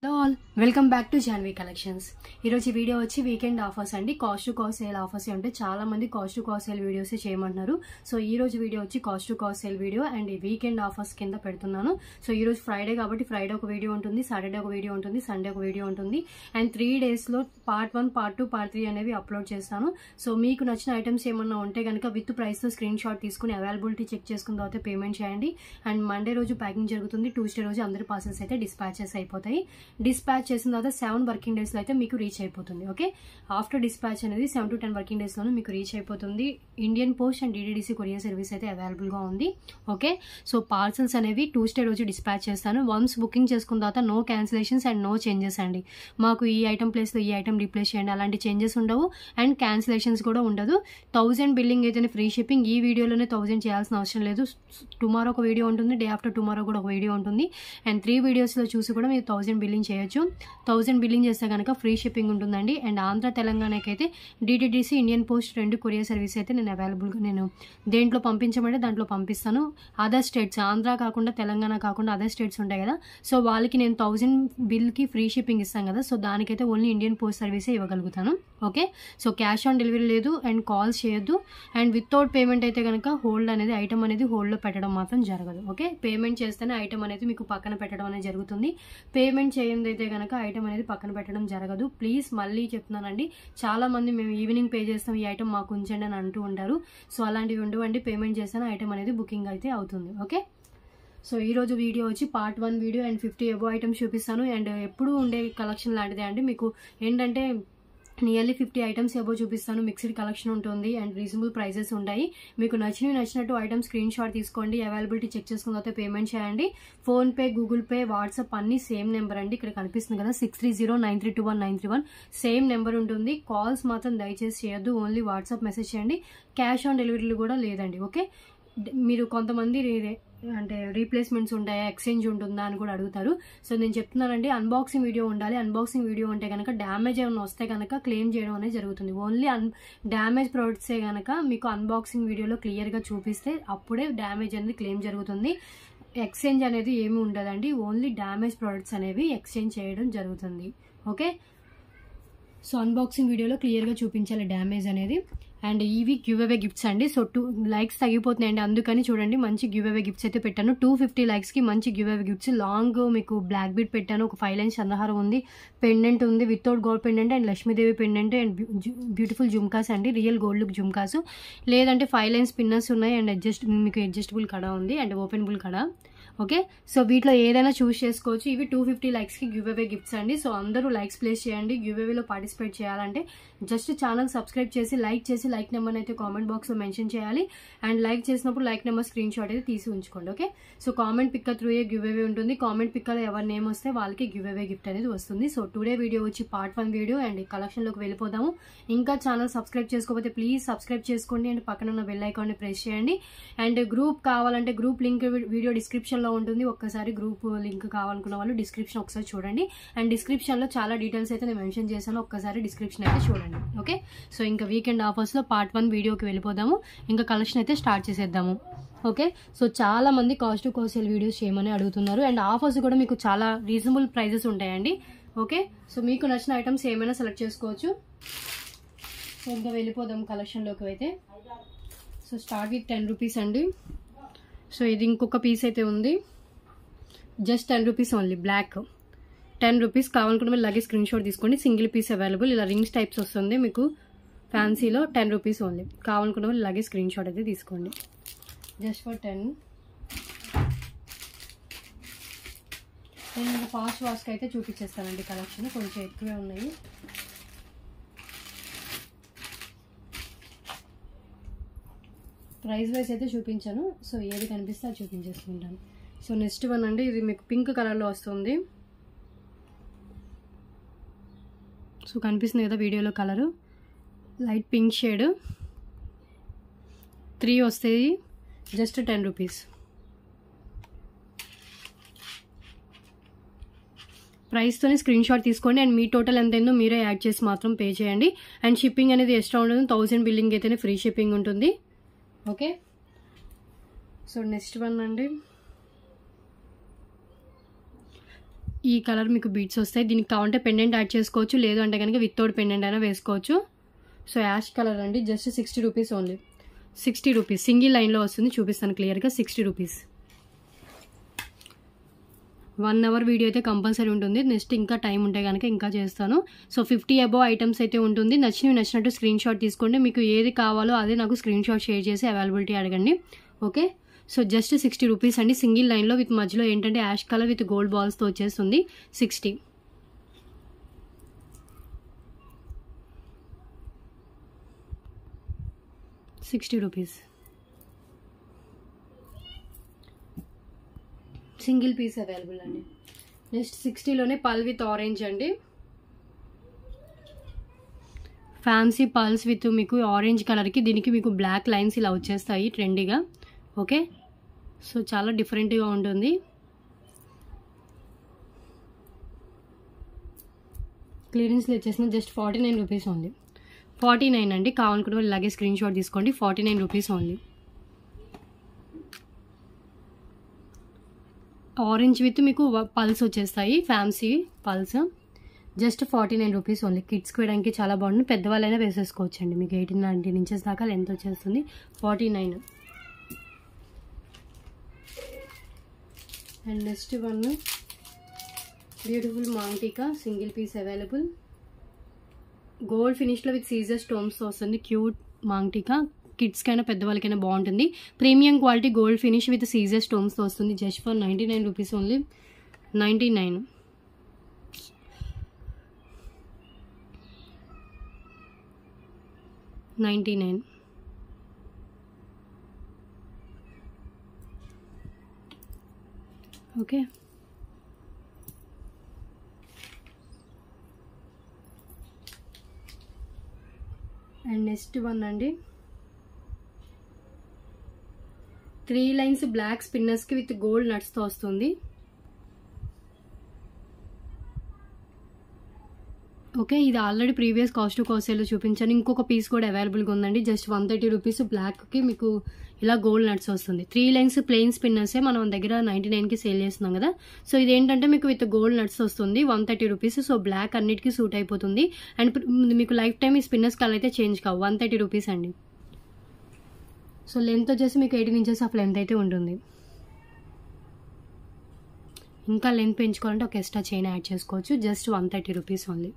all welcome back to Janvi collections ఈరోజు ఈ video వచ్చి వీకెండ్ ఆఫర్స్ అండి cost to cost sale offers అంటే చాలా మంది cost to cost sale videos చేయమంటున్నారు సో ఈ రోజు వీడియో వచ్చి cost to cost sale video and ఈ వీకెండ్ ఆఫర్స్ కింద పెడుతున్నాను సో ఈ రోజు ఫ్రైడే కాబట్టి ఫ్రైడే ఒక వీడియో ఉంటుంది సాటర్డే ఒక వీడియో ఉంటుంది సండే ఒక వీడియో ఉంటుంది అండ్ త్రీ డేస్లో part one part two part three అనేవి అప్లోడ్ చేస్తాను సో మీకు నచ్చిన ఐటమ్స్ ఏమన్నా ఉంటే కనుక విత్ ప్రైస్తో స్క్రీన్ షాట్ తీసుకుని అవైలబిలిటీ చెక్ చేసుకున్న తర్వాత పేమెంట్ చేయండి అండ్ మండే రోజు ప్యాకింగ్ జరుగుతుంది ట్యూస్డే రోజు అందరి పార్సల్స్ అయితే డిస్పాచెస్ అయిపోతాయి డిస్పాచ్ చేసిన తర్వాత సెవెన్ వర్కింగ్ డేస్లో అయితే మీకు రీచ్ అయిపోతుంది ఓకే ఆఫ్టర్ డిస్పాచ్ అనేది సెవెన్ టు టెన్ వర్కింగ్ డేస్లోనే మీకు రీచ్ అయిపోతుంది Indian post and DDDC courier service అయితే అవైలబుల్గా ఉంది ఓకే సో పార్సల్స్ అనేవి ట్యూస్డే రోజు డిస్పాచ్ చేస్తాను వన్స్ బుకింగ్ చేసుకున్న తర్వాత no cancellations and no changes అండి మాకు ఈ ఐటమ్ ప్లేస్లో ఈ ఐటమ్ రీప్లేస్ చేయండి అలాంటి చేంజెస్ ఉండవు అండ్ క్యాన్సిలేషన్స్ కూడా ఉండదు థౌజండ్ బిల్లింగ్ అయితేనే ఫ్రీ షిప్పింగ్ ఈ వీడియోలోనే థౌజండ్ చేయాల్సిన అవసరం లేదు టుమారో ఒక వీడియో ఉంటుంది డే ఆఫ్టర్ టుమారో కూడా ఒక వీడియో ఉంటుంది అండ్ త్రీ వీడియోస్లో చూసి కూడా మీరు థౌజండ్ బిల్లింగ్ చేయొచ్చు థౌజండ్ బిల్లింగ్ చేస్తే కనుక ఫ్రీ షిప్పింగ్ ఉంటుందండి అండ్ ఆంధ్ర తెలంగాణకి అయితే డిటిడిసి ఇండియన్ పోస్ట్ రెండు కొరియర్ సర్వీస్ అయితే నేను అవైలబుల్గా నేను దేంట్లో పంపించమంటే దాంట్లో పంపిస్తాను అదర్ స్టేట్స్ ఆంధ్ర కాకుండా తెలంగాణ కాకుండా అదర్ స్టేట్స్ ఉంటాయి కదా సో వాళ్ళకి నేను థౌజండ్ బిల్కి ఫ్రీ షిప్పింగ్ ఇస్తాను కదా సో దానికైతే ఓన్లీ ఇండియన్ పోస్ట్ సర్వీసే ఇవ్వగలుగుతాను okay so cash on delivery లేదు అండ్ కాల్స్ చేయొద్దు అండ్ వితౌట్ పేమెంట్ అయితే కనుక హోల్డ్ అనేది ఐటమ్ అనేది హోల్డ్లో పెట్టడం మాత్రం జరగదు ఓకే పేమెంట్ చేస్తేనే ఐటమ్ అనేది మీకు పక్కన పెట్టడం అనేది జరుగుతుంది పేమెంట్ చేయండి అయితే కనుక ఐటమ్ అనేది పక్కన పెట్టడం జరగదు ప్లీజ్ మళ్ళీ చెప్తున్నానండి చాలా మంది మేము ఈవినింగ్ పే చేస్తాం ఈ ఐటమ్ మాకు ఉంచండి అని అంటూ ఉంటారు సో అలాంటివి ఉండవండి పేమెంట్ చేస్తేనే ఐటమ్ అనేది బుకింగ్ అయితే అవుతుంది ఓకే సో ఈ రోజు వీడియో వచ్చి part one video and fifty above items చూపిస్తాను అండ్ ఎప్పుడు ఉండే కలెక్షన్ లాంటిదే అండి మీకు ఏంటంటే నియర్లీ ఫిఫ్టీ ఐటమ్స్ ఎబో చూపిస్తాను మిక్స్డ్ కలెక్షన్ ఉంటుంది అండ్ రీజనబుల్ ప్రైజెస్ ఉంటాయి మీకు నచ్చినవి నచ్చినట్టు ఐటమ్ స్క్రీన్ షాట్ తీసుకోండి అవైలబిలిటీ చెక్ చేసుకున్న తర్వాత పేమెంట్ చేయండి ఫోన్పే గూగుల్ పే వాట్సాప్ అన్ని సేమ్ నెంబర్ అండి ఇక్కడ కనిపిస్తుంది కదా six three zero nine three two one nine three one same number ఉంటుంది కాల్స్ మాత్రం దయచేసి చేయొద్దు ఓన్లీ వాట్సాప్ మెసేజ్ చేయండి క్యాష్ ఆన్ డెలివరీలు కూడా లేదండి ఓకే మీరు కొంతమంది రే- అంటే రీప్లేస్మెంట్స్ ఉంటాయా ఎక్స్చేంజ్ ఉంటుందా అని కూడా అడుగుతారు సో నేను చెప్తున్నానండి అన్బాక్సింగ్ వీడియో ఉండాలి అన్బాక్సింగ్ వీడియో ఉంటే కనుక డ్యామేజ్ ఏమైనా వస్తే కనుక క్లెయిమ్ చేయడం అనేది జరుగుతుంది ఓన్లీ అన్ డ్యామేజ్ ప్రోడక్ట్సే కనుక మీకు అన్బాక్సింగ్ వీడియోలో క్లియర్గా చూపిస్తే అప్పుడే డ్యామేజ్ అనేది క్లెయిమ్ జరుగుతుంది ఎక్స్చేంజ్ అనేది ఏమీ ఉండదండి ఓన్లీ డ్యామేజ్ ప్రోడక్ట్స్ అనేవి ఎక్స్చేంజ్ చేయడం జరుగుతుంది ఓకే సో అన్బాక్సింగ్ వీడియోలో క్లియర్గా చూపించాలి డ్యామేజ్ అనేది అండ్ ఇవి గివ్ అవే గిఫ్ట్స్ అండి సో టూ లైక్స్ తగ్గిపోతున్నాయండి అందుకని చూడండి మంచి గివ్ అవే గిఫ్ట్స్ అయితే పెట్టాను టూ ఫిఫ్టీ లైక్స్కి మంచి గివ్ అవే గిఫ్ట్స్ లాంగ్ మీకు బ్లాక్ బీట్ పెట్టాను ఒక ఫైవ్ లైన్స్ చంద్రహారం ఉంది పెండెంట్ ఉంది without gold pendant and Lakshmidevi pendant and beautiful jhumkas అండి రియల్ గోల్డ్ లుక్ జుమ్కాస్ లేదంటే ఫైవ్ లైన్స్ పిన్నర్స్ ఉన్నాయి అండ్ అడ్జస్ట్ మీకు అడ్జస్టబుల్ కడ ఉంది అండ్ ఓపెనబుల్ కడ ఓకే సో వీటిలో ఏదైనా చూస్ చేసుకోవచ్చు ఇవి టూ ఫిఫ్టీ లైక్స్కి గివ్ అవే గిఫ్ట్స్ అండి సో అందరూ లైక్స్ ప్లేస్ చేయండి గివ్ అవేలో పార్టిసిపేట్ చేయాలంటే జస్ట్ ఛానల్ సబ్స్క్రైబ్ చేసి లైక్ చేసి లైక్ నెంబర్ అయితే కామెంట్ బాక్స్లో మెన్షన్ చేయాలి అండ్ లైక్ చేసినప్పుడు లైక్ నెంబర్ స్క్రీన్ షాట్ అయితే తీసి ఉంచుకోండి okay so comment picker through a give అవే ఉంటుంది కామెంట్ పిక్కలో ఎవరి నేమ్ వస్తే వాళ్ళకి గివ్ అవే గిఫ్ట్ అనేది వస్తుంది సో టుడే వీడియో వచ్చి పార్ట్ వన్ వీడియో అండ్ కలెక్షన్లోకి వెళ్ళిపోదాము ఇంకా ఛానల్ సబ్స్క్రైబ్ చేసుకోకపోతే ప్లీజ్ సబ్స్క్రైబ్ చేసుకోండి అండ్ పక్కన ఉన్న బెల్ ఐకాన్ని ప్రెస్ చేయండి అండ్ గ్రూప్ కావాలంటే గ్రూప్ లింక్ వీడియో డిస్క్రిప్షన్లో ఉంటుంది ఒక్కసారి గ్రూప్ లింక్ కావాలనుకున్న వాళ్ళు డిస్క్రిప్షన్ ఒకసారి చూడండి అండ్ డిస్క్రిప్షన్లో చాలా డీటెయిల్స్ అయితే నేను మెన్షన్ చేశాను ఒక్కసారి డిస్క్రిప్షన్ అయితే చూడండి ఓకే సో ఇంకా వీకెండ్ ఆఫర్స్లో పార్ట్ వన్ వీడియోకి వెళ్ళిపోదాము ఇంకా కలెక్షన్ అయితే స్టార్ట్ చేసేద్దాము ఓకే సో చాలా మంది కాస్ట్ టు కాస్ట్ వీడియోస్ చేయమని అడుగుతున్నారు అండ్ ఆఫర్స్ కూడా మీకు చాలా రీజనబుల్ ప్రైజెస్ ఉంటాయండి ఓకే సో మీకు నచ్చిన ఐటమ్స్ ఏమైనా సెలెక్ట్ చేసుకోవచ్చు సో ఇంకా వెళ్ళిపోదాం కలెక్షన్లోకి అయితే so start with ten rupees అండి సో ఇది ఇంకొక పీస్ అయితే ఉంది just ten rupees only black ten rupees కావాలనుకుంటే మీరు అలాగే స్క్రీన్ షాట్ తీసుకోండి సింగిల్ పీస్ అవైలబుల్ ఇలా రింగ్స్ టైప్స్ వస్తుంది మీకు ఫ్యాన్సీలో టెన్ రూపీస్ ఓన్లీ కావాలనుకున్న వాళ్ళు ఇలాగే స్క్రీన్ షాట్ అయితే తీసుకోండి జస్ట్ ఫర్ టెన్ నేను ఇంకా ఫాస్ట్ వాష్కి అయితే చూపించేస్తానండి కలెక్షన్ కొంచెం ఎక్కువే ఉన్నాయి ప్రైస్ వైజ్ అయితే చూపించాను సో ఏది కనిపిస్తే అది చూపించేసుకుంటాను సో నెక్స్ట్ వన్ అండి ఇది మీకు పింక్ కలర్లో వస్తుంది సో కనిపిస్తుంది కదా వీడియోలో colour light pink shade three వస్తాయి జస్ట్ టెన్ రూపీస్ ప్రైస్తోనే స్క్రీన్ షాట్ తీసుకోండి అండ్ మీ టోటల్ ఎంత అయిందో మీరే యాడ్ చేసి మాత్రం పే చేయండి అండ్ షిప్పింగ్ అనేది ఎక్స్ట్రా ఉంటుంది థౌసండ్ బిల్లింగ్ అయితేనే ఫ్రీ షిప్పింగ్ ఉంటుంది ఓకే సో నెక్స్ట్ వన్ అండి ఈ కలర్ మీకు బీట్స్ వస్తాయి దీనికి కావాలంటే పెండెంట్ యాడ్ చేసుకోవచ్చు లేదు అంటే కనుక వితౌట్ పెండెంట్ అయినా వేసుకోవచ్చు సో యాష్ కలర్ అండి just sixty rupees only sixty rupees single లైన్లో వస్తుంది చూపిస్తాను క్లియర్గా sixty rupees one hour video అయితే కంపల్సరీ ఉంటుంది నెక్స్ట్ ఇంకా టైం ఉంటే కనుక ఇంకా చేస్తాను సో ఫిఫ్టీ అబోవ్ ఐటమ్స్ అయితే ఉంటుంది నచ్చినవి నచ్చినట్టు స్క్రీన్ షాట్ తీసుకోండి మీకు ఏది కావాలో అదే నాకు స్క్రీన్ షాట్ షేర్ చేసి అవైలబిలిటీ అడగండి okay so just sixty rupees అండి సింగిల్ లైన్లో విత్ మధ్యలో ఏంటంటే యాష్ కలర్ విత్ గోల్డ్ బాల్స్తో వచ్చేస్తుంది sixty sixty rupees single piece available అండి నెక్స్ట్ సిక్స్టీలోనే పల్ విత్ ఆరెంజ్ అండి ఫ్యాన్సీ పల్స్ విత్ మీకు ఆరెంజ్ కలర్కి దీనికి మీకు బ్లాక్ లైన్స్ ఇలా వచ్చేస్తాయి ట్రెండీగా ఓకే సో చాలా డిఫరెంట్గా ఉంటుంది క్లియరెన్స్లో వచ్చేసిన just forty nine rupees only forty nine అండి కావాలనుకున్న వాళ్ళు ఇలాగే స్క్రీన్ షాట్ తీసుకోండి forty nine rupees only orange with మీకు పల్స్ వచ్చేస్తాయి fancy pearls just forty nine rupees only కిడ్స్కి వేయడానికి చాలా బాగుంటుంది పెద్దవాళ్ళైనా వేసేసుకోవచ్చు అండి మీకు ఎయిటీన్ నైన్టీన్ ఇంచెస్ దాకా లెంత్ వచ్చేస్తుంది forty nine and next one beautiful మాంటికా సింగిల్ పీస్ అవైలబుల్ గోల్డ్ ఫినిష్లో విత్ సీజర్ స్టోన్స్ వస్తుంది క్యూట్ మాంటికా కిడ్స్కైనా పెద్దవాళ్ళకైనా బాగుంటుంది premium quality gold finish with Caesar స్టోన్స్తో వస్తుంది just for ninety nine rupees only ninety nine ninety nine okay and next one అండి త్రీ లైన్స్ బ్లాక్ స్పిన్నర్స్కి విత్ గోల్డ్ నట్స్తో వస్తుంది ఓకే ఇది ఆల్రెడీ ప్రీవియస్ కాస్ట్ టు కాస్ట్లో చూపించాను ఇంకొక పీస్ కూడా అవైలబుల్గా ఉందండి జస్ట్ వన్ థర్టీ రూపీస్ బ్లాక్కి మీకు ఇలా గోల్డ్ నట్స్ వస్తుంది త్రీ లైన్స్ ప్లెయిన్ స్పిన్నర్సే మనం దగ్గర నైంటీ నైన్కి సేల్ చేస్తున్నాం కదా సో ఇదేంటంటే మీకు విత్ గోల్డ్ నట్స్ వస్తుంది one thirty rupees so black అన్నిటికీ సూట్ అయిపోతుంది అండ్ మీకు లైఫ్ టైం ఈ స్పిన్నర్స్ కలర్ అయితే చేంజ్ కావు వన్ థర్టీ రూపీస్ అండి సో లెంత్ వచ్చేసి మీకు ఎయిటీన్ ఇంచెస్ ఆఫ్ లెంత్ అయితే ఉంటుంది ఇంకా లెంత్ పెంచుకోవాలంటే ఒక ఎక్స్ట్రా చైన్ యాడ్ చేసుకోవచ్చు just one thirty rupees only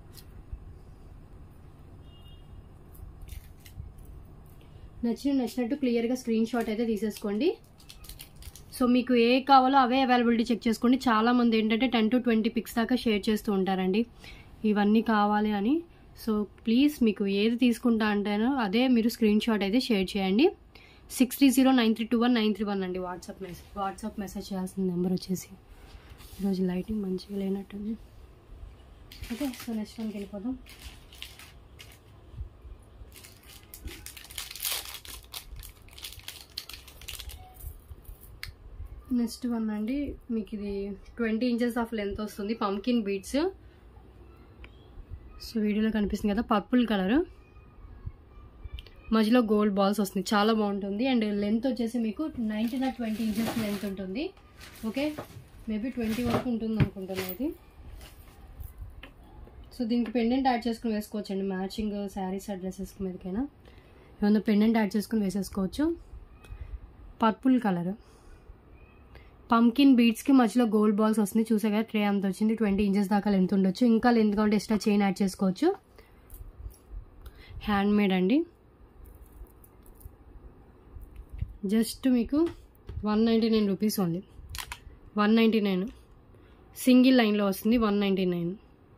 నచ్చిన నచ్చినట్టు క్లియర్గా స్క్రీన్ షాట్ అయితే తీసేసుకోండి సో మీకు ఏ కావాలో అవే అవైలబిలిటీ చెక్ చేసుకోండి చాలామంది ఏంటంటే టెన్ టు ట్వంటీ పిక్స్ దాకా షేర్ చేస్తూ ఉంటారండి ఇవన్నీ కావాలి అని సో ప్లీజ్ మీకు ఏది తీసుకుంటా అంటేనో అదే మీరు స్క్రీన్ షాట్ అయితే షేర్ చేయండి six three zero nine three two one nine three one అండి వాట్సాప్ మెసేజ్ వాట్సాప్ మెసేజ్ చేయాల్సిన నెంబర్ వచ్చేసి ఈరోజు లైటింగ్ మంచిగా లేనట్టుంది ఓకే సో నెక్స్ట్ వన్కి వెళ్ళిపోదాం నెక్స్ట్ వన్ అండి మీకు ఇది ట్వంటీ ఇంచెస్ ఆఫ్ లెంత్ వస్తుంది పంకిన్ బీడ్స్ సో వీడియోలో కనిపిస్తుంది కదా పర్పుల్ కలర్ మధ్యలో గోల్డ్ బాల్స్ వస్తుంది చాలా బాగుంటుంది అండ్ లెంత్ వచ్చేసి మీకు nineteen or twenty inches length ఉంటుంది ఓకే మేబీ ట్వంటీ వరకు ఉంటుంది అనుకుంటున్నాను ఇది సో దీనికి పెండెంట్ యాడ్ చేసుకుని వేసుకోవచ్చు అండి మ్యాచింగ్ శారీస్ ఆ డ్రెస్సెస్ మీదకైనా ఏమన్నా పెండెంట్ యాడ్ చేసుకుని వేసేసుకోవచ్చు పర్పుల్ కలర్ పంకిన్ బీడ్స్కి మధ్యలో గోల్డ్ బాల్స్ వస్తుంది చూసే కదా ట్రే అంత వచ్చింది ట్వంటీ ఇంచెస్ దాకా లెంత్ ఉండొచ్చు ఇంకా లెంత్ కావాలంటే ఎక్స్ట్రా చైన్ యాడ్ చేసుకోవచ్చు హ్యాండ్ మేడ్ అండి జస్ట్ మీకు one ninety nine rupees only one ninety nine single లైన్లో వస్తుంది వన్ నైంటీ నైన్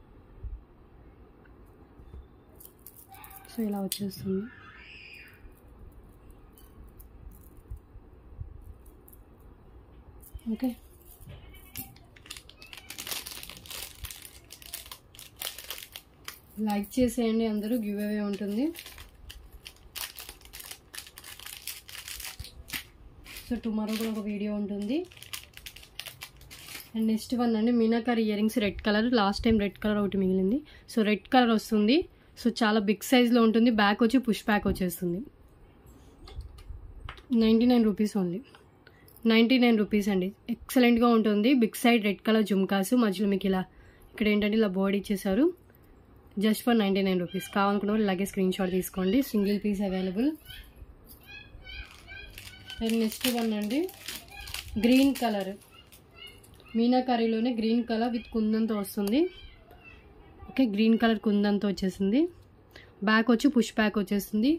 సో ఇలా వచ్చేస్తుంది ఓకే లైక్ చేసేయండి అందరూ గివ్ అవే ఉంటుంది సో టుమారో కూడా ఒక వీడియో ఉంటుంది అండ్ నెక్స్ట్ వన్ అండి meenakari ear rings red colour last time red colour ఒకటి మిగిలింది సో రెడ్ కలర్ వస్తుంది సో చాలా బిగ్ సైజ్లో ఉంటుంది బ్యాక్ వచ్చి పుష్ బ్యాక్ వచ్చేస్తుంది ninety nine rupees only ninety nine rupees అండి ఎక్సలెంట్గా ఉంటుంది big side red colour jhumkas మధ్యలో మీకు ఇలా ఇక్కడ ఏంటంటే ఇలా బోర్డ్ ఇచ్చేసారు just for ninety nine rupees కావాలనుకున్న వాళ్ళు ఇలాగే స్క్రీన్ షాట్ తీసుకోండి single piece available and next one అండి గ్రీన్ కలర్ మీనాకారీలోనే గ్రీన్ కలర్ విత్ కుందంతో వస్తుంది ఓకే గ్రీన్ కలర్ కుందంతో వచ్చేసింది బ్యాక్ వచ్చి పుష్ బ్యాక్ వచ్చేస్తుంది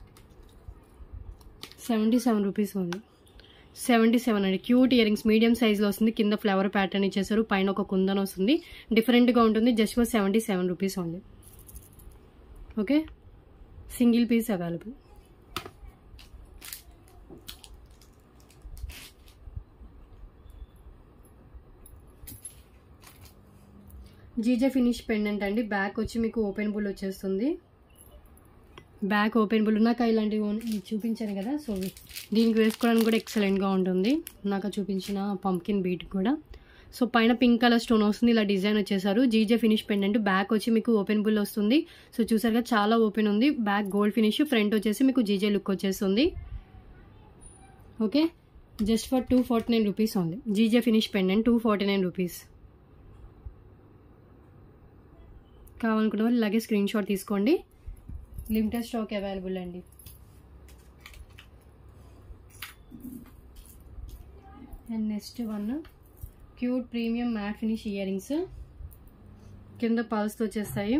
సెవెంటీ సెవెన్ రూపీస్ ఉంది సెవెంటీ సెవెన్ అండి క్యూట్ ఇయరింగ్స్ మీడియం సైజ్లో వస్తుంది కింద ఫ్లవర్ ప్యాటర్న్ ఇచ్చేసారు పైన ఒక కుందన్ వస్తుంది డిఫరెంట్గా ఉంటుంది just for seventy seven rupees ఉంది okay single piece available GJ finish pendant అండి బ్యాక్ వచ్చి మీకు ఓపెన్ బుల్ వచ్చేస్తుంది బ్యాక్ ఓపెన్ బుల్ నాకు ఇలాంటివి ఓన్- ఇది చూపించాను కదా సో దీనికి వేసుకోవడానికి కూడా ఎక్సలెంట్గా ఉంటుంది నాకు చూపించిన పంకిన్ బీట్ కూడా సో పైన పింక్ కలర్ స్టోన్ వస్తుంది ఇలా డిజైన్ వచ్చేసారు జీజే ఫినిష్ పెండెంట్ బ్యాక్ వచ్చి మీకు ఓపెన్ బుల్ వస్తుంది సో చూసారుగా చాలా ఓపెన్ ఉంది బ్యాక్ గోల్డ్ ఫినిష్ ఫ్రంట్ వచ్చేసి మీకు జీజే లుక్ వచ్చేస్తుంది okay just for two forty nine rupees ఉంది GJ finish pendant two forty nine rupees కావాలనుకున్న వాళ్ళు ఇలాగే స్క్రీన్ షాట్ తీసుకోండి లిమిటెడ్ స్టాక్ అవైలబుల్ అండి and next one cute premium matte finish ear rings కింద పల్స్తో వచ్చేస్తాయి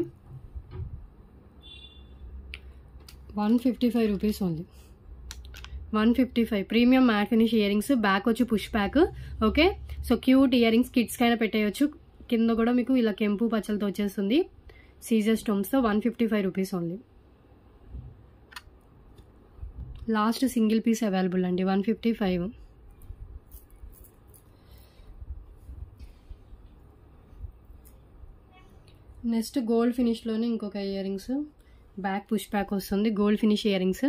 వన్ ఫిఫ్టీ ఫైవ్ రూపీస్ ఉంది one fifty five premium matte finish ear rings back వచ్చి push back okay so cute year rings కిడ్స్కైనా పెట్టేయచ్చు కింద కూడా మీకు ఇలా కెంపు పచ్చలతో వచ్చేస్తుంది సీజర్ స్టోమ్స్తో one fifty five rupees only last single piece available అండి one fifty five next gold ఫినిష్లోనే ఇంకొక ear rings back push back వస్తుంది గోల్డ్ ఫినిష్ ఇయర్ రింగ్స్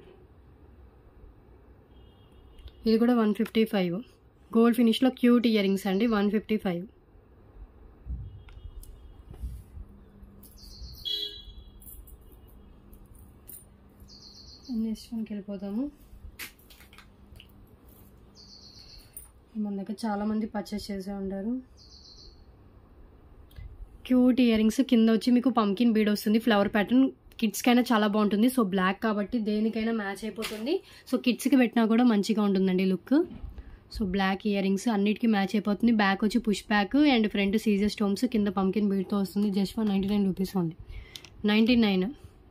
ఇది కూడా వన్ ఫిఫ్టీ ఫైవ్ గోల్డ్ ఫినిష్లో క్యూట్ ఇయర్ రింగ్స్ అండి one fifty five next వన్కి వెళ్ళిపోతాము మన దగ్గర చాలామంది పర్చేస్ చేసే ఉంటారు క్యూట్ ఇయర్ రింగ్స్ కింద వచ్చి మీకు పంకిన్ బీడ్ వస్తుంది ఫ్లవర్ ప్యాటర్న్ కిడ్స్కైనా చాలా బాగుంటుంది సో బ్లాక్ కాబట్టి దేనికైనా మ్యాచ్ అయిపోతుంది సో కిడ్స్కి పెట్టినా కూడా మంచిగా ఉంటుందండి look so black ear rings అన్నిటికీ మ్యాచ్ అయిపోతుంది బ్యాక్ వచ్చి push back and front Caesar stones కింద పంకిన్ బీడ్తో వస్తుంది just for ninety nine rupees ఉంది నైంటీ నైన్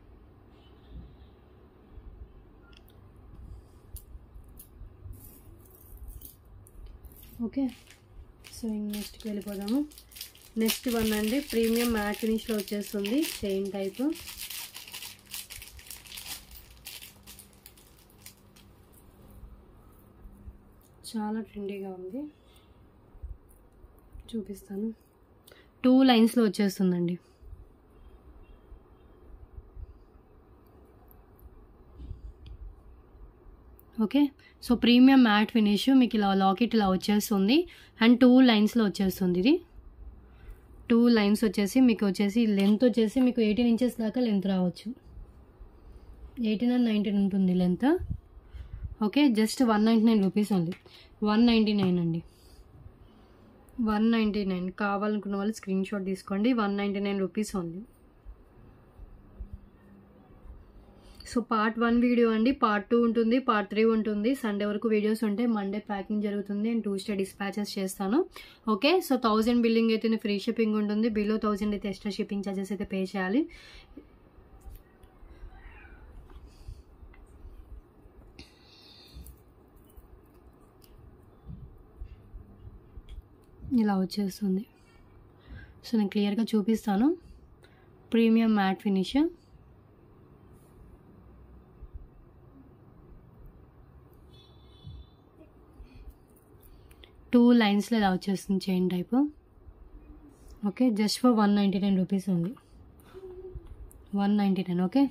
ఓకే సో నెక్స్ట్కి వెళ్ళిపోదాము నెక్స్ట్ వన్ అండి ప్రీమియం మ్యాట్ ఫినిష్లో వచ్చేస్తుంది చైన్ టైప్ చాలా ట్రెండీగా ఉంది చూపిస్తాను టూ లైన్స్లో వచ్చేస్తుందండి okay so premium matte finish మీకు ఇలా లాకెట్ ఇలా వచ్చేస్తుంది అండ్ టూ లైన్స్లో వచ్చేస్తుంది ఇది టూ లైన్స్ వచ్చేసి మీకు వచ్చేసి లెంత్ వచ్చేసి మీకు ఎయిటీన్ ఇంచెస్ దాకా లెంత్ రావచ్చు ఎయిటీన్ అండ్ నైన్టీన్ ఉంటుంది length okay just one ninety nine rupees ఉంది వన్ నైంటీ నైన్ అండి వన్ నైంటీ నైన్ కావాలనుకున్న వాళ్ళు స్క్రీన్ షాట్ తీసుకోండి వన్ నైంటీ నైన్ రూపీస్ ఉంది సో పార్ట్ వన్ వీడియో అండి పార్ట్ టూ ఉంటుంది పార్ట్ త్రీ ఉంటుంది సండే వరకు వీడియోస్ ఉంటాయి మండే ప్యాకింగ్ జరుగుతుంది అండ్ ట్యూస్డే డిస్పాచెస్ చేస్తాను ఓకే సో థౌజండ్ బిల్లింగ్ అయితే ఫ్రీ షిప్పింగ్ ఉంటుంది బిలో థౌజండ్ అయితే ఎక్స్ట్రా షిప్పింగ్ ఛార్జెస్ అయితే పే చేయాలి ఇలా వచ్చేస్తుంది సో నేను క్లియర్గా చూపిస్తాను ప్రీమియం మ్యాట్ ఫినిష్ టూ లైన్స్లో ఇలా వచ్చేస్తుంది chain type okay just for one ninety nine rupees ఉంది వన్ నైంటీ నైన్ ఓకే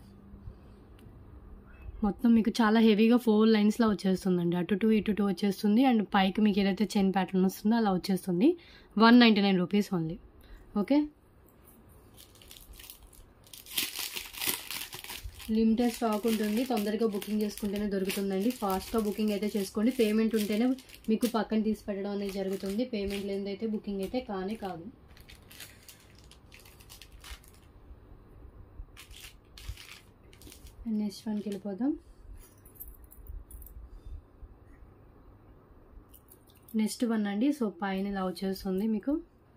మొత్తం మీకు చాలా హెవీగా ఫోర్ లైన్స్లో వచ్చేస్తుందండి అటు టూ ఇటు టూ వచ్చేస్తుంది అండ్ పైకి మీకు ఏదైతే చైన్ ప్యాటర్న్ వస్తుందో అలా వచ్చేస్తుంది one ninety nine rupees only okay limited stock ఉంటుంది తొందరగా బుకింగ్ చేసుకుంటేనే దొరుకుతుందండి ఫాస్ట్గా బుకింగ్ అయితే చేసుకోండి పేమెంట్ ఉంటేనే మీకు పక్కన తీసి పెట్టడం అనేది జరుగుతుంది పేమెంట్ లేనిదైతే బుకింగ్ అయితే కానే కాదు నెక్స్ట్ వన్కి వెళ్ళిపోదాం నెక్స్ట్ వన్ అండి సో పైన ఇలా వచ్చేస్తుంది మీకు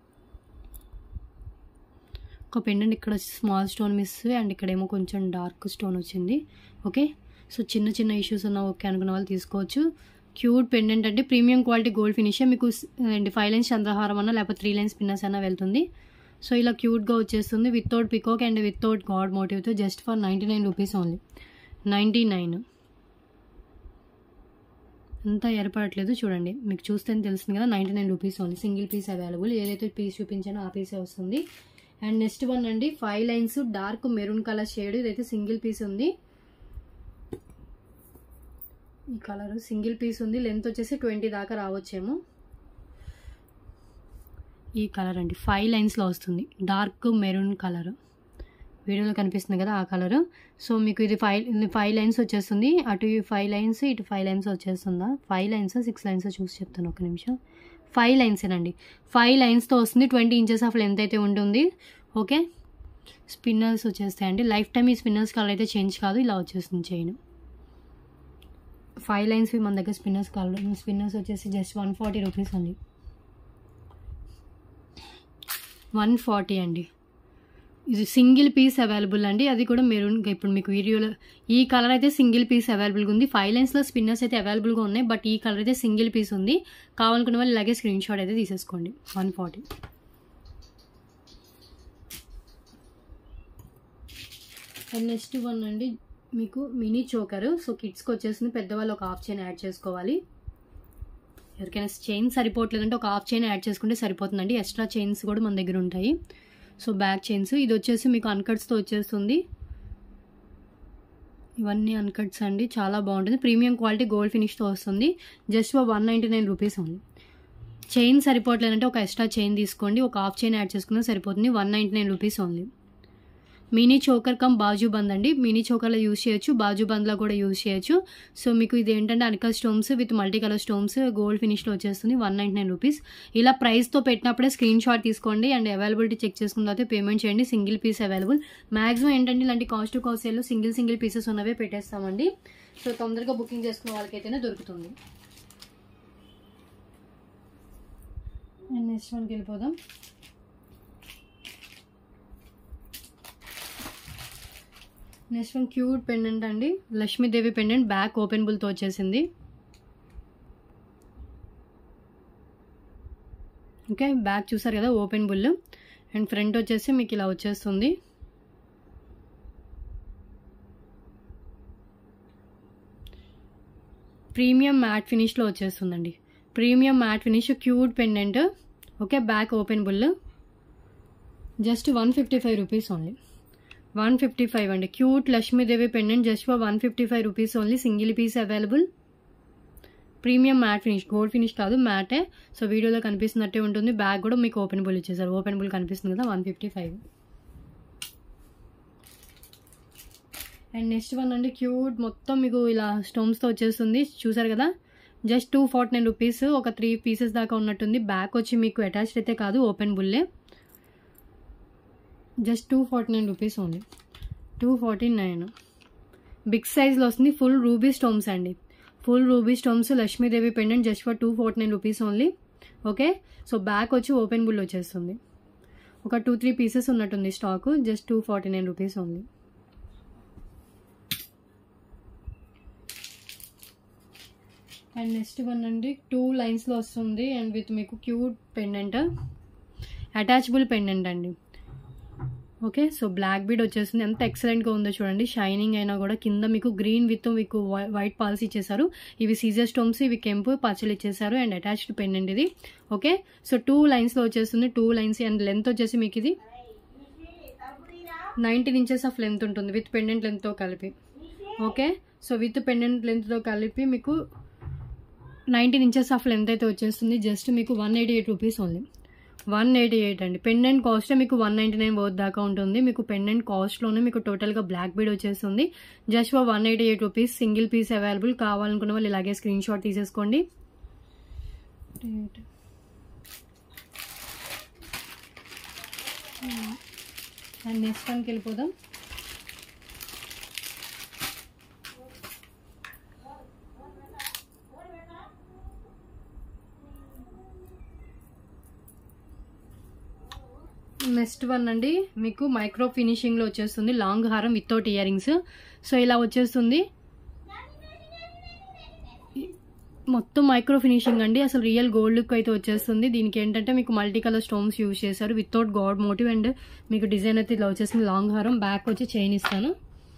ఒక పెండెంట్ ఇక్కడ స్మాల్ స్టోన్ మిస్ అండ్ ఇక్కడేమో కొంచెం డార్క్ స్టోన్ వచ్చింది ఓకే సో చిన్న చిన్న ఇష్యూస్ ఉన్న ఓకే అనుకున్న వాళ్ళు తీసుకోవచ్చు క్యూట్ పెండెంట్ అంటే ప్రీమియం క్వాలిటీ గోల్డ్ ఫినిష్ మీకు అండ్ ఫైవ్ లైన్స్ చంద్రహారం అన్న లేకపోతే త్రీ లైన్స్ పిన్నర్స్ అన్న వెళ్తుంది సో ఇలా క్యూట్గా వచ్చేస్తుంది without peacock and without god మోటివ్తో just for ninety nine rupees only ninety nine అంతా ఏర్పడట్లేదు చూడండి మీకు చూస్తే తెలుస్తుంది కదా ninety nine rupees only single piece available ఏదైతే పీస్ చూపించానో ఆ పీసే వస్తుంది అండ్ నెక్స్ట్ వన్ అండి five lines dark maroon colour shade ఇదైతే సింగిల్ పీస్ ఉంది ఈ కలర్ సింగిల్ పీస్ ఉంది లెంత్ వచ్చేసి ట్వంటీ దాకా రావచ్చేమో ఈ కలర్ అండి ఫైవ్ లైన్స్లో వస్తుంది డార్క్ మెరూన్ కలర్ వీడియోలో కనిపిస్తుంది కదా ఆ కలర్ సో మీకు ఇది ఫైవ్ ఫైవ్ లైన్స్ వచ్చేస్తుంది అటు ఫైవ్ లైన్స్ ఇటు ఫైవ్ లైన్స్ వచ్చేస్తుందా ఫైవ్ లైన్స్ సిక్స్ లైన్స్ చూసి చెప్తాను ఒక నిమిషం ఫైవ్ లైన్సేనండి ఫైవ్ లైన్స్తో వస్తుంది ట్వంటీ ఇంచెస్ ఆఫ్ లెంత్ అయితే ఉంటుంది ఓకే స్పిన్నర్స్ వచ్చేస్తాయండి లైఫ్ టైం ఈ స్పిన్నర్స్ కలర్ అయితే చేంజ్ కాదు ఇలా వచ్చేస్తుంది చైన్ ఫైవ్ లైన్స్ మన దగ్గర స్పిన్నర్స్ కలర్ స్పిన్నర్స్ వచ్చేసి జస్ట్ వన్ ఫార్టీ రూపీస్ అండి వన్ ఫార్టీ అండి ఇది సింగిల్ పీస్ అవైలబుల్ అండి అది కూడా మెరూన్ ఇప్పుడు మీకు వీడియోలో ఈ కలర్ అయితే సింగిల్ పీస్ అవైలబుల్గా ఉంది ఫైవ్ లైన్స్లో స్పిన్నర్స్ అయితే అవైలబుల్గా ఉన్నాయి బట్ ఈ కలర్ అయితే సింగిల్ పీస్ ఉంది కావాలనుకున్న వాళ్ళు ఇలాగే స్క్రీన్ షాట్ అయితే తీసేసుకోండి one forty and next one అండి మీకు మినీ చోకర్ సో కిడ్స్కి వచ్చేసింది పెద్దవాళ్ళు ఒక హాఫ్ చైన్ యాడ్ చేసుకోవాలి ఎవరికైనా చైన్ సరిపోవట్లేదంటే ఒక హాఫ్ చైన్ యాడ్ చేసుకుంటే సరిపోతుందండి ఎక్స్ట్రా చైన్స్ కూడా మన దగ్గర ఉంటాయి సో బ్యాక్ చైన్స్ ఇది వచ్చేసి మీకు అన్కట్స్తో వచ్చేస్తుంది ఇవన్నీ అన్కట్స్ అండి చాలా బాగుంటుంది ప్రీమియం క్వాలిటీ గోల్డ్ ఫినిష్తో వస్తుంది just one ninety nine rupees ఉంది చైన్ సరిపోవట్లేదంటే ఒక ఎక్స్ట్రా చైన్ తీసుకోండి ఒక హాఫ్ చైన్ యాడ్ చేసుకున్నా సరిపోతుంది one ninety nine rupees only mini choker cum బాజు బంద్ అండి మినీ చోకర్లో యూస్ చేయొచ్చు బాజు బంద్లో కూడా యూస్ చేయొచ్చు సో మీకు ఇది ఏంటంటే అనికల్ stones with multi colour stones gold ఫినిష్లో వచ్చేస్తుంది వన్ నైంటీ నైన్ రూపీస్ ఇలా ప్రైస్తో పెట్టినప్పుడే స్క్రీన్ షాట్ తీసుకోండి అండ్ అవైలబిలిటీ చెక్ చేసుకున్న తర్వాత పేమెంట్ చేయండి సింగిల్ పీస్ అవైలబుల్ మాక్సిమం ఏంటంటే ఇలాంటి కాస్ట్ టు కాస్ట్ సేల్లో సింగిల్ సింగిల్ పీసెస్ ఉన్నవే పెట్టేస్తామండి సో తొందరగా బుకింగ్ చేసుకున్న వాళ్ళకైతేనే దొరుకుతుంది అండ్ నెక్స్ట్ వన్కి వెళ్ళిపోదాం నెక్స్ట్ వన్ క్యూట్ పెండెంట్ అండి లక్ష్మీదేవి పెండెంట్ బ్యాక్ ఓపెన్ బుల్తో వచ్చేసింది ఓకే బ్యాక్ చూసారు కదా ఓపెన్ బుల్ అండ్ ఫ్రంట్ వచ్చేసి మీకు ఇలా వచ్చేస్తుంది ప్రీమియం మ్యాట్ ఫినిష్లో వచ్చేస్తుందండి premium matte finish cute pendant okay back open bull just one fifty five rupees only one fifty five అండి cute Lakshmidevi pendant just for one fifty five rupees only single piece available premium matte finish gold finish కాదు మ్యాటే so వీడియోలో కనిపిస్తున్నట్టే ఉంటుంది bag కూడా మీకు open bull ఇచ్చేసారు open bull కనిపిస్తుంది కదా one fifty five and next one అండి క్యూట్ మొత్తం మీకు ఇలా స్టోన్స్తో వచ్చేస్తుంది చూసారు కదా just two forty nine rupees ఒక త్రీ పీసెస్ దాకా ఉన్నట్టుంది బ్యాక్ వచ్చి మీకు అటాచ్డ్ అయితే కాదు ఓపెన్ బుల్లే just two forty nine rupees only two forty nine big సైజ్లో వస్తుంది ఫుల్ రూబీ స్టోన్స్ అండి full ruby stones Lakshmidevi pendant just for two forty nine rupees only okay so back వచ్చి ఓపెన్ బుల్ వచ్చేస్తుంది ఒక two three pieces ఉన్నట్టుంది stock just two forty nine rupees only and next one అండి two లైన్స్లో వస్తుంది and with మీకు cute pendant attachable pendant అండి okay so black bead వచ్చేస్తుంది ఎంత ఎక్సలెంట్గా ఉందో చూడండి షైనింగ్ అయినా కూడా కింద మీకు గ్రీన్ విత్ మీకు వైట్ పాల్స్ ఇచ్చేసారు ఇవి సీజర్ స్టోన్స్ ఇవి కెంపు పచ్చలు ఇచ్చేసారు అండ్ అటాచ్డ్ పెండెంట్ ఇది ఓకే సో టూ లైన్స్లో వచ్చేస్తుంది టూ లైన్స్ అండ్ లెంత్ వచ్చేసి మీకు ఇది నైన్టీన్ ఇంచెస్ ఆఫ్ లెంత్ ఉంటుంది విత్ పెండెంట్ లెంత్తో కలిపి ఓకే సో విత్ పెండెంట్ లెంత్తో కలిపి మీకు నైన్టీన్ ఇంచెస్ ఆఫ్ లెంత్ అయితే వచ్చేస్తుంది జస్ట్ మీకు one eighty eight rupees only one eighty eight అండి పెండెంట్ కాస్ట్ మీకు వన్ నైంటీ నైన్ వర్త్ దాకా ఉంటుంది మీకు పెండెంట్ కాస్ట్లోనే మీకు టోటల్గా బ్లాక్ బీడ్ వచ్చేస్తుంది just for one eighty eight rupees single piece available కావాలనుకున్న వాళ్ళు ఇలాగే స్క్రీన్ షాట్ తీసేసుకోండి అండ్ నెక్స్ట్ వన్కి వెళ్ళిపోదాం నెక్స్ట్ వన్ అండి మీకు మైక్రో ఫినిషింగ్లో వచ్చేస్తుంది లాంగ్ హారం వితౌట్ ఇయర్ రింగ్స్ సో ఇలా వచ్చేస్తుంది మొత్తం మైక్రో ఫినిషింగ్ అండి అసలు రియల్ గోల్డ్ లుక్ అయితే వచ్చేస్తుంది దీనికి ఏంటంటే మీకు మల్టీ కలర్ స్టోన్స్ యూజ్ చేశారు వితౌట్ గాడ్ మోటివ్ అండ్ మీకు డిజైన్ అయితే ఇలా వచ్చేసింది లాంగ్ హారం బ్యాక్ వచ్చి చైన్ ఇస్తాను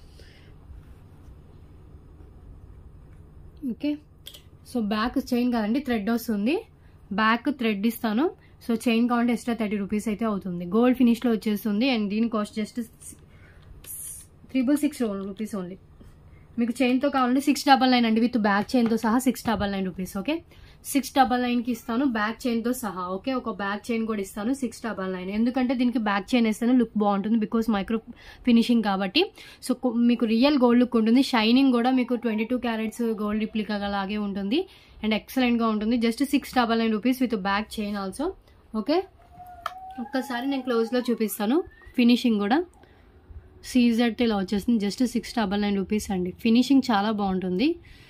ఓకే సో బ్యాక్ చైన్ కాదండి థ్రెడ్ వస్తుంది బ్యాక్ థ్రెడ్ ఇస్తాను సో చైన్ కావాలంటే ఎక్స్ట్రా థర్టీ రూపీస్ అయితే అవుతుంది గోల్డ్ ఫినిష్లో వచ్చేస్తుంది అండ్ దీని cost just triple six rupees only మీకు చైన్తో కావాలంటే సిక్స్ డబల్ నైన్ అండి విత్ బ్యాక్ చైన్తో సహా six double nine rupees okay six double నైన్కి ఇస్తాను బ్యాక్ చైన్తో సహా ఓకే ఒక బ్యాక్ చైన్ కూడా ఇస్తాను సిక్స్ డబల్ నైన్ ఎందుకంటే దీనికి బ్యాక్ చైన్ వేస్తేనే లుక్ బాగుంటుంది బికాస్ మైక్రో ఫినిషింగ్ కాబట్టి సో మీకు రియల్ గోల్డ్ లుక్ ఉంటుంది షైనింగ్ కూడా మీకు twenty two carats gold replica లాగే ఉంటుంది అండ్ ఎక్సలెంట్గా ఉంటుంది just six double nine rupees with back chain also okay ఒక్కసారి నేను క్లోజ్లో చూపిస్తాను ఫినిషింగ్ కూడా సీజెడ్ ఇలా వచ్చేసింది just six double nine rupees అండి ఫినిషింగ్ చాలా బాగుంటుంది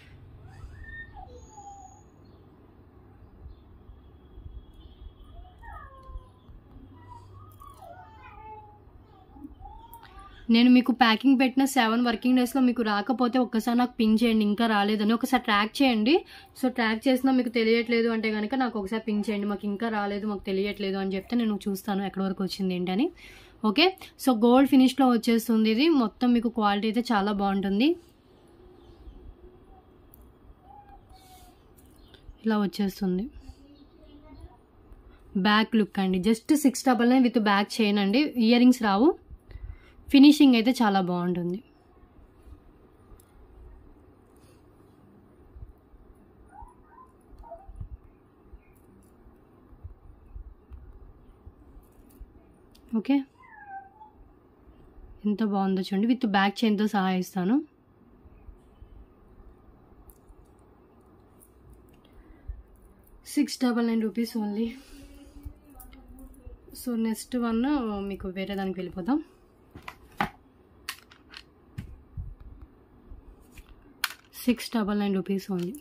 నేను మీకు ప్యాకింగ్ పెట్టిన సెవెన్ వర్కింగ్ డేస్లో మీకు రాకపోతే ఒక్కసారి నాకు పిన్ చేయండి ఇంకా రాలేదని ఒకసారి ట్రాక్ చేయండి సో ట్రాక్ చేసినా మీకు తెలియట్లేదు అంటే కనుక నాకు ఒకసారి పిన్ చేయండి మాకు ఇంకా రాలేదు మాకు తెలియట్లేదు అని చెప్తే నేను చూస్తాను ఎక్కడి వరకు వచ్చింది ఏంటని ఓకే సో గోల్డ్ ఫినిష్లో వచ్చేస్తుంది ఇది మొత్తం మీకు క్వాలిటీ అయితే చాలా బాగుంటుంది ఇలా వచ్చేస్తుంది బ్యాక్ లుక్ అండి just six double nine with back chain అండి ఇయర్ రింగ్స్ రావు ఫినిషింగ్ అయితే చాలా బాగుంటుంది ఓకే ఎంత బాగుందో చూడండి విత్ బ్యాక్ చైన్తో సహా ఇస్తాను six double nine rupees only so next one మీకు వేరే దానికి వెళ్ళిపోదాం six double nine rupees only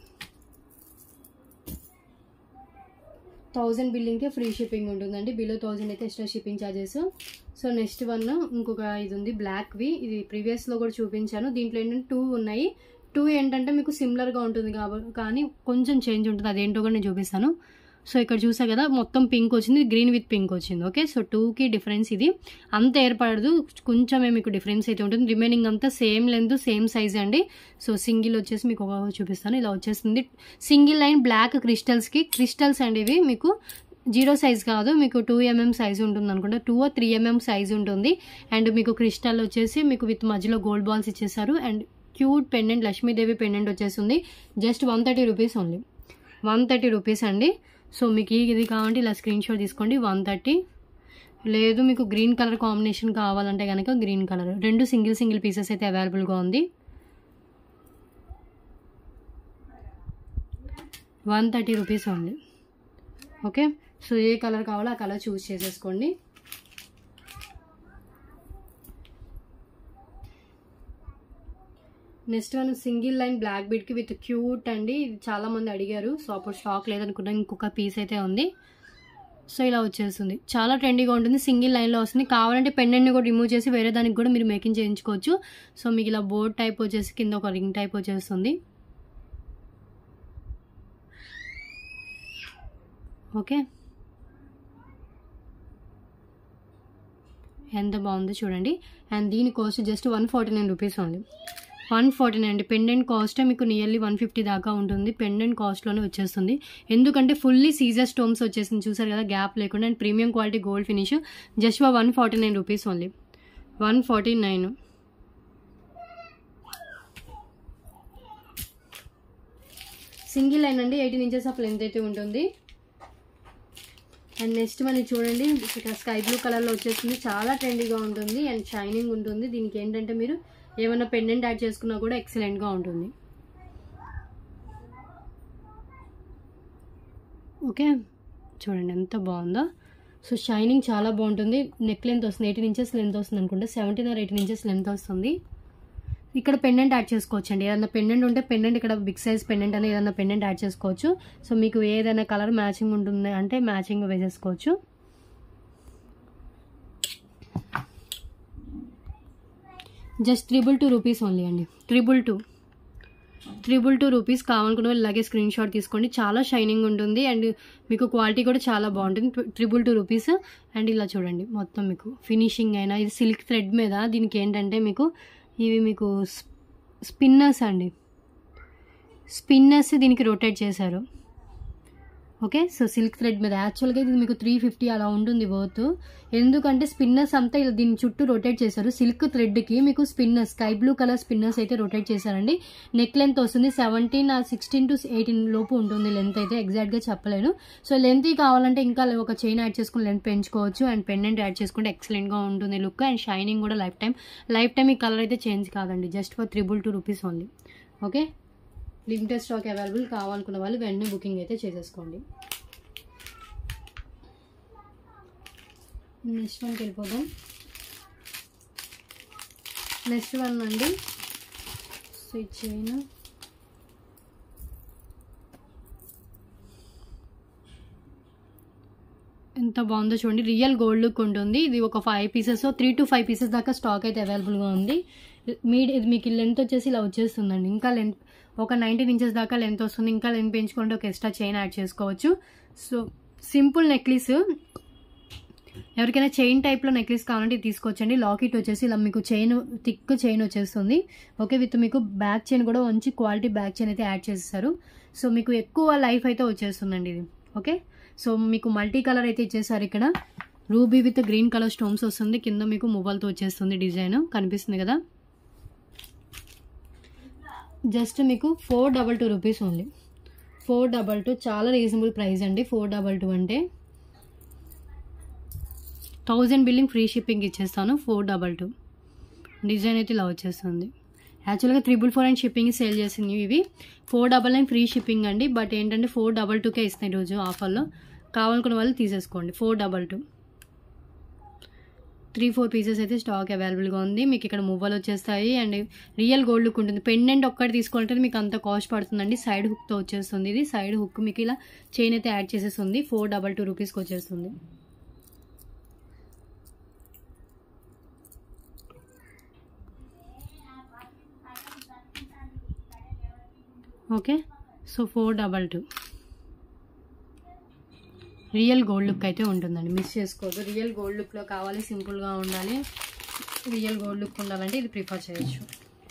thousand బిల్లింగ్కే ఫ్రీ షిప్పింగ్ ఉంటుందండి బిలో థౌజండ్ అయితే extra shipping charges so next one ఇంకొక ఇది ఉంది బ్లాక్వి ఇది ప్రీవియస్లో కూడా చూపించాను దీంట్లో ఏంటంటే టూ ఉన్నాయి టూ ఏంటంటే మీకు సిమిలర్గా ఉంటుంది కాబట్టి కానీ కొంచెం చేంజ్ ఉంటుంది అదేంటో కూడా నేను చూపిస్తాను సో ఇక్కడ చూసా కదా మొత్తం పింక్ వచ్చింది గ్రీన్ విత్ పింక్ వచ్చింది ఓకే సో టూకి డిఫరెన్స్ ఇది అంత ఏర్పడదు కొంచెమే మీకు డిఫరెన్స్ అయితే ఉంటుంది రిమైనింగ్ అంతా సేమ్ లెంత్ సేమ్ సైజ్ అండి సో సింగిల్ వచ్చేసి మీకు ఒక చూపిస్తాను ఇలా వచ్చేస్తుంది సింగిల్ లైన్ బ్లాక్ క్రిస్టల్స్కి క్రిస్టల్స్ అండి ఇవి మీకు జీరో సైజ్ కాదు మీకు టూ ఎంఎం సైజ్ ఉంటుంది అనుకుంటా టూ త్రీ ఎంఎం సైజ్ ఉంటుంది అండ్ మీకు క్రిస్టల్ వచ్చేసి మీకు విత్ మధ్యలో గోల్డ్ బాల్స్ ఇచ్చేసారు and cute pendant Lakshmidevi pendant వచ్చేస్తుంది just one thirty rupees only one thirty rupees అండి సో మీకు ఇది కావాలంటే ఇలా స్క్రీన్ షాట్ తీసుకోండి వన్ థర్టీ లేదు మీకు గ్రీన్ కలర్ కాంబినేషన్ కావాలంటే కనుక గ్రీన్ కలర్ రెండు సింగిల్ సింగిల్ పీసెస్ అయితే అవైలబుల్గా ఉంది వన్ థర్టీ రూపీస్ ఉంది ఓకే సో ఏ కలర్ కావాలో ఆ కలర్ చూస్ చేసేసుకోండి next one single line black బీడ్కి విత్ క్యూట్ అండి ఇది చాలా మంది అడిగారు సో అప్పుడు స్టాక్ లేదనుకున్నా ఇంకొక పీస్ అయితే ఉంది సో ఇలా వచ్చేస్తుంది చాలా ట్రెండీగా ఉంటుంది సింగిల్ లైన్లో వస్తుంది కావాలంటే పెండెంట్ని కూడా రిమూవ్ చేసి వేరే దానికి కూడా మీరు మేకింగ్ చేయించుకోవచ్చు సో మీకు ఇలా బోర్డ్ టైప్ వచ్చేసి కింద ఒక రింగ్ టైప్ వచ్చేస్తుంది ఓకే ఎంత బాగుందో చూడండి అండ్ దీని cost just one forty nine rupees ఉంది వన్ ఫార్టీ నైన్ అండి పెండెంట్ కాస్ట్ మీకు నియర్లీ వన్ ఫిఫ్టీ దాకా ఉంటుంది పెండెంట్ కాస్ట్లోనే వచ్చేస్తుంది ఎందుకంటే ఫుల్లీ సీజర్ స్టోన్స్ వచ్చేసింది చూసారు కదా గ్యాప్ లేకుండా and premium quality gold finish just one forty nine rupees only one forty nine single line అండి ఎయిటీన్ ఇంచెస్ ఆఫ్ లెంత్ అయితే ఉంటుంది అండ్ నెక్స్ట్ మనకి చూడండి ఇక్కడ స్కై బ్లూ కలర్లో వచ్చేస్తుంది చాలా ట్రెండీగా ఉంటుంది అండ్ షైనింగ్ ఉంటుంది దీనికి ఏంటంటే మీరు ఏమైనా పెండెంట్ యాడ్ చేసుకున్నా కూడా ఎక్సలెంట్గా ఉంటుంది ఓకే చూడండి ఎంత బాగుందో సో షైనింగ్ చాలా బాగుంటుంది నెక్ లెంత్ వస్తుంది ఎయిటీన్ ఇంచెస్ లెంత్ వస్తుంది అనుకుంటే seventeen or eighteen inches length వస్తుంది ఇక్కడ పెండెంట్ యాడ్ చేసుకోవచ్చు అండి ఏదైనా పెండెంట్ ఉంటే పెండెంట్ ఇక్కడ బిగ్ సైజ్ పెండెంట్ అనేది ఏదైనా పెండెంట్ యాడ్ చేసుకోవచ్చు సో మీకు ఏదైనా కలర్ మ్యాచింగ్ ఉంటుంది అంటే మ్యాచింగ్ వేసేసుకోవచ్చు just triple two rupees only అండి triple two triple two rupees కావాలనుకున్న వాళ్ళు ఇలాగే స్క్రీన్ షాట్ తీసుకోండి చాలా షైనింగ్ ఉంటుంది అండ్ మీకు క్వాలిటీ కూడా చాలా బాగుంటుంది త్రిబుల్ టూ రూపీస్ అండ్ ఇలా చూడండి మొత్తం మీకు ఫినిషింగ్ అయినా ఇది సిల్క్ థ్రెడ్ మీద దీనికి ఏంటంటే మీకు ఇవి మీకు స్పిన్నర్స్ అండి స్పిన్నర్స్ దీనికి రొటేట్ చేశారు ఓకే సో సిల్క్ థ్రెడ్ మీద యాక్చువల్గా ఇది మీకు త్రీ ఫిఫ్టీ అలా ఉంటుంది వర్త్ ఎందుకంటే స్పిన్నర్స్ అంతా ఇలా దీని చుట్టూ రొటేట్ చేశారు సిల్క్ థ్రెడ్కి మీకు spinners sky blue colour spinners అయితే రొటేట్ చేశారండి నెక్ లెంత్ వస్తుంది సెవెంటీన్ సిక్స్టీన్ టు ఎయిటీన్ లోపు ఉంటుంది లెంత్ అయితే ఎగ్జాక్ట్గా చెప్పలేను సో లెంత్ కావాలంటే ఇంకా ఒక చైన్ యాడ్ చేసుకుని లెంత్ పెంచుకోవచ్చు అండ్ పెండెంట్ యాడ్ చేసుకుంటే ఎక్సలెంట్గా ఉంటుంది లుక్ అండ్ షైనింగ్ కూడా లైఫ్ టైం లైఫ్ టైం ఈ కలర్ అయితే చేంజ్ కాదండి just for triple two rupees only okay limited stock available కావాలనుకున్న వాళ్ళు వెంటనే బుకింగ్ అయితే చేసేసుకోండి నెక్స్ట్ వన్కి వెళ్ళిపోదాం నెక్స్ట్ వన్ అండి స్విచ్ చైన్ ఎంత బాగుందో చూడండి రియల్ గోల్డ్ లుక్ ఉంటుంది ఇది ఒక five pieces three to five pieces దాకా స్టాక్ అయితే అవైలబుల్గా ఉంది మీ ఇది మీకు లెంత్ వచ్చేసి ఇలా వచ్చేస్తుందండి ఇంకా లెంత్ ఒక నైన్టీన్ ఇంచెస్ దాకా లెంత్ వస్తుంది ఇంకా లెంత్ పెంచుకుంటే ఒక ఎక్స్ట్రా చైన్ యాడ్ చేసుకోవచ్చు సో సింపుల్ నెక్లెస్ ఎవరికైనా చైన్ టైప్లో నెక్లెస్ కావాలంటే ఇది తీసుకోవచ్చండి లాకెట్ వచ్చేసి ఇలా మీకు చైన్ థిక్ చైన్ వచ్చేస్తుంది ఓకే విత్ మీకు బ్యాక్ చైన్ కూడా మంచి క్వాలిటీ బ్యాక్ చైన్ అయితే యాడ్ చేసేసారు సో మీకు ఎక్కువ లైఫ్ అయితే వచ్చేస్తుందండి ఇది ఓకే సో మీకు మల్టీ కలర్ అయితే ఇచ్చేసారు ఇక్కడ ruby with green colour stones వస్తుంది కింద మీకు మొబైల్తో వచ్చేస్తుంది డిజైన్ కనిపిస్తుంది కదా జస్ట్ మీకు four double two rupees only four double two చాలా రీజనబుల్ ప్రైస్ అండి ఫోర్ డబల్ టూ అంటే థౌజండ్ బిల్లింగ్ ఫ్రీ షిప్పింగ్ ఇచ్చేస్తాను ఫోర్ డబల్ టూ డిజైన్ అయితే ఇలా వచ్చేస్తుంది యాక్చువల్గా triple four and shipping sale చేసింది ఇవి four double nine free shipping అండి బట్ ఏంటంటే ఫోర్ డబల్ టూకే ఇస్తాయి ఈరోజు ఆఫర్లో కావాలనుకున్న వాళ్ళు తీసేసుకోండి four double two three four pieces అయితే స్టాక్ అవైలబుల్గా ఉంది మీకు ఇక్కడ మువ్వలు వచ్చేస్తాయి అండ్ రియల్ గోల్డ్ లుక్ ఉంటుంది పెండెంట్ ఒక్కటి తీసుకోవాలంటే మీకు అంత కాస్ట్ పడుతుందండి సైడ్ హుక్తో వచ్చేస్తుంది ఇది సైడ్ హుక్ మీకు ఇలా చైన్ అయితే యాడ్ చేసేస్తుంది ఫోర్ డబల్ టూ రూపీస్కి వచ్చేస్తుంది okay so four double two real gold look అయితే ఉంటుందండి మిస్ చేసుకోవద్దు రియల్ గోల్డ్ లుక్లో కావాలి సింపుల్గా ఉండాలి రియల్ గోల్డ్ లుక్ ఉండాలంటే ఇది ప్రిఫర్ చేయొచ్చు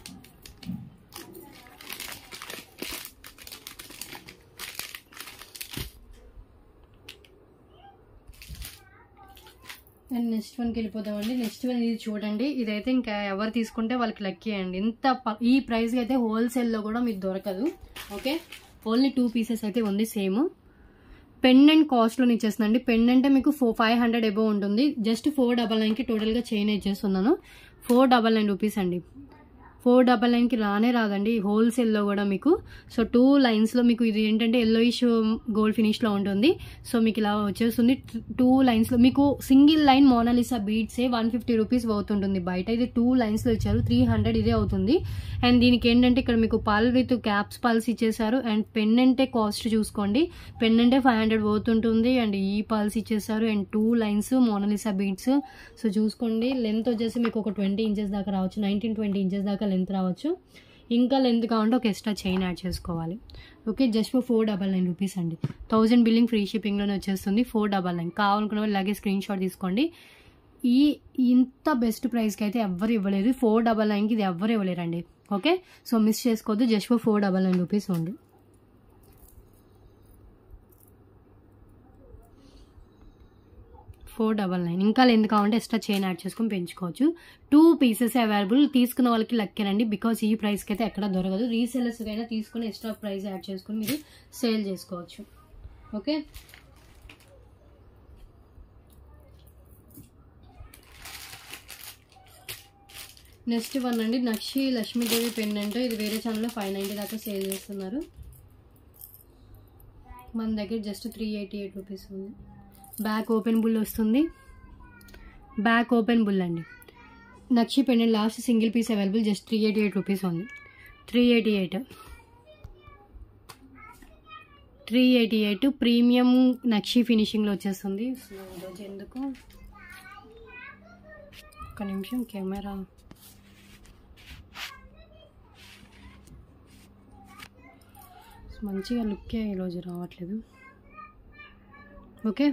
అండ్ నెక్స్ట్ వన్కి వెళ్ళిపోతామండి నెక్స్ట్ వన్ ఇది చూడండి ఇదైతే ఇంకా ఎవరు తీసుకుంటే వాళ్ళకి లక్కీ అండి ఇంత ప- ఈ ప్రైస్కి అయితే హోల్సేల్లో కూడా మీకు దొరకదు ఓకే ఓన్లీ టూ పీసెస్ అయితే ఉంది సేమ్ పెండెంట్ కాస్ట్లో ఇచ్చేస్తుందండి పెండెంట్ మీకు ఫోర్ ఫైవ్ హండ్రెడ్ ఎబో ఉంటుంది జస్ట్ ఫోర్ డబల్ నైన్కి టోటల్గా చైన్ ఇచ్చేస్తున్నాను ఫోర్ డబల్ నైన్ రూపీస్ అండి ఫోర్ డబల్ నైన్కి రానే రాదండి హోల్సేల్లో కూడా మీకు సో టూ లైన్స్లో మీకు ఇది ఏంటంటే ఎల్లోయిష్ గోల్డ్ ఫినిష్లో ఉంటుంది సో మీకు ఇలా వచ్చేస్తుంది టూ లైన్స్లో మీకు సింగిల్ లైన్ మోనాలిసా బీడ్సే వన్ ఫిఫ్టీ రూపీస్ అవుతుంటుంది బయట ఇది టూ లైన్స్లో ఇచ్చారు త్రీ హండ్రెడ్ ఇదే అవుతుంది అండ్ దీనికి ఏంటంటే ఇక్కడ మీకు పల్ విత్ క్యాప్స్ పల్స్ ఇచ్చేసారు అండ్ పెన్నెంటే కాస్ట్ చూసుకోండి పెన్నెంటే ఫైవ్ హండ్రెడ్ పోతుంటుంది అండ్ ఈ పల్స్ ఇచ్చేసారు and two lines Mona Lisa beads so చూసుకోండి లెంత్ వచ్చేసి మీకు ఒక ట్వంటీ ఇంచెస్ దాకా రావచ్చు నైన్టీన్ ట్వంటీ ఇంచెస్ దాకా లెంత్ రావచ్చు ఇంకా లెంత్ కావాలంటే ఒక ఎక్స్ట్రా చైన్ యాడ్ చేసుకోవాలి okay just for four double nine rupees అండి థౌజండ్ బిల్లింగ్ ఫ్రీ షిప్పింగ్లోనే వచ్చేస్తుంది ఫోర్ డబల్ నైన్ కావాలనుకున్న వాళ్ళు ఇలాగే స్క్రీన్ షాట్ తీసుకోండి ఈ ఇంత బెస్ట్ ప్రైస్కి అయితే ఎవ్వరు ఇవ్వలేదు ఫోర్ డబల్ నైన్కి ఇది ఎవ్వరు ఇవ్వలేరండి ఓకే సో మిస్ చేసుకోవద్దు just for four double nine rupees ఉంది ఫోర్ డబల్ నైన్ ఇంకా లెంత్ కావాలంటే ఎక్స్ట్రా చైన్ యాడ్ చేసుకొని పెంచుకోవచ్చు టూ పీసెస్ అవైలబుల్ తీసుకున్న వాళ్ళకి లక్కేనండి బికాస్ ఈ ప్రైస్కి అయితే ఎక్కడ దొరకదు రీసెలర్స్ అయినా తీసుకుని ఎక్స్ట్రా ప్రైస్ యాడ్ చేసుకొని మీరు సేల్ చేసుకోవచ్చు ఓకే నెక్స్ట్ వన్ అండి నక్షి లక్ష్మీదేవి పెండెంట్ ఇది వేరే ఛానల్లో ఫైవ్ నైంటీ దాకా సేల్ చేస్తున్నారు మన దగ్గర just three eighty eight rupees ఉంది బ్యాక్ ఓపెన్ బుల్ వస్తుంది బ్యాక్ ఓపెన్ బుల్ అండి నక్షి pendant last single piece available just three eighty eight rupees ఉంది three eighty eight three eighty eight premium నక్షి ఫినిషింగ్లో వచ్చేస్తుంది సో ఈరోజు ఎందుకు ఒక నిమిషం కెమెరా మంచిగా లుక్కే ఈరోజు రావట్లేదు okay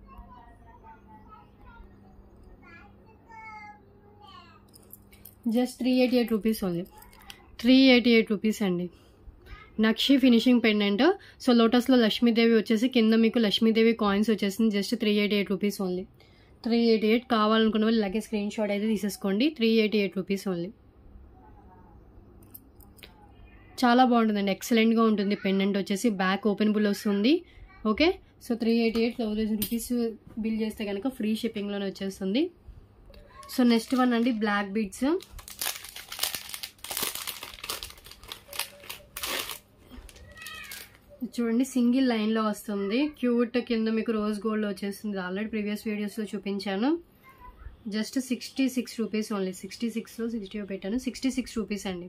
just three eighty eight rupees only three eighty eight rupees అండి నక్షి ఫినిషింగ్ పెండెంట్ సో లోటస్లో లక్ష్మీదేవి వచ్చేసి కింద మీకు లక్ష్మీదేవి కాయిన్స్ వచ్చేసింది just three eighty eight rupees only three eighty eight కావాలనుకున్న వాళ్ళు ఇలాగే స్క్రీన్ షాట్ అయితే తీసేసుకోండి three eighty eight rupees only చాలా బాగుంటుందండి ఎక్సలెంట్గా ఉంటుంది పెండెంట్ వచ్చేసి బ్యాక్ ఓపెనబుల్ వస్తుంది okay so three eighty eight thousand rupees bill చేస్తే కనుక ఫ్రీ షిప్పింగ్లోనే వచ్చేస్తుంది సో నెక్స్ట్ వన్ అండి బ్లాక్ బీడ్స్ చూడండి సింగిల్ లైన్లో వస్తుంది క్యూట్ కింద మీకు రోజ్ గోల్డ్ వచ్చేస్తుంది ఆల్రెడీ ప్రీవియస్ వీడియోస్లో చూపించాను just sixty six rupees only sixty సిక్స్లో సిక్స్టీ పెట్టాను సిక్స్టీ సిక్స్ రూపీస్ అండి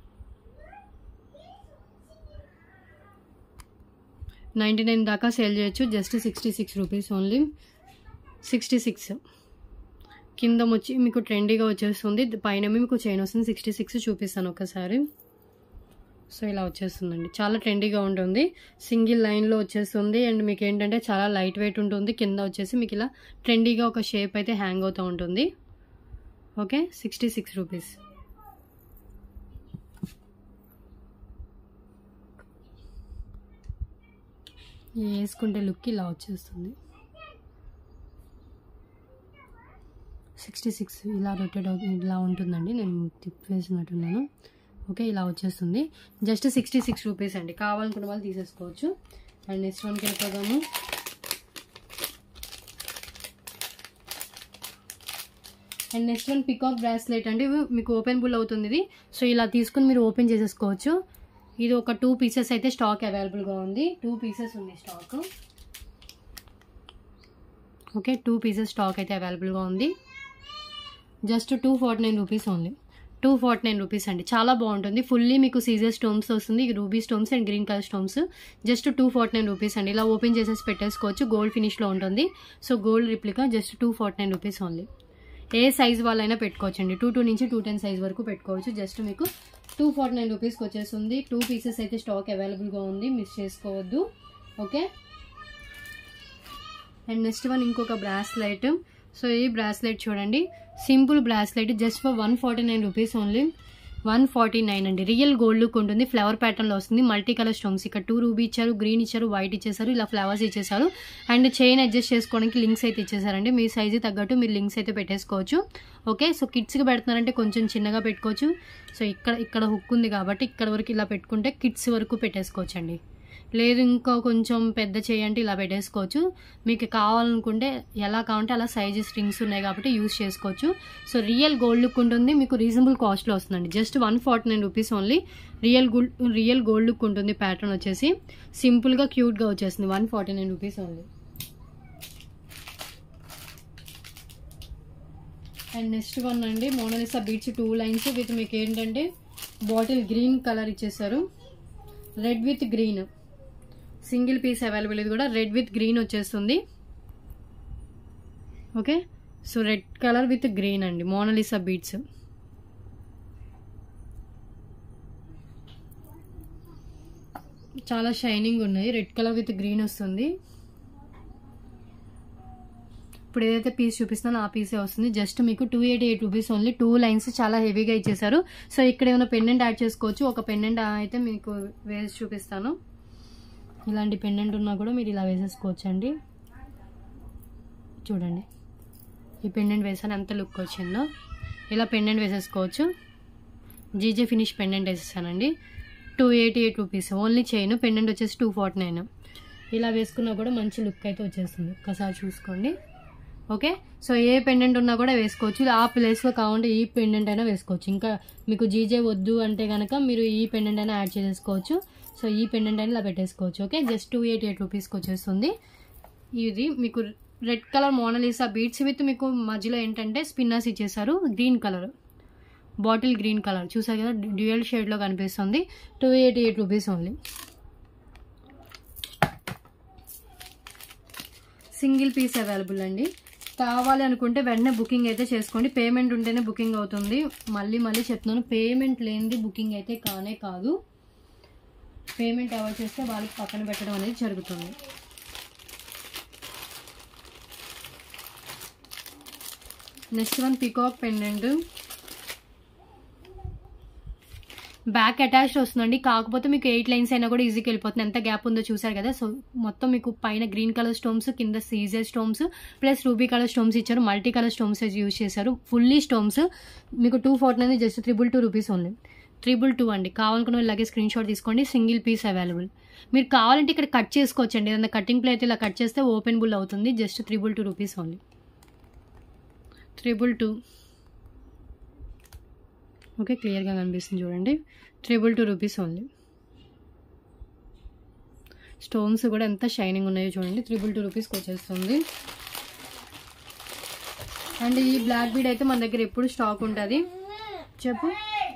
నైంటీ నైన్ దాకా సేల్ చేయొచ్చు just sixty six rupees only sixty six కింద వచ్చి మీకు ట్రెండీగా వచ్చేస్తుంది పైన మీకు చైన్ వస్తుంది సిక్స్టీ సిక్స్ చూపిస్తాను ఒకసారి సో ఇలా వచ్చేస్తుందండి చాలా ట్రెండీగా ఉంటుంది సింగిల్ లైన్లో వచ్చేస్తుంది అండ్ మీకు ఏంటంటే చాలా లైట్ వెయిట్ ఉంటుంది కింద వచ్చేసి మీకు ఇలా ట్రెండీగా ఒక షేప్ అయితే హ్యాంగ్ అవుతూ ఉంటుంది ఓకే సిక్స్టీ సిక్స్ రూపీస్ వేసుకుంటే లుక్ ఇలా వచ్చేస్తుంది సిక్స్టీ సిక్స్ ఇలా రొటేట్ అవుతుంది ఇలా ఉంటుందండి నేను తిప్పేసినట్టున్నాను ఓకే ఇలా వచ్చేస్తుంది జస్ట్ సిక్స్టీ సిక్స్ రూపీస్ అండి కావాలనుకున్న వాళ్ళు తీసేసుకోవచ్చు అండ్ నెక్స్ట్ వన్కి వెళ్ళిపోదాము and next one peacock bracelet అంటే ఇవి మీకు ఓపెన్ బుల్ అవుతుంది ఇది సో ఇలా తీసుకుని మీరు ఓపెన్ చేసేసుకోవచ్చు ఇది ఒక టూ పీసెస్ అయితే స్టాక్ అవైలబుల్గా ఉంది టూ పీసెస్ ఉంది stock okay two pieces stock అయితే అవైలబుల్గా ఉంది just two forty nine rupees only two forty nine rupees అండి చాలా బాగుంటుంది ఫుల్లీ మీకు సీజర్ స్టోన్స్ వస్తుంది ruby stones and green colour stones just two forty nine rupees అండి ఇలా ఓపెన్ చేసేసి పెట్టేసుకోవచ్చు గోల్డ్ ఫినిష్లో ఉంటుంది so gold replica just two forty nine rupees only ఏ సైజ్ వాళ్ళైనా పెట్టుకోవచ్చు అండి టూ టూ నుంచి టూ టెన్ సైజ్ వరకు పెట్టుకోవచ్చు జస్ట్ మీకు టూ ఫార్టీ నైన్ రూపీస్కి వచ్చేస్తుంది టూ పీసెస్ అయితే స్టాక్ అవైలబుల్గా ఉంది మిస్ చేసుకోవద్దు ఓకే అండ్ నెక్స్ట్ వన్ ఇంకొక బ్రాస్లెట్ సో ఈ బ్రాస్లెట్ చూడండి simple bracelet just for one forty nine rupees only one forty nine అండి రియల్ గోల్డ్ లుక్ ఉంటుంది ఫ్లవర్ ప్యాటర్న్లో వస్తుంది మల్టీ కలర్ స్టోన్స్ ఇక్కడ టూ రూబీ ఇచ్చారు గ్రీన్ ఇచ్చారు వైట్ ఇచ్చేసారు ఇలా ఫ్లవర్స్ ఇచ్చేసారు అండ్ చైన్ అడ్జస్ట్ చేసుకోవడానికి లింక్స్ అయితే ఇచ్చేసారండి మీ సైజు తగ్గట్టు మీరు లింక్స్ అయితే పెట్టేసుకోవచ్చు ఓకే సో కిడ్స్కి పెడుతున్నారంటే కొంచెం చిన్నగా పెట్టుకోవచ్చు సో ఇక్కడ ఇక్కడ హుక్ ఉంది కాబట్టి ఇక్కడ వరకు ఇలా పెట్టుకుంటే కిడ్స్ వరకు పెట్టేసుకోవచ్చు అండి లేదు ఇంకా కొంచెం పెద్ద చేయంటే ఇలా పెట్టేసుకోవచ్చు మీకు కావాలనుకుంటే ఎలా కావాలంటే అలా సైజు స్ట్రింగ్స్ ఉన్నాయి కాబట్టి యూస్ చేసుకోవచ్చు సో రియల్ గోల్డ్ లుక్ ఉంటుంది మీకు రీజనబుల్ కాస్ట్లో వస్తుందండి just one forty nine rupees only real gold real gold look ఉంటుంది ప్యాటర్న్ వచ్చేసి సింపుల్గా క్యూట్గా వచ్చేసింది one forty nine rupees only and next one అండి Mona Lisa beads two lines with మీకు ఏంటంటే బాటిల్ గ్రీన్ కలర్ ఇచ్చేసారు red with green single piece available ఇది కూడా రెడ్ విత్ గ్రీన్ వచ్చేస్తుంది okay so red colour with green అండి Mona Lisa beads చాలా shining ఉన్నాయి రెడ్ కలర్ విత్ గ్రీన్ వస్తుంది ఇప్పుడు ఏదైతే పీస్ చూపిస్తానో ఆ పీసే వస్తుంది జస్ట్ మీకు two eighty eight rupees only two lines చాలా హెవీగా ఇచ్చేసారు సో ఇక్కడ ఏమైనా పెండెంట్ యాడ్ చేసుకోవచ్చు ఒక పెండెంట్ అయితే మీకు వేసి చూపిస్తాను ఇలాంటి పెండెంట్ ఉన్నా కూడా మీరు ఇలా వేసేసుకోవచ్చు అండి చూడండి ఈ పెండెంట్ వేసాను ఎంత లుక్ వచ్చిందో ఇలా పెండెంట్ వేసేసుకోవచ్చు జీజే ఫినిష్ పెండెంట్ వేసేసానండి two eighty eight rupees only chain pendant వచ్చేసి టూ ఫార్టీ నైన్ ఇలా వేసుకున్నా కూడా మంచి లుక్ అయితే వచ్చేస్తుంది ఒక్కసారి చూసుకోండి ఓకే సో ఏ పెండెంట్ ఉన్నా కూడా వేసుకోవచ్చు ఆ ప్లేస్లో కావాలంటే ఈ పెండెంట్ అయినా వేసుకోవచ్చు ఇంకా మీకు జీజే వద్దు అంటే కనుక మీరు ఈ పెండెంట్ అయినా యాడ్ చేసుకోవచ్చు సో ఈ పెండెంట్ అయినా ఇలా పెట్టేసుకోవచ్చు okay just two eighty eight రూపీస్కి వచ్చేస్తుంది ఇది మీకు red colour Mona Lisa beads with మీకు మధ్యలో ఏంటంటే స్పిన్నర్స్ ఇచ్చేసారు green colour bottle green colour చూసారు కదా డ్యూయల్ షేడ్లో కనిపిస్తుంది two eighty eight rupees only single piece available అండి కావాలి అనుకుంటే వెంటనే బుకింగ్ అయితే చేసుకోండి పేమెంట్ ఉంటేనే బుకింగ్ అవుతుంది మళ్ళీ మళ్ళీ చెప్తున్నాను పేమెంట్ లేనిది బుకింగ్ అయితే కానే కాదు పేమెంట్ ఎవరు చేస్తే వాళ్ళకి పక్కన పెట్టడం అనేది జరుగుతుంది next one peacock pendant back attached వస్తుందండి కాకపోతే మీకు ఎయిట్ లైన్స్ అయినా కూడా ఈజీకి వెళ్ళిపోతుంది ఎంత గ్యాప్ ఉందో చూసారు కదా సో మొత్తం మీకు పైన గ్రీన్ కలర్ స్టోన్స్ కింద CZ stones plus ruby colour stones ఇచ్చారు మల్టీ కలర్ స్టోన్స్ యూజ్ చేశారు ఫుల్లీ స్టోన్స్ మీకు two forty nine just triple two rupees only triple two అండి కావాలనుకున్న ఇలాగే స్క్రీన్ షాట్ తీసుకోండి సింగిల్ పీస్ అవైలబుల్ మీరు కావాలంటే ఇక్కడ కట్ చేసుకోవచ్చు అండి ఏదైనా కటింగ్ ప్లేట్ ఇలా కట్ చేస్తే ఓపెన్ బుల్ అవుతుంది just triple two rupees only triple two okay క్లియర్గా కనిపిస్తుంది చూడండి triple two rupees only stones కూడా ఎంత షైనింగ్ ఉన్నాయో చూడండి త్రిబుల్ టూ రూపీస్కి వచ్చేస్తుంది అండ్ ఈ బ్లాక్ బీడ్ అయితే మన దగ్గర ఎప్పుడు స్టాక్ ఉంటుంది చెప్పు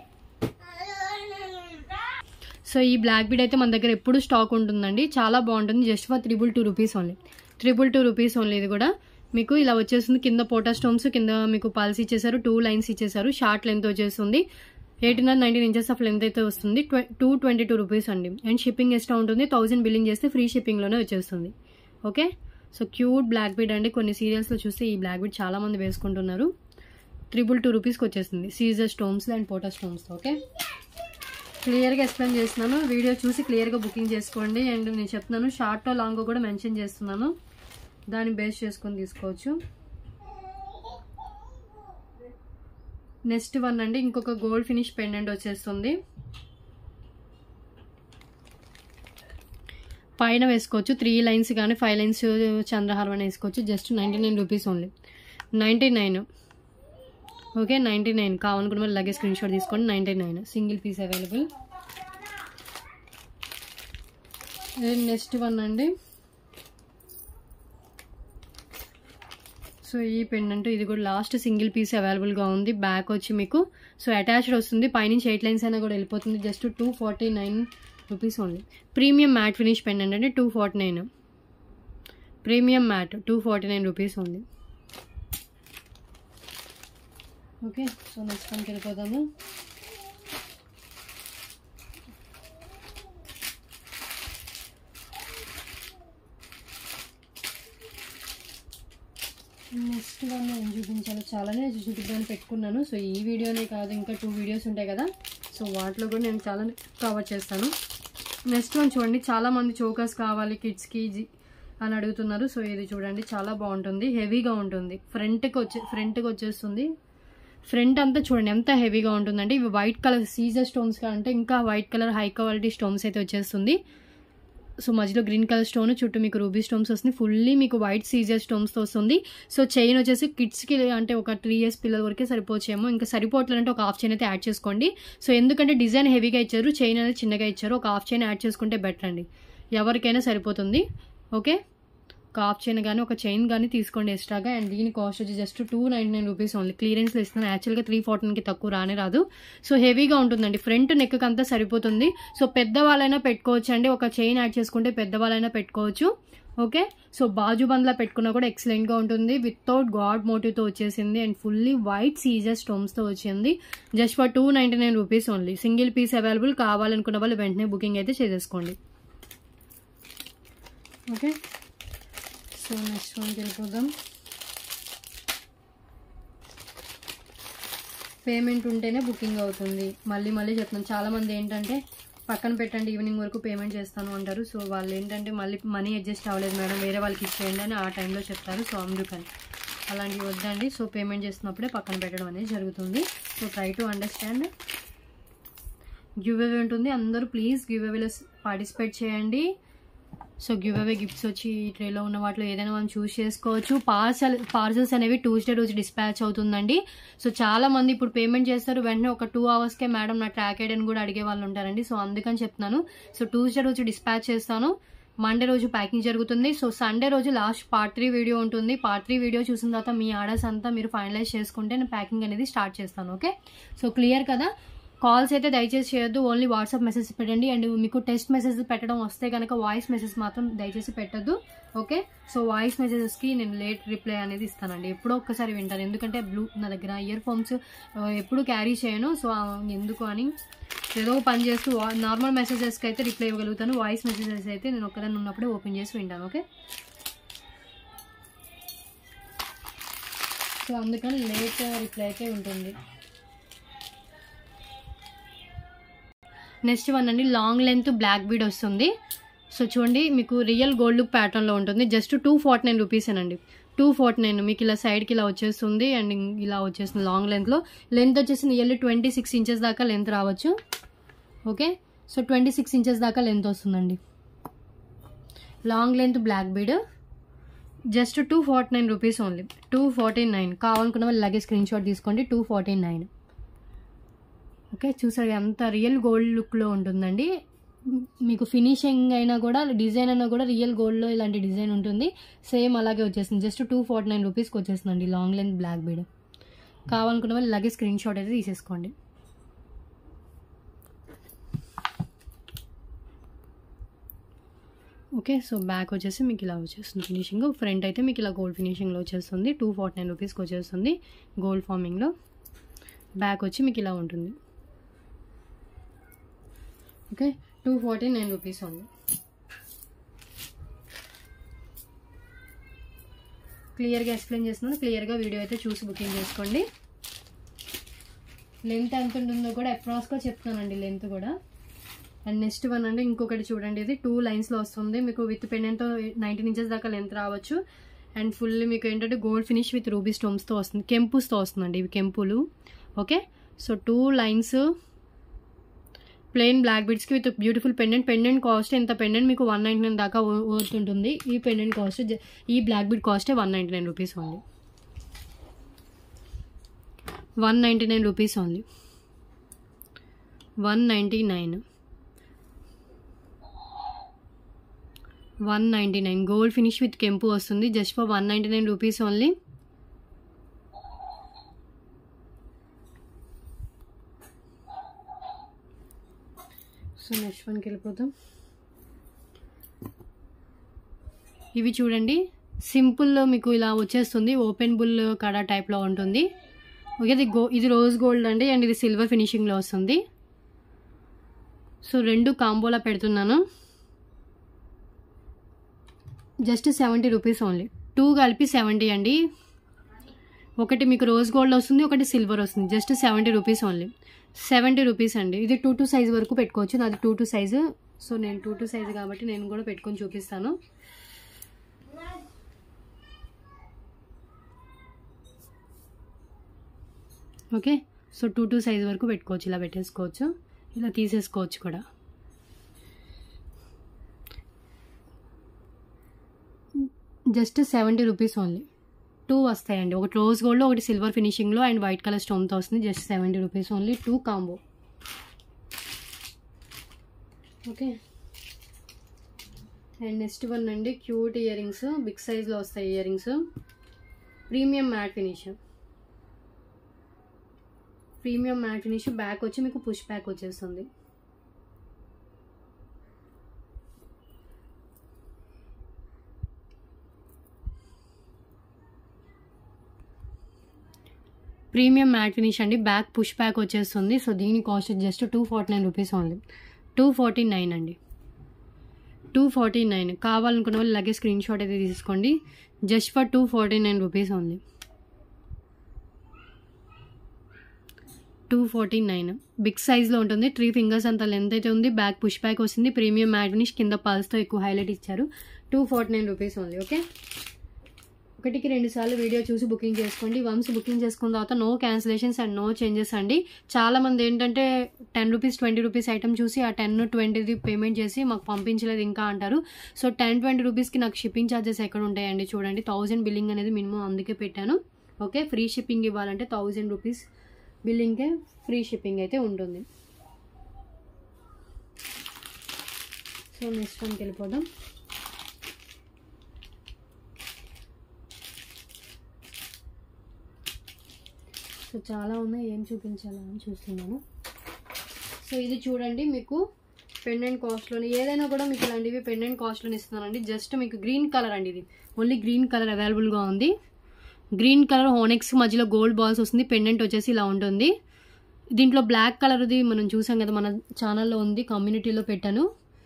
సో ఈ బ్లాక్ బీడ్ అయితే మన దగ్గర ఎప్పుడు స్టాక్ ఉంటుందండి చాలా బాగుంటుంది just for triple two rupees only triple two rupees only ఇది కూడా మీకు ఇలా వచ్చేస్తుంది కింద పోటా స్టోన్స్ కింద మీకు పల్స్ ఇచ్చేసారు టూ లైన్స్ ఇచ్చేసారు షార్ట్ లెంత్ వచ్చేస్తుంది eighteen or nineteen inches of length అయితే వస్తుంది టూ ట్వంటీ టూ రూపీస్ అండి అండ్ షిప్పింగ్ ఎక్స్ట్రా ఉంటుంది థౌసండ్ బిల్లింగ్ చేస్తే ఫ్రీ షిప్పింగ్లోనే వచ్చేస్తుంది okay so cute black bead అండి కొన్ని సీరియల్స్లో చూస్తే ఈ బ్లాక్ బీడ్ చాలా మంది వేసుకుంటున్నారు త్రిబుల్ టూ రూపీస్కి వచ్చేస్తుంది సీజర్ స్టోన్స్ అండ్ పోటా స్టోన్స్ ఓకే క్లియర్గా ఎక్స్ప్లెయిన్ చేస్తున్నాను వీడియో చూసి క్లియర్గా బుకింగ్ చేసుకోండి అండ్ నేను చెప్తున్నాను షార్ట్ లాంగ్ కూడా మెన్షన్ చేస్తున్నాను దాన్ని బేస్ చేసుకొని తీసుకోవచ్చు నెక్స్ట్ వన్ అండి ఇంకొక గోల్డ్ ఫినిష్ పెండెంట్ వచ్చేస్తుంది పైన వేసుకోవచ్చు త్రీ లైన్స్ కానీ ఫైవ్ లైన్స్ చంద్రహారం అని వేసుకోవచ్చు just ninety nine rupees only ninety nine okay ninety nine కావాలనుకున్న వాళ్ళు లగేజ్ స్క్రీన్ షాట్ తీసుకోండి ninety nine single piece available next one అండి సో ఈ పెండెంట్ ఇది కూడా లాస్ట్ సింగిల్ పీస్ అవైలబుల్గా ఉంది బ్యాక్ వచ్చి మీకు సో అటాచ్డ్ వస్తుంది పైనుంచి ఎయిట్ లైన్స్ అయినా కూడా వెళ్ళిపోతుంది just two forty nine rupees only premium matte finish pendant అంటే two forty nine premium matte two forty nine rupees ఉంది ఓకే సో నెక్స్ట్ వన్కి వెళ్ళిపోదాము నెక్స్ట్ వన్ ఏం చూపించాలో చాలానే చూపిద్దామని పెట్టుకున్నాను సో ఈ వీడియోనే కాదు ఇంకా టూ వీడియోస్ ఉంటాయి కదా సో వాటిలో కూడా నేను చాలా కవర్ చేస్తాను నెక్స్ట్ వన్ చూడండి చాలా మంది చోకర్స్ కావాలి కిడ్స్కి అని అడుగుతున్నారు సో ఇది చూడండి చాలా బాగుంటుంది హెవీగా ఉంటుంది ఫ్రంట్కి వచ్చే ఫ్రంట్కి వచ్చేస్తుంది ఫ్రంట్ అంతా చూడండి ఎంత హెవీగా ఉంటుందండి ఇవి వైట్ కలర్ సీజర్ స్టోన్స్ అంటే ఇంకా white colour high quality stones అయితే వచ్చేస్తుంది సో మధ్యలో గ్రీన్ కలర్ స్టోన్ చుట్టూ మీకు రూబీ స్టోన్స్ వస్తుంది ఫుల్లీ మీకు వైట్ సీజర్ స్టోన్స్తో వస్తుంది సో చైన్ వచ్చేసి కిడ్స్కి అంటే ఒక త్రీ ఇయర్స్ పిల్లల వరకే సరిపోవచ్చేమో ఇంకా సరిపోవట్లేదంటే ఒక హాఫ్ చైన్ అయితే యాడ్ చేసుకోండి సో ఎందుకంటే డిజైన్ హెవీగా ఇచ్చారు చైన్ అనేది చిన్నగా ఇచ్చారు ఒక హాఫ్ చైన్ యాడ్ చేసుకుంటే బెటర్ అండి ఎవరికైనా సరిపోతుంది ఓకే ఒక హాఫ్ చైన్ కానీ ఒక చైన్ కానీ తీసుకోండి ఎక్స్ట్రాగా అండ్ దీని కాస్ట్ వచ్చి just two ninety nine rupees only క్లియరెన్స్లో ఇస్తున్నాను యాక్చువల్గా త్రీ ఫార్టీన్కి తక్కువ రానే రాదు సో హెవీగా ఉంటుందండి ఫ్రంట్ నెక్ అంతా సరిపోతుంది సో పెద్దవాళ్ళైనా పెట్టుకోవచ్చు అండి ఒక చైన్ యాడ్ చేసుకుంటే పెద్దవాళ్ళైనా పెట్టుకోవచ్చు ఓకే సో బాజు బంద్లా పెట్టుకున్నా కూడా ఎక్సలెంట్గా ఉంటుంది వితౌట్ గాడ్ మోటివ్తో వచ్చేసింది అండ్ ఫుల్లీ వైట్ సీజర్ స్టోమ్స్తో వచ్చింది just for two ninety nine rupees only single piece available కావాలనుకున్న వాళ్ళు వెంటనే బుకింగ్ అయితే చేసేసుకోండి ఓకే సో నెక్స్ట్ వన్కి వెళ్ళిపోదాం పేమెంట్ ఉంటేనే బుకింగ్ అవుతుంది మళ్ళీ మళ్ళీ చెప్తున్నాను చాలామంది ఏంటంటే పక్కన పెట్టండి ఈవినింగ్ వరకు పేమెంట్ చేస్తాను అంటారు సో వాళ్ళు ఏంటంటే మళ్ళీ మనీ అడ్జస్ట్ అవ్వలేదు మేడం వేరే వాళ్ళకి ఇచ్చేయండి అని ఆ టైంలో చెప్తారు సో అందుకని అలాంటివి వద్దండి సో పేమెంట్ చేస్తున్నప్పుడే పక్కన పెట్టడం అనేది జరుగుతుంది so try to understand give away ఉంటుంది అందరూ ప్లీజ్ గివ్ అవేలో పార్టిసిపేట్ చేయండి సో గివ్ అవే గిఫ్ట్స్ వచ్చి ఈ ట్రేలో ఉన్న వాటిలో ఏదైనా మనం చూస్ చేసుకోవచ్చు పార్సల్ పార్సల్స్ అనేవి ట్యూస్డే రోజు డిస్పాచ్ అవుతుందండి సో చాలా మంది ఇప్పుడు పేమెంట్ చేస్తారు వెంటనే ఒక టూ అవర్స్కే మేడం నా ట్రాక్ ఐడి అని కూడా అడిగే వాళ్ళు ఉంటారండి సో అందుకని చెప్తున్నాను సో ట్యూస్డే రోజు డిస్పాచ్ చేస్తాను మండే రోజు ప్యాకింగ్ జరుగుతుంది సో సండే రోజు లాస్ట్ పార్ట్ త్రీ వీడియో ఉంటుంది పార్ట్ త్రీ వీడియో చూసిన తర్వాత మీ ఆర్డర్స్ అంతా మీరు ఫైనలైజ్ చేసుకుంటే నేను ప్యాకింగ్ అనేది స్టార్ట్ చేస్తాను ఓకే సో క్లియర్ కదా కాల్స్ అయితే దయచేసి చేయొద్దు ఓన్లీ వాట్సాప్ మెసేజ్ పెట్టండి అండ్ మీకు టెక్స్ట్ మెసేజ్ పెట్టడం వస్తే కనుక వాయిస్ మెసేజ్ మాత్రం దయచేసి పెట్టద్దు ఓకే సో వాయిస్ మెసేజెస్కి నేను లేట్ రిప్లై అనేది ఇస్తానండి ఎప్పుడో ఒక్కసారి వింటాను ఎందుకంటే బ్లూ నా దగ్గర ఇయర్ ఫోన్స్ ఎప్పుడు క్యారీ చేయను సో ఆ, ఎందుకు అని ఏదో ఒక పని చేస్తూ నార్మల్ మెసేజెస్కి అయితే రిప్లై ఇవ్వగలుగుతాను వాయిస్ మెసేజెస్ అయితే నేను ఒక్కదాన్ని ఉన్నప్పుడే ఓపెన్ చేసి వింటాను ఓకే సో అందుకని లేట్ రిప్లై అయితే ఉంటుంది నెక్స్ట్ వన్ అండి లాంగ్ లెంత్ బ్లాక్ బీడ్ వస్తుంది సో చూడండి మీకు రియల్ గోల్డ్ లుక్ ప్యాటర్న్లో ఉంటుంది జస్ట్ టూ ఫార్టీ నైన్ రూపీసేనండి టూ ఫార్టీ నైన్ మీకు ఇలా సైడ్కి ఇలా వచ్చేస్తుంది అండ్ ఇలా వచ్చేస్తుంది లాంగ్ లెంత్లో లెంత్ వచ్చేసి నియర్లీ ట్వంటీ సిక్స్ ఇంచెస్ దాకా లెంత్ రావచ్చు okay so twenty six inches దాకా లెంత్ వస్తుందండి long length black bead just two forty nine rupees only two forty nine కావాలనుకున్న వాళ్ళు ఇలాగే స్క్రీన్ షాట్ తీసుకోండి టూ ఫార్టీ నైన్ ఓకే చూసారు ఎంత రియల్ గోల్డ్ లుక్లో ఉంటుందండి మ్, మీకు ఫినిషింగ్ అయినా కూడా డిజైన్ అయినా కూడా రియల్ గోల్డ్లో ఇలాంటి డిజైన్ ఉంటుంది సేమ్ అలాగే వచ్చేస్తుంది జస్ట్ టూ ఫార్టీ నైన్ రూపీస్కి వచ్చేస్తుందండి లాంగ్ లెంత్ బ్లాక్ బీడ్ కావాలనుకున్న వాళ్ళు ఇలాగే స్క్రీన్ షాట్ అయితే తీసేసుకోండి ఓకే సో బ్యాక్ వచ్చేసి మీకు ఇలా వచ్చేస్తుంది ఫినిషింగ్ ఫ్రంట్ అయితే మీకు ఇలా గోల్డ్ ఫినిషింగ్లో వచ్చేస్తుంది టూ ఫార్టీ నైన్ రూపీస్కి వచ్చేస్తుంది గోల్డ్ ఫార్మింగ్లో బ్యాక్ వచ్చి మీకు ఇలా ఉంటుంది okay two forty nine rupees ఉంది క్లియర్గా ఎక్స్ప్లెయిన్ చేస్తున్నాను క్లియర్గా వీడియో అయితే చూసి బుకింగ్ చేసుకోండి లెంత్ ఎంత ఉంటుందో కూడా అప్రాక్స్గా చెప్తానండి లెంత్ కూడా అండ్ నెక్స్ట్ వన్ అంటే ఇంకొకటి చూడండి ఇది టూ లైన్స్లో వస్తుంది మీకు విత్ పెండెంట్తో నైన్టీన్ ఇంచెస్ దాకా లెంత్ రావచ్చు అండ్ ఫుల్ మీకు ఏంటంటే గోల్డ్ ఫినిష్ విత్ రూబీ స్టోన్స్తో వస్తుంది కెంపుస్తో వస్తుందండి ఇవి కెంపులు okay so two lines plain black బీడ్స్కి with beautiful pendant pendant cost ఎంత పెండెంట్ మీకు వన్ నైంటీ నైన్ దాకా వర్త్ ఉంటుంది ఈ పెండెంట్ కాస్ట్ జ- ఈ బ్లాక్ బీడ్ కాస్టే one ninety nine rupees only one ninety nine rupees only one ninety nine one ninety nine gold finish with కెంపు వస్తుంది just for one ninety nine rupees only so next వన్కి వెళ్ళిపోతాం ఇవి చూడండి సింపుల్లో మీకు ఇలా వచ్చేస్తుంది ఓపెన్ బుల్ కడా టైప్లో ఉంటుంది ఓకే ఇది గో ఇది రోజ్ గోల్డ్ అండి అండ్ ఇది సిల్వర్ ఫినిషింగ్లో వస్తుంది సో రెండు కాంబోలా పెడుతున్నాను just seventy rupees only two కలిపి సెవెంటీ అండి ఒకటి మీకు రోజ్ గోల్డ్ వస్తుంది ఒకటి సిల్వర్ వస్తుంది just seventy rupees only seventy rupees అండి ఇది టూ టూ సైజ్ వరకు పెట్టుకోవచ్చు నాది టూ టూ సైజు సో నేను టూ టూ సైజు కాబట్టి నేను కూడా పెట్టుకొని చూపిస్తాను okay so two two size వరకు పెట్టుకోవచ్చు ఇలా పెట్టేసుకోవచ్చు ఇలా తీసేసుకోవచ్చు కూడా just seventy rupees only two వస్తాయండి ఒకటి రోజ్ గోల్డ్ ఒకటి సిల్వర్ ఫినిషింగ్లో అండ్ వైట్ కలర్ స్టోన్తో వస్తుంది just seventy rupees only two combo okay and next one అండి క్యూట్ ఇయర్ రింగ్స్ బిగ్ సైజ్లో వస్తాయి earrings premium matte finish premium matte finish back వచ్చి మీకు పుష్ బ్యాక్ వచ్చేస్తుంది ప్రీమియం మ్యాట్ ఫినిష్ అండి back push back వచ్చేస్తుంది so దీని cost just two forty nine rupees only two forty nine అండి two forty nine కావాలనుకున్న వాళ్ళు ఇలాగే స్క్రీన్ షాట్ అయితే తీసుకోండి just for two forty nine rupees only two forty nine big సైజ్లో ఉంటుంది త్రీ ఫింగర్స్ అంత లెంత్ అయితే ఉంది బ్యాక్ పుష్ బ్యాక్ వస్తుంది ప్రీమియం మ్యాట్ ఫినిష్ కింద పల్స్తో ఎక్కువ హైలైట్ ఇచ్చారు two forty nine rupees only okay ఒకటికి రెండు సార్లు వీడియో చూసి బుకింగ్ చేసుకోండి వన్స్ బుకింగ్ చేసుకున్న తర్వాత no cancellations and no changes అండి చాలా మంది ఏంటంటే ten rupees twenty rupees item చూసి ఆ టెన్ ట్వంటీది పేమెంట్ చేసి మాకు పంపించలేదు ఇంకా అంటారు సో టెన్ ట్వంటీ రూపీస్కి నాకు షిప్పింగ్ ఛార్జెస్ ఎక్కడ ఉంటాయండి చూడండి థౌజండ్ బిల్లింగ్ అనేది మినిమం అందుకే పెట్టాను ఓకే ఫ్రీ షిప్పింగ్ ఇవ్వాలంటే థౌజండ్ రూపీస్ బిల్లింగ్కే ఫ్రీ షిప్పింగ్ అయితే ఉంటుంది సో నెక్స్ట్ వన్కి వెళ్ళిపోదాం సో చాలా ఉన్నాయి ఏం చూపించాలా అని చూస్తున్నాను సో ఇది చూడండి మీకు పెండెంట్ కాస్ట్లోని ఏదైనా కూడా మీకు ఇలాంటివి పెండెంట్ కాస్ట్లోని ఇస్తున్నానండి జస్ట్ మీకు గ్రీన్ కలర్ అండి ఇది ఓన్లీ గ్రీన్ కలర్ అవైలబుల్గా ఉంది గ్రీన్ కలర్ హోనెక్స్ మధ్యలో గోల్డ్ బాల్స్ వస్తుంది పెండెంట్ వచ్చేసి ఇలా ఉంటుంది దీంట్లో బ్లాక్ కలర్ది మనం చూసాం కదా మన ఛానల్లో ఉంది కమ్యూనిటీలో పెట్టాను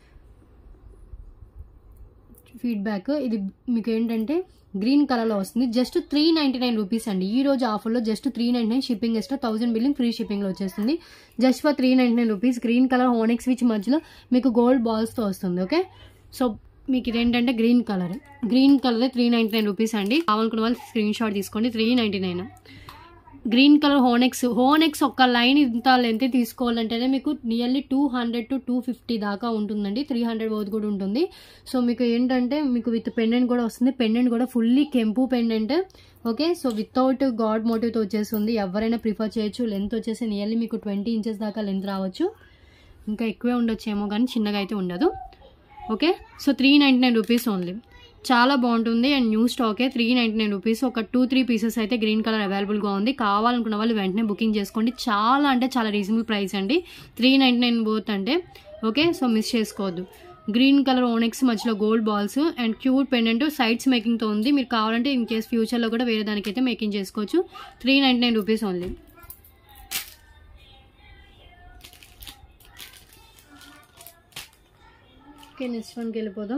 ఫీడ్బ్యాక్ ఇది మీకు ఏంటంటే గ్రీన్ కలర్లో వస్తుంది just three ninety nine rupees అండి ఈ రోజు ఆఫర్లో just three ninety nine shipping extra thousand billing free షిప్పింగ్లో వచ్చేస్తుంది just for three ninety nine rupees green colour onyx which మధ్యలో మీకు గోల్డ్ బాల్స్తో వస్తుంది ఓకే సో మీకు ఇదేంటంటే green colour green colour three ninety nine rupees అండి కావాలనుకున్న వాళ్ళు స్క్రీన్ షాట్ తీసుకోండి three ninety nine green colour onyx onyx ఒక్క లైన్ ఇంత లెంత్ తీసుకోవాలంటేనే మీకు nearly two hundred to two fifty దాకా ఉంటుందండి త్రీ హండ్రెడ్ పోతు కూడా ఉంటుంది సో మీకు ఏంటంటే మీకు విత్ పెండెంట్ కూడా వస్తుంది పెండెంట్ కూడా ఫుల్లీ కెంపు pendant okay so without god మోటివ్తో వచ్చేస్తుంది ఎవరైనా ప్రిఫర్ చేయొచ్చు లెంత్ వచ్చేసి నియర్లీ మీకు ట్వంటీ ఇంచెస్ దాకా లెంత్ రావచ్చు ఇంకా ఎక్కువే ఉండొచ్చేమో కానీ చిన్నగా అయితే ఉండదు okay so three ninety nine rupees only చాలా బాగుంటుంది అండ్ న్యూ స్టాకే త్రీ నైంటీ నైన్ రూపీస్ ఒక టూ త్రీ పీసెస్ అయితే గ్రీన్ కలర్ అవైలబుల్గా ఉంది కావాలనుకున్న వాళ్ళు వెంటనే బుకింగ్ చేసుకోండి చాలా అంటే చాలా రీజనబుల్ ప్రైస్ అండి త్రీ నైంటీ నైన్ బోత్ అంటే ఓకే సో మిస్ చేసుకోవద్దు గ్రీన్ కలర్ ఓనెక్స్ మధ్యలో gold balls and cute pendant sides మేకింగ్తో ఉంది మీరు కావాలంటే ఇన్ కేస్ ఫ్యూచర్లో కూడా వేరే దానికైతే మేకింగ్ చేసుకోవచ్చు three ninety nine rupees only okay next వన్కి వెళ్ళిపోదాం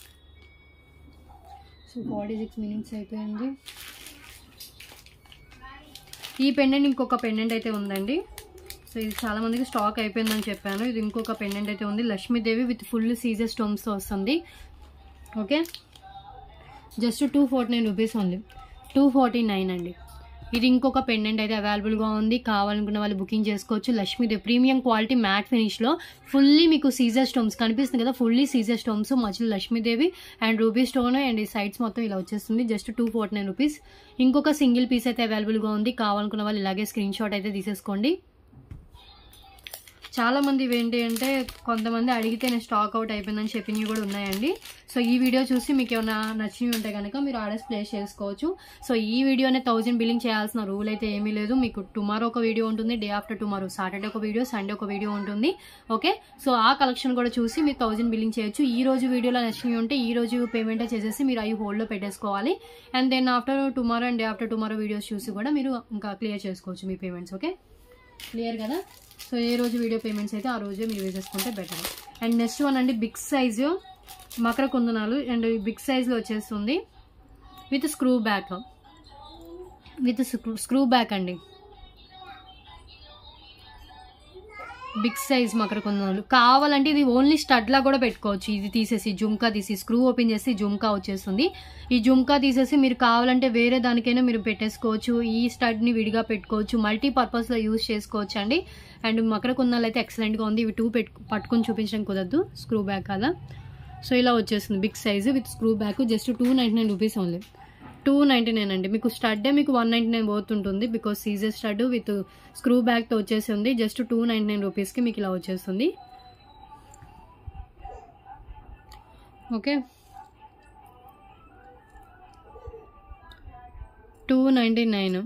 సో ఫార్టీ సిక్స్ మినిట్స్ అయిపోయింది ఈ పెండెంట్ ఇంకొక పెండెంట్ అయితే ఉందండి సో ఇది చాలా మందికి స్టాక్ అయిపోయిందని చెప్పాను ఇది ఇంకొక పెండెంట్ అయితే ఉంది లక్ష్మీదేవి విత్ ఫుల్ సీజర్ స్టోన్స్తో వస్తుంది okay just two forty nine rupees only two forty nine అండి ఇది ఇంకొక పెండెంట్ అయితే అవైలబుల్గా ఉంది కావాలనుకున్న వాళ్ళు బుకింగ్ చేసుకోవచ్చు లక్ష్మీదేవి ప్రీమియం క్వాలిటీ మ్యాట్ ఫినిష్లో ఫుల్లీ మీకు సీజర్ స్టోన్స్ కనిపిస్తుంది కదా ఫుల్లీ సీజర్ స్టోన్స్ మధ్యలో Lakshmi Devi and ruby stone and ఈ సైడ్స్ మొత్తం ఇలా వచ్చేస్తుంది just two forty nine rupees ఇంకొక సింగిల్ పీస్ అయితే అవైలబుల్గా ఉంది కావాలనుకున్న వాళ్ళు ఇలాగే స్క్రీన్ షాట్ అయితే తీసేసుకోండి చాలా మంది ఏంటి అంటే కొంతమంది అడిగితే నేను స్టాక్ అవుట్ అయిపోయిందని చెప్పినవి కూడా ఉన్నాయండి సో ఈ వీడియో చూసి మీకు ఏమైనా నచ్చినవి ఉంటే కనుక మీరు ఆర్డర్స్ ప్లేస్ చేసుకోవచ్చు సో ఈ వీడియోనే థౌజండ్ బిల్లింగ్ చేయాల్సిన రూల్ అయితే ఏమీ లేదు మీకు టుమారో ఒక వీడియో ఉంటుంది డే ఆఫ్టర్ టుమారో సాటర్డే ఒక వీడియో సండే ఒక వీడియో ఉంటుంది ఓకే సో ఆ కలెక్షన్ కూడా చూసి మీరు థౌజండ్ బిల్లింగ్ చేయొచ్చు ఈ రోజు వీడియోలో నచ్చినవి ఉంటే ఈ రోజు పేమెంట్ చేసేసి మీరు అవి హోల్డ్లో పెట్టేసుకోవాలి and then after tomorrow and day after tomorrow videos చూసి కూడా మీరు ఇంకా క్లియర్ చేసుకోవచ్చు మీ పేమెంట్స్ ఓకే క్లియర్ కదా సో ఏ రోజు వీడియో పేమెంట్స్ అయితే ఆ రోజే మీరు వేసేసుకుంటే బెటర్ అండ్ నెక్స్ట్ వన్ అండి బిగ్ సైజు మకర కుందనాలు అండ్ బిగ్ సైజ్లో వచ్చేస్తుంది with screw back with screw back అండి బిగ్ సైజ్ మకర కుందనాలు కావాలంటే ఇది ఓన్లీ స్టడ్లా కూడా పెట్టుకోవచ్చు ఇది తీసేసి జుమ్కా తీసి స్క్రూ ఓపెన్ చేసి జుమ్కా వచ్చేస్తుంది ఈ జుమ్కా తీసేసి మీరు కావాలంటే వేరే దానికైనా మీరు పెట్టేసుకోవచ్చు ఈ స్టడ్ని విడిగా పెట్టుకోవచ్చు మల్టీ పర్పస్లో యూజ్ చేసుకోవచ్చు అండి అండ్ మకర కుందనాలు అయితే ఎక్సలెంట్గా ఉంది ఇవి టూ పెట్టు పట్టుకొని చూపించడం కుదరదు స్క్రూ బ్యాక్ అలా సో ఇలా వచ్చేస్తుంది big size with screw back just two ninety nine rupees only two ninety nine అండి మీకు స్టడ్డే మీకు వన్ నైంటీ నైన్ పోతుంటుంది because CZ stud with screw బ్యాగ్తో వచ్చేసింది జస్ట్ టూ నైంటీ నైన్ రూపీస్కి మీకు ఇలా వచ్చేస్తుంది okay two ninety nine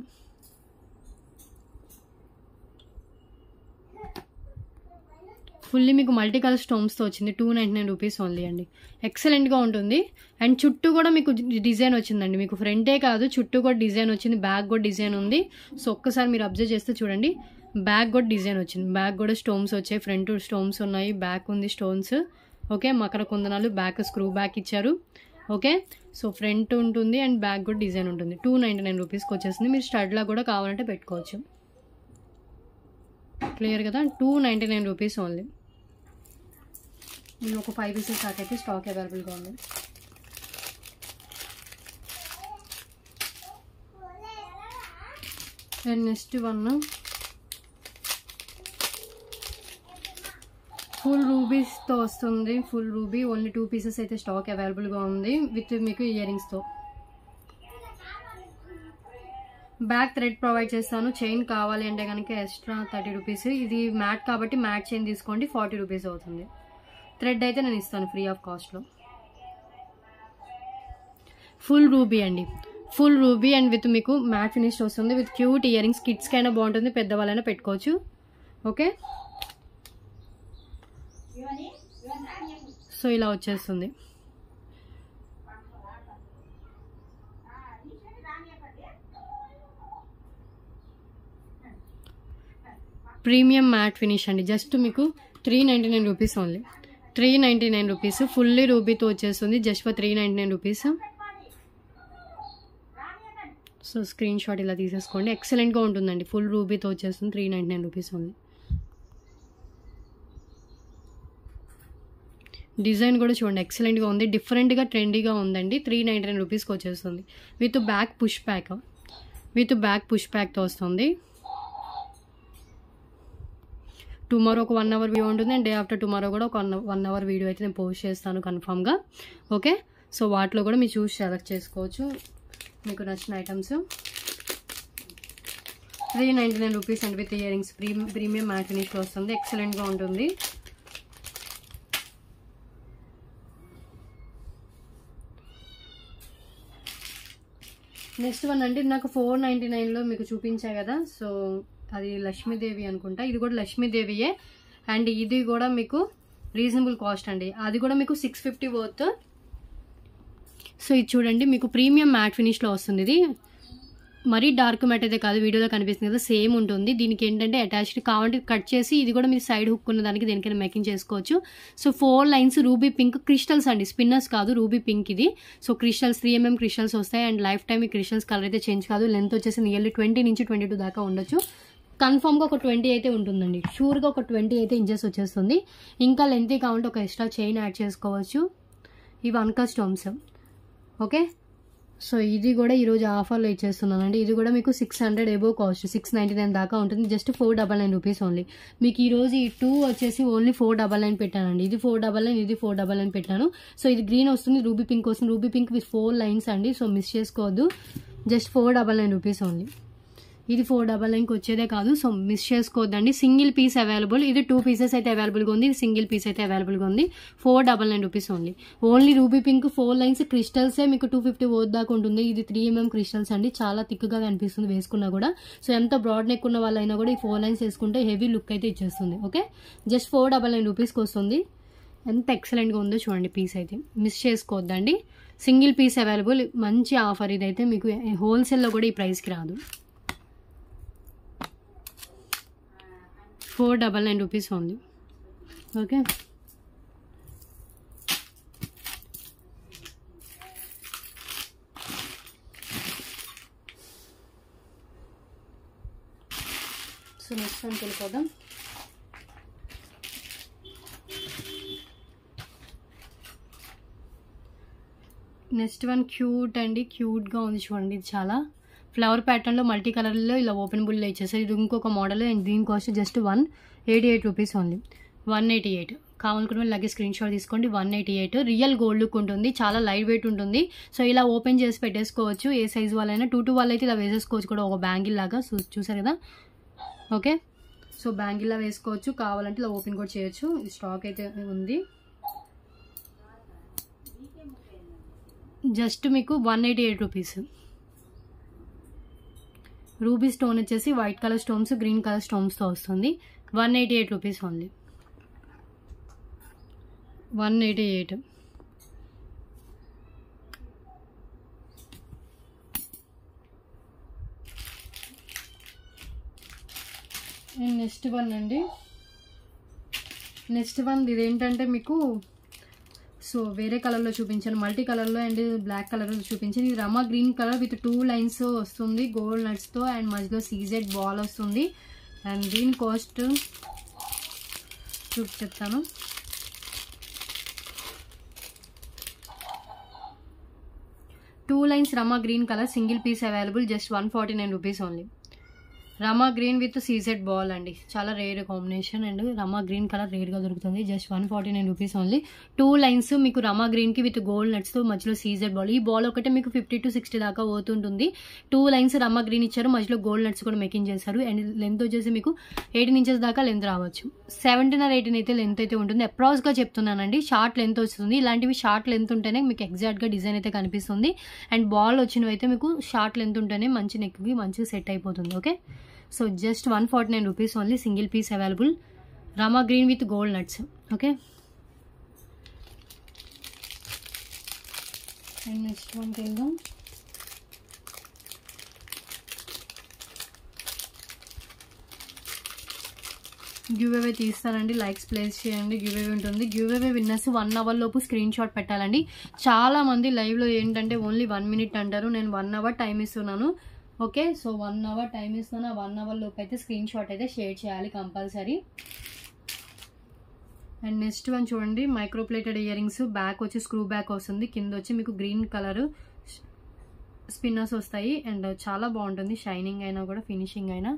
fully మీకు మల్టీ కలర్ స్టోన్స్తో వచ్చింది two ninety nine rupees only అండి ఎక్సలెంట్గా ఉంటుంది అండ్ చుట్టూ కూడా మీకు డిజైన్ వచ్చిందండి మీకు ఫ్రంటే కాదు చుట్టూ కూడా డిజైన్ వచ్చింది బ్యాక్ కూడా డిజైన్ ఉంది సో ఒక్కసారి మీరు అబ్జర్వ్ చేస్తే చూడండి బ్యాక్ కూడా డిజైన్ వచ్చింది బ్యాక్ కూడా స్టోన్స్ వచ్చాయి ఫ్రంట్ స్టోన్స్ ఉన్నాయి బ్యాక్ ఉంది స్టోన్స్ ఓకే మకర కుందనాలు బ్యాక్ స్క్రూ బ్యాక్ ఇచ్చారు ఓకే సో ఫ్రంట్ ఉంటుంది అండ్ బ్యాక్ కూడా డిజైన్ ఉంటుంది టూ నైంటీ నైన్ రూపీస్కి వచ్చేసింది మీరు స్టడ్లా కూడా కావాలంటే పెట్టుకోవచ్చు క్లియర్ కదా two ninety nine rupees only నేను ఒక ఫైవ్ పీసెస్ దాకా అయితే స్టాక్ అవైలబుల్గా ఉంది అండ్ నెక్స్ట్ వన్ ఫుల్ రూబీస్తో వస్తుంది full ruby only two pieces అయితే స్టాక్ అవైలబుల్గా ఉంది విత్ మీకు ఇయర్ రింగ్స్తో బ్యాక్ థ్రెడ్ ప్రొవైడ్ చేస్తాను చైన్ కావాలి అంటే కనుక ఎక్స్ట్రా థర్టీ రూపీస్ ఇది మ్యాట్ కాబట్టి మ్యాట్ చైన్ తీసుకోండి ఫార్టీ రూపీస్ అవుతుంది థ్రెడ్ అయితే నేను ఇస్తాను ఫ్రీ ఆఫ్ కాస్ట్లో ఫుల్ రూబీ అండి ఫుల్ రూబీ అండ్ విత్ మీకు మ్యాట్ ఫినిష్ వస్తుంది విత్ క్యూట్ ఇయర్ రింగ్స్ కిడ్స్కి అయినా బాగుంటుంది పెద్దవాళ్ళైనా పెట్టుకోవచ్చు ఓకే సో ఇలా వచ్చేస్తుంది ప్రీమియం మ్యాట్ ఫినిష్ అండి జస్ట్ మీకు three ninety nine rupees only three ninety nine rupees fully రూబీతో వచ్చేస్తుంది just for three ninety nine rupees so screen shot ఇలా తీసేసుకోండి ఎక్సలెంట్గా ఉంటుందండి ఫుల్ రూబీతో వచ్చేస్తుంది three ninety nine rupees only design కూడా చూడండి ఎక్సలెంట్గా ఉంది డిఫరెంట్గా ట్రెండీగా ఉందండి త్రీ నైంటీ నైన్ రూపీస్కి వచ్చేస్తుంది with back push pack with back push ప్యాక్తో వస్తుంది టుమారో ఒక వన్ అవర్ వీడియో ఉంటుంది అండ్ డే ఆఫ్టర్ టుమారో కూడా ఒక వన్ వన్ అవర్ వీడియో అయితే నేను పోస్ట్ చేస్తాను కన్ఫామ్గా ఓకే సో వాటిలో కూడా మీరు చూసి సెలెక్ట్ చేసుకోవచ్చు మీకు నచ్చిన items three ninety nine rupees and with year rings pre premium matte ఫినిష్లో వస్తుంది ఎక్సలెంట్గా ఉంటుంది నెక్స్ట్ వన్ అంటే నాకు ఫోర్ నైంటీ నైన్లో మీకు చూపించా కదా సో అది లక్ష్మీదేవి అనుకుంటా ఇది కూడా లక్ష్మీదేవియే అండ్ ఇది కూడా మీకు రీజనబుల్ కాస్ట్ అండి అది కూడా మీకు సిక్స్ ఫిఫ్టీ వర్త్ సో ఇది చూడండి మీకు ప్రీమియం మ్యాట్ ఫినిష్లో వస్తుంది ఇది మరీ డార్క్ మ్యాట్ అయితే కాదు వీడియోలో కనిపిస్తుంది కదా సేమ్ ఉంటుంది దీనికి ఏంటంటే అటాచ్డ్ కావాలంటే కట్ చేసి ఇది కూడా మీరు సైడ్ హుక్ ఉన్న దానికి దేనికైనా మేకింగ్ చేసుకోవచ్చు so four lines ruby pink crystals అండి స్పిన్నర్స్ కాదు రూబీ పింక్ ఇది so crystals three mm crystals వస్తాయి అండ్ లైఫ్ టైం ఈ క్రిస్టల్స్ కలర్ అయితే చేంజ్ కాదు లెంత్ వచ్చేసి నియర్లీ ట్వంటీ నుంచి ట్వంటీ టూ దాకా ఉండొచ్చు కన్ఫామ్గా ఒక ట్వంటీ అయితే ఉంటుందండి షూర్గా ఒక ట్వంటీ అయితే ఇంచెస్ వచ్చేస్తుంది ఇంకా లెంతీ కావాలంటే ఒక ఎక్స్ట్రా చైన్ యాడ్ చేసుకోవచ్చు ఇవి అన్కా స్టోమ్స్ ఓకే సో ఇది కూడా ఈరోజు ఆఫర్లో ఇచ్చేస్తున్నానండి ఇది కూడా మీకు six hundred above cost six ninety nine దాకా ఉంటుంది just four double nine rupees only మీకు ఈ రోజు ఈ టూ వచ్చేసి ఓన్లీ ఫోర్ డబల్ నైన్ పెట్టానండి ఇది ఫోర్ డబల్ నైన్ ఇది ఫోర్ డబల్ నైన్ పెట్టాను సో ఇది గ్రీన్ వస్తుంది రూబీ పింక్ వస్తుంది ruby pink with four lines అండి సో మిస్ చేసుకోవద్దు just four double nine rupees only ఇది ఫోర్ డబల్ నైన్కి వచ్చేదే కాదు సో మిస్ చేసుకోవద్దండి సింగిల్ పీస్ అవైలబుల్ ఇది టూ పీసెస్ అయితే అవైలబుల్గా ఉంది ఇది సింగిల్ పీస్ అయితే అవైలబుల్గా ఉంది four double nine rupees only only ruby pink four lines క్రిస్టల్సే మీకు టూ ఫిఫ్టీ ఓత్ దాకా ఉంటుంది ఇది త్రీ ఎంఎం క్రిస్టల్స్ అండి చాలా థిక్గా కనిపిస్తుంది వేసుకున్నా కూడా సో ఎంత బ్రాడ్ నెక్ ఉన్న వాళ్ళైనా కూడా ఈ ఫోర్ లైన్స్ వేసుకుంటే హెవీ లుక్ అయితే ఇచ్చేస్తుంది okay just four double nine రూపీస్కి వస్తుంది ఎంత ఎక్సలెంట్గా ఉందో చూడండి పీస్ అయితే మిస్ చేసుకోవద్దండి సింగిల్ పీస్ అవైలబుల్ మంచి ఆఫర్ ఇదైతే మీకు హోల్సేల్లో కూడా ఈ ప్రైస్కి రాదు four double nine rupees only okay so next వన్కి వెళ్ళిపోదాం నెక్స్ట్ వన్ క్యూట్ అండి క్యూట్గా ఉంది చూడండి ఇది చాలా ఫ్లవర్ ప్యాటర్న్లో మల్టీ కలర్లో ఇలా ఓపెన్ బుల్లో ఇచ్చేసారు ఇది ఇంకొక మోడల్ అండ్ దీని cost just one eighty eight rupees only one eighty eight కావాలనుకుంటే లగేజ్ స్క్రీన్ షాట్ తీసుకోండి one eighty eight real gold look ఉంటుంది చాలా లైట్ వెయిట్ ఉంటుంది సో ఇలా ఓపెన్ చేసి పెట్టేసుకోవచ్చు ఏ సైజ్ వాళ్ళైనా టూ టూ వాళ్ళైతే ఇలా వేసేసుకోవచ్చు కూడా ఒక బ్యాంగిల్ లాగా చూ- చూసారు కదా ఓకే సో బ్యాంగిల్లా వేసుకోవచ్చు కావాలంటే ఇలా ఓపెన్ కూడా చేయొచ్చు ఈ స్టాక్ అయితే ఉంది జస్ట్ మీకు one eighty eight rupees ruby stone వచ్చేసి white colour stones green colour స్టోన్స్తో వస్తుంది one eighty eight rupees only one eighty eight next one అండి నెక్స్ట్ వన్ ఇది ఏంటంటే మీకు సో వేరే కలర్లో చూపించాను మల్టీ కలర్లో అండ్ బ్లాక్ కలర్లో చూపించాను ఇది Rama green colour with two lines వస్తుంది గోల్డ్ నట్స్తో అండ్ మధ్యలో సీజెడ్ బాల్ వస్తుంది అండ్ దీని కాస్ట్ చూపి చెప్తాను two lines Rama green colour single piece available just one forty nine rupees only Rama green with CZ ball అండి చాలా rare combination and Rama green colour రేర్గా దొరుకుతుంది just one forty nine rupees only two lines మీకు రమా గ్రీన్కి with gold నట్స్తో మధ్యలో CZ ball ఈ ball ఒకటే మీకు ఫిఫ్టీ టు సిక్స్టీ దాకా పోతుంటుంది టూ లైన్స్ రమా గ్రీన్ ఇచ్చారు మధ్యలో గోల్డ్ నట్స్ కూడా మేకింగ్ చేశారు అండ్ లెంత్ వచ్చేసి మీకు ఎయిటీన్ ఇంచెస్ దాకా లెంత్ రావచ్చు సెవెంటీన్ ఆర్ ఎయిటీన్ అయితే లెంత్ అయితే ఉంటుంది అప్రాక్స్గా చెప్తున్నానండి షార్ట్ లెంత్ వస్తుంది ఇలాంటివి షార్ట్ లెంత్ ఉంటేనే మీకు ఎగ్జాక్ట్గా డిజైన్ అయితే కనిపిస్తుంది అండ్ బాల్ వచ్చినవి అయితే మీకు షార్ట్ లెంత్ ఉంటేనే మంచి నెక్కి మంచిగా సెట్ అయిపోతుంది okay so just one forty nine rupees only single piece available Rama green with gold nuts okay and next వన్కి వెళ్దాం గివ్ అవే తీస్తానండి లైక్స్ ప్లేస్ చేయండి గివ్ అవే ఉంటుంది give away winners one hour లోపు స్క్రీన్ షాట్ పెట్టాలండి చాలా మంది లైవ్లో ఏంటంటే ఓన్లీ వన్ మినిట్ అంటారు నేను వన్ అవర్ టైం ఇస్తున్నాను okay so one hour time ఇస్తున్నాను వన్ అవర్ లోపు అయితే స్క్రీన్ షాట్ అయితే షేర్ చేయాలి కంపల్సరీ అండ్ నెక్స్ట్ వన్ చూడండి మైక్రోప్లేటెడ్ ఇయర్ రింగ్స్ బ్యాక్ వచ్చి స్క్రూ బ్యాక్ వస్తుంది కింద వచ్చి మీకు గ్రీన్ కలర్ స్పిన్నర్స్ వస్తాయి అండ్ చాలా బాగుంటుంది షైనింగ్ అయినా కూడా ఫినిషింగ్ అయినా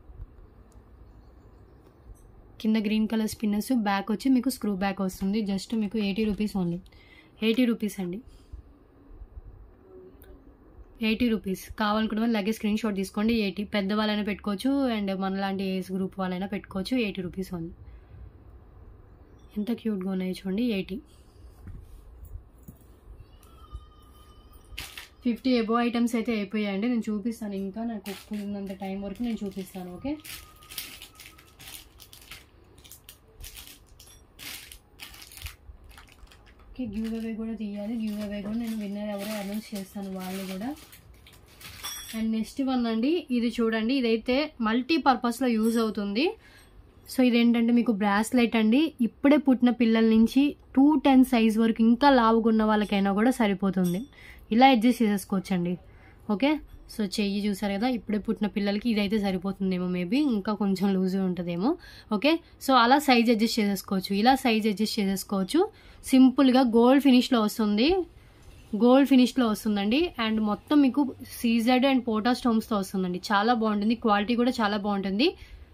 కింద గ్రీన్ కలర్ స్పిన్నర్స్ బ్యాక్ వచ్చి మీకు స్క్రూ బ్యాక్ వస్తుంది జస్ట్ మీకు eighty rupees only eighty rupees అండి ఎయిటీ రూపీస్ కావాలనుకున్న వాళ్ళు అలాగే స్క్రీన్ షాట్ తీసుకోండి ఎయిటీ పెద్దవాళ్ళైనా పెట్టుకోవచ్చు అండ్ మనలాంటి ఏజ్ గ్రూప్ వాళ్ళైనా పెట్టుకోవచ్చు ఎయిటీ రూపీస్ ఓన్లీ ఎంత క్యూట్గా ఉన్నాయి చూడండి ఎయిటీ ఫిఫ్టీ ఎబో ఐటమ్స్ అయితే అయిపోయాయండి నేను చూపిస్తాను ఇంకా నాకు ఉన్నంత టైం వరకు నేను చూపిస్తాను ఓకే ఓకే గివ్ అవే కూడా తీయాలి గివ్ అవే కూడా నేను విన్నర్ ఎవరో అనౌన్స్ చేస్తాను వాళ్ళు కూడా అండ్ నెక్స్ట్ వన్ అండి ఇది చూడండి ఇదైతే మల్టీ పర్పస్లో యూజ్ అవుతుంది సో ఇదేంటంటే మీకు బ్రాస్లెట్ అండి ఇప్పుడే పుట్టిన పిల్లల నుంచి టూ టెన్ సైజ్ వరకు ఇంకా లావుగున్న వాళ్ళకైనా కూడా సరిపోతుంది ఇలా అడ్జస్ట్ చేసేసుకోవచ్చండి ఓకే సో చెయ్యి చూసారు కదా ఇప్పుడే పుట్టిన పిల్లలకి ఇదైతే సరిపోతుందేమో మేబీ ఇంకా కొంచెం లూజ్ ఉంటుందేమో ఓకే సో అలా సైజ్ అడ్జస్ట్ చేసేసుకోవచ్చు ఇలా సైజ్ అడ్జస్ట్ చేసేసుకోవచ్చు సింపుల్గా గోల్డ్ ఫినిష్లో వస్తుంది గోల్డ్ ఫినిష్లో వస్తుందండి అండ్ మొత్తం మీకు సీజెడ్ అండ్ పోటా స్టోమ్స్తో వస్తుందండి చాలా బాగుంటుంది క్వాలిటీ కూడా చాలా బాగుంటుంది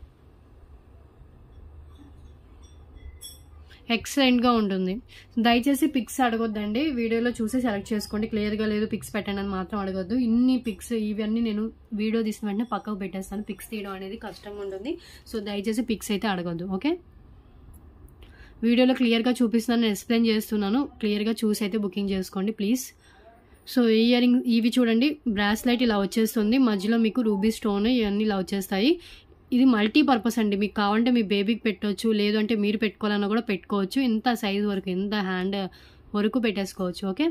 ఎక్సలెంట్గా ఉంటుంది దయచేసి పిక్స్ అడగొద్దండి వీడియోలో చూసి సెలెక్ట్ చేసుకోండి క్లియర్గా లేదు పిక్స్ పెట్టండి అని మాత్రం అడగొద్దు ఇన్ని పిక్స్ ఇవన్నీ నేను వీడియో తీసిన వెంటనే పక్కకు పెట్టేస్తాను పిక్స్ తీయడం అనేది కష్టంగా ఉంటుంది సో దయచేసి పిక్స్ అయితే అడగొద్దు ఓకే వీడియోలో క్లియర్గా చూపిస్తున్నాను నేను ఎక్స్ప్లెయిన్ చేస్తున్నాను క్లియర్గా చూసి అయితే బుకింగ్ చేసుకోండి ప్లీజ్ సో ఇయర్ రింగ్ ఇవి చూడండి బ్రాస్లైట్ ఇలా వచ్చేస్తుంది మధ్యలో మీకు రూబీ స్టోన్ ఇవన్నీ ఇలా వచ్చేస్తాయి ఇది మల్టీ పర్పస్ అండి మీకు కావాలంటే మీ బేబీకి పెట్టవచ్చు లేదు అంటే మీరు పెట్టుకోవాలన్నా కూడా పెట్టుకోవచ్చు ఇంత సైజ్ వరకు ఇంత హ్యాండ్ వరకు పెట్టేసుకోవచ్చు ఓకే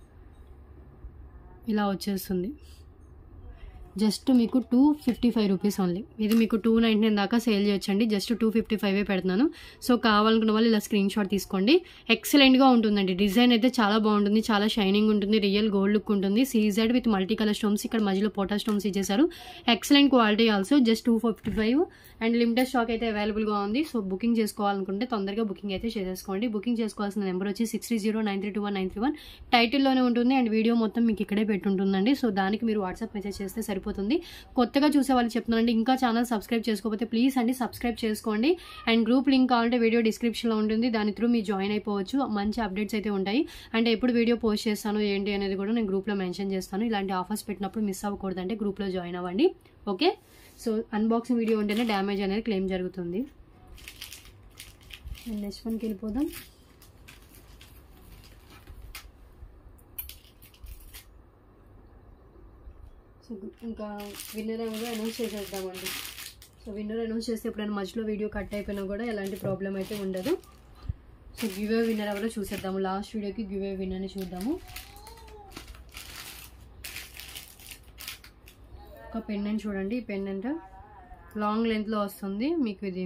ఇలా వచ్చేస్తుంది జస్ట్ మీకు two fifty five rupees only ఇది మీకు టూ నైంటీ నైన్ దాకా సేల్ చేయొచ్చండి జస్ట్ టూ ఫిఫ్టీ ఫైవే పెడుతున్నాను సో కావాలనుకున్న వాళ్ళు ఇలా స్క్రీన్ షాట్ తీసుకోండి ఎక్సలెంట్గా ఉంటుందండి డిజైన్ అయితే చాలా బాగుంటుంది చాలా షైనింగ్ ఉంటుంది రియల్ గోల్డ్ లుక్ ఉంటుంది CZ with multi colour stones ఇక్కడ మధ్యలో పోటా స్టోన్స్ ఇచ్చేసారు excellent quality also just two fifty five and limited stock అయితే అవైలబుల్గా ఉంది సో బుకింగ్ చేసుకోవాలనుకుంటే తొందరగా బుకింగ్ అయితే చేసేసుకోండి బుకింగ్ చేసుకోవాల్సిన నెంబర్ వచ్చి six three zero nine three two one nine three one టైటిల్లోనే ఉంటుంది అండ్ వీడియో మొత్తం మీకు ఇక్కడే పెట్టుంటుందండి సో దానికి మీరు వాట్సాప్ మెసేజ్ చేస్తే సరిపోతుంది కొత్తగా చూసే వాళ్ళు చెప్తున్నానండి ఇంకా ఛానల్ సబ్స్క్రైబ్ చేసుకోకపోతే ప్లీజ్ అండి సబ్స్క్రైబ్ చేసుకోండి అండ్ గ్రూప్ లింక్ కావాలంటే వీడియో డిస్క్రిప్షన్లో ఉంటుంది దాని త్రూ మీరు జాయిన్ అయిపోవచ్చు మంచి అప్డేట్స్ అయితే ఉంటాయి అంటే ఎప్పుడు వీడియో పోస్ట్ చేస్తాను ఏంటి అనేది కూడా నేను గ్రూప్లో మెన్షన్ చేస్తాను ఇలాంటి ఆఫర్స్ పెట్టినప్పుడు మిస్ అవ్వకూడదంటే గ్రూప్లో జాయిన్ అవ్వండి ఓకే సో అన్బాక్సింగ్ వీడియో ఉంటేనే డ్యామేజ్ అనేది క్లెయిమ్ జరుగుతుంది అండ్ నెక్స్ట్ వన్కి వెళ్ళిపోదాం సో ఇంకా విన్నర్ ఏమో అనౌన్స్ చేసేద్దామండి సో విన్నర్ అనౌన్స్ చేస్తే ఎప్పుడైనా మధ్యలో వీడియో కట్ అయిపోయినా కూడా ఎలాంటి ప్రాబ్లం అయితే ఉండదు సో గివే విన్నర్ ఎవరో చూసేద్దాము లాస్ట్ వీడియోకి గివే విన్నర్ని చూద్దాము ఒక పెండెంట్ చూడండి ఈ పెండెంట్ లాంగ్ లెంత్లో వస్తుంది మీకు ఇది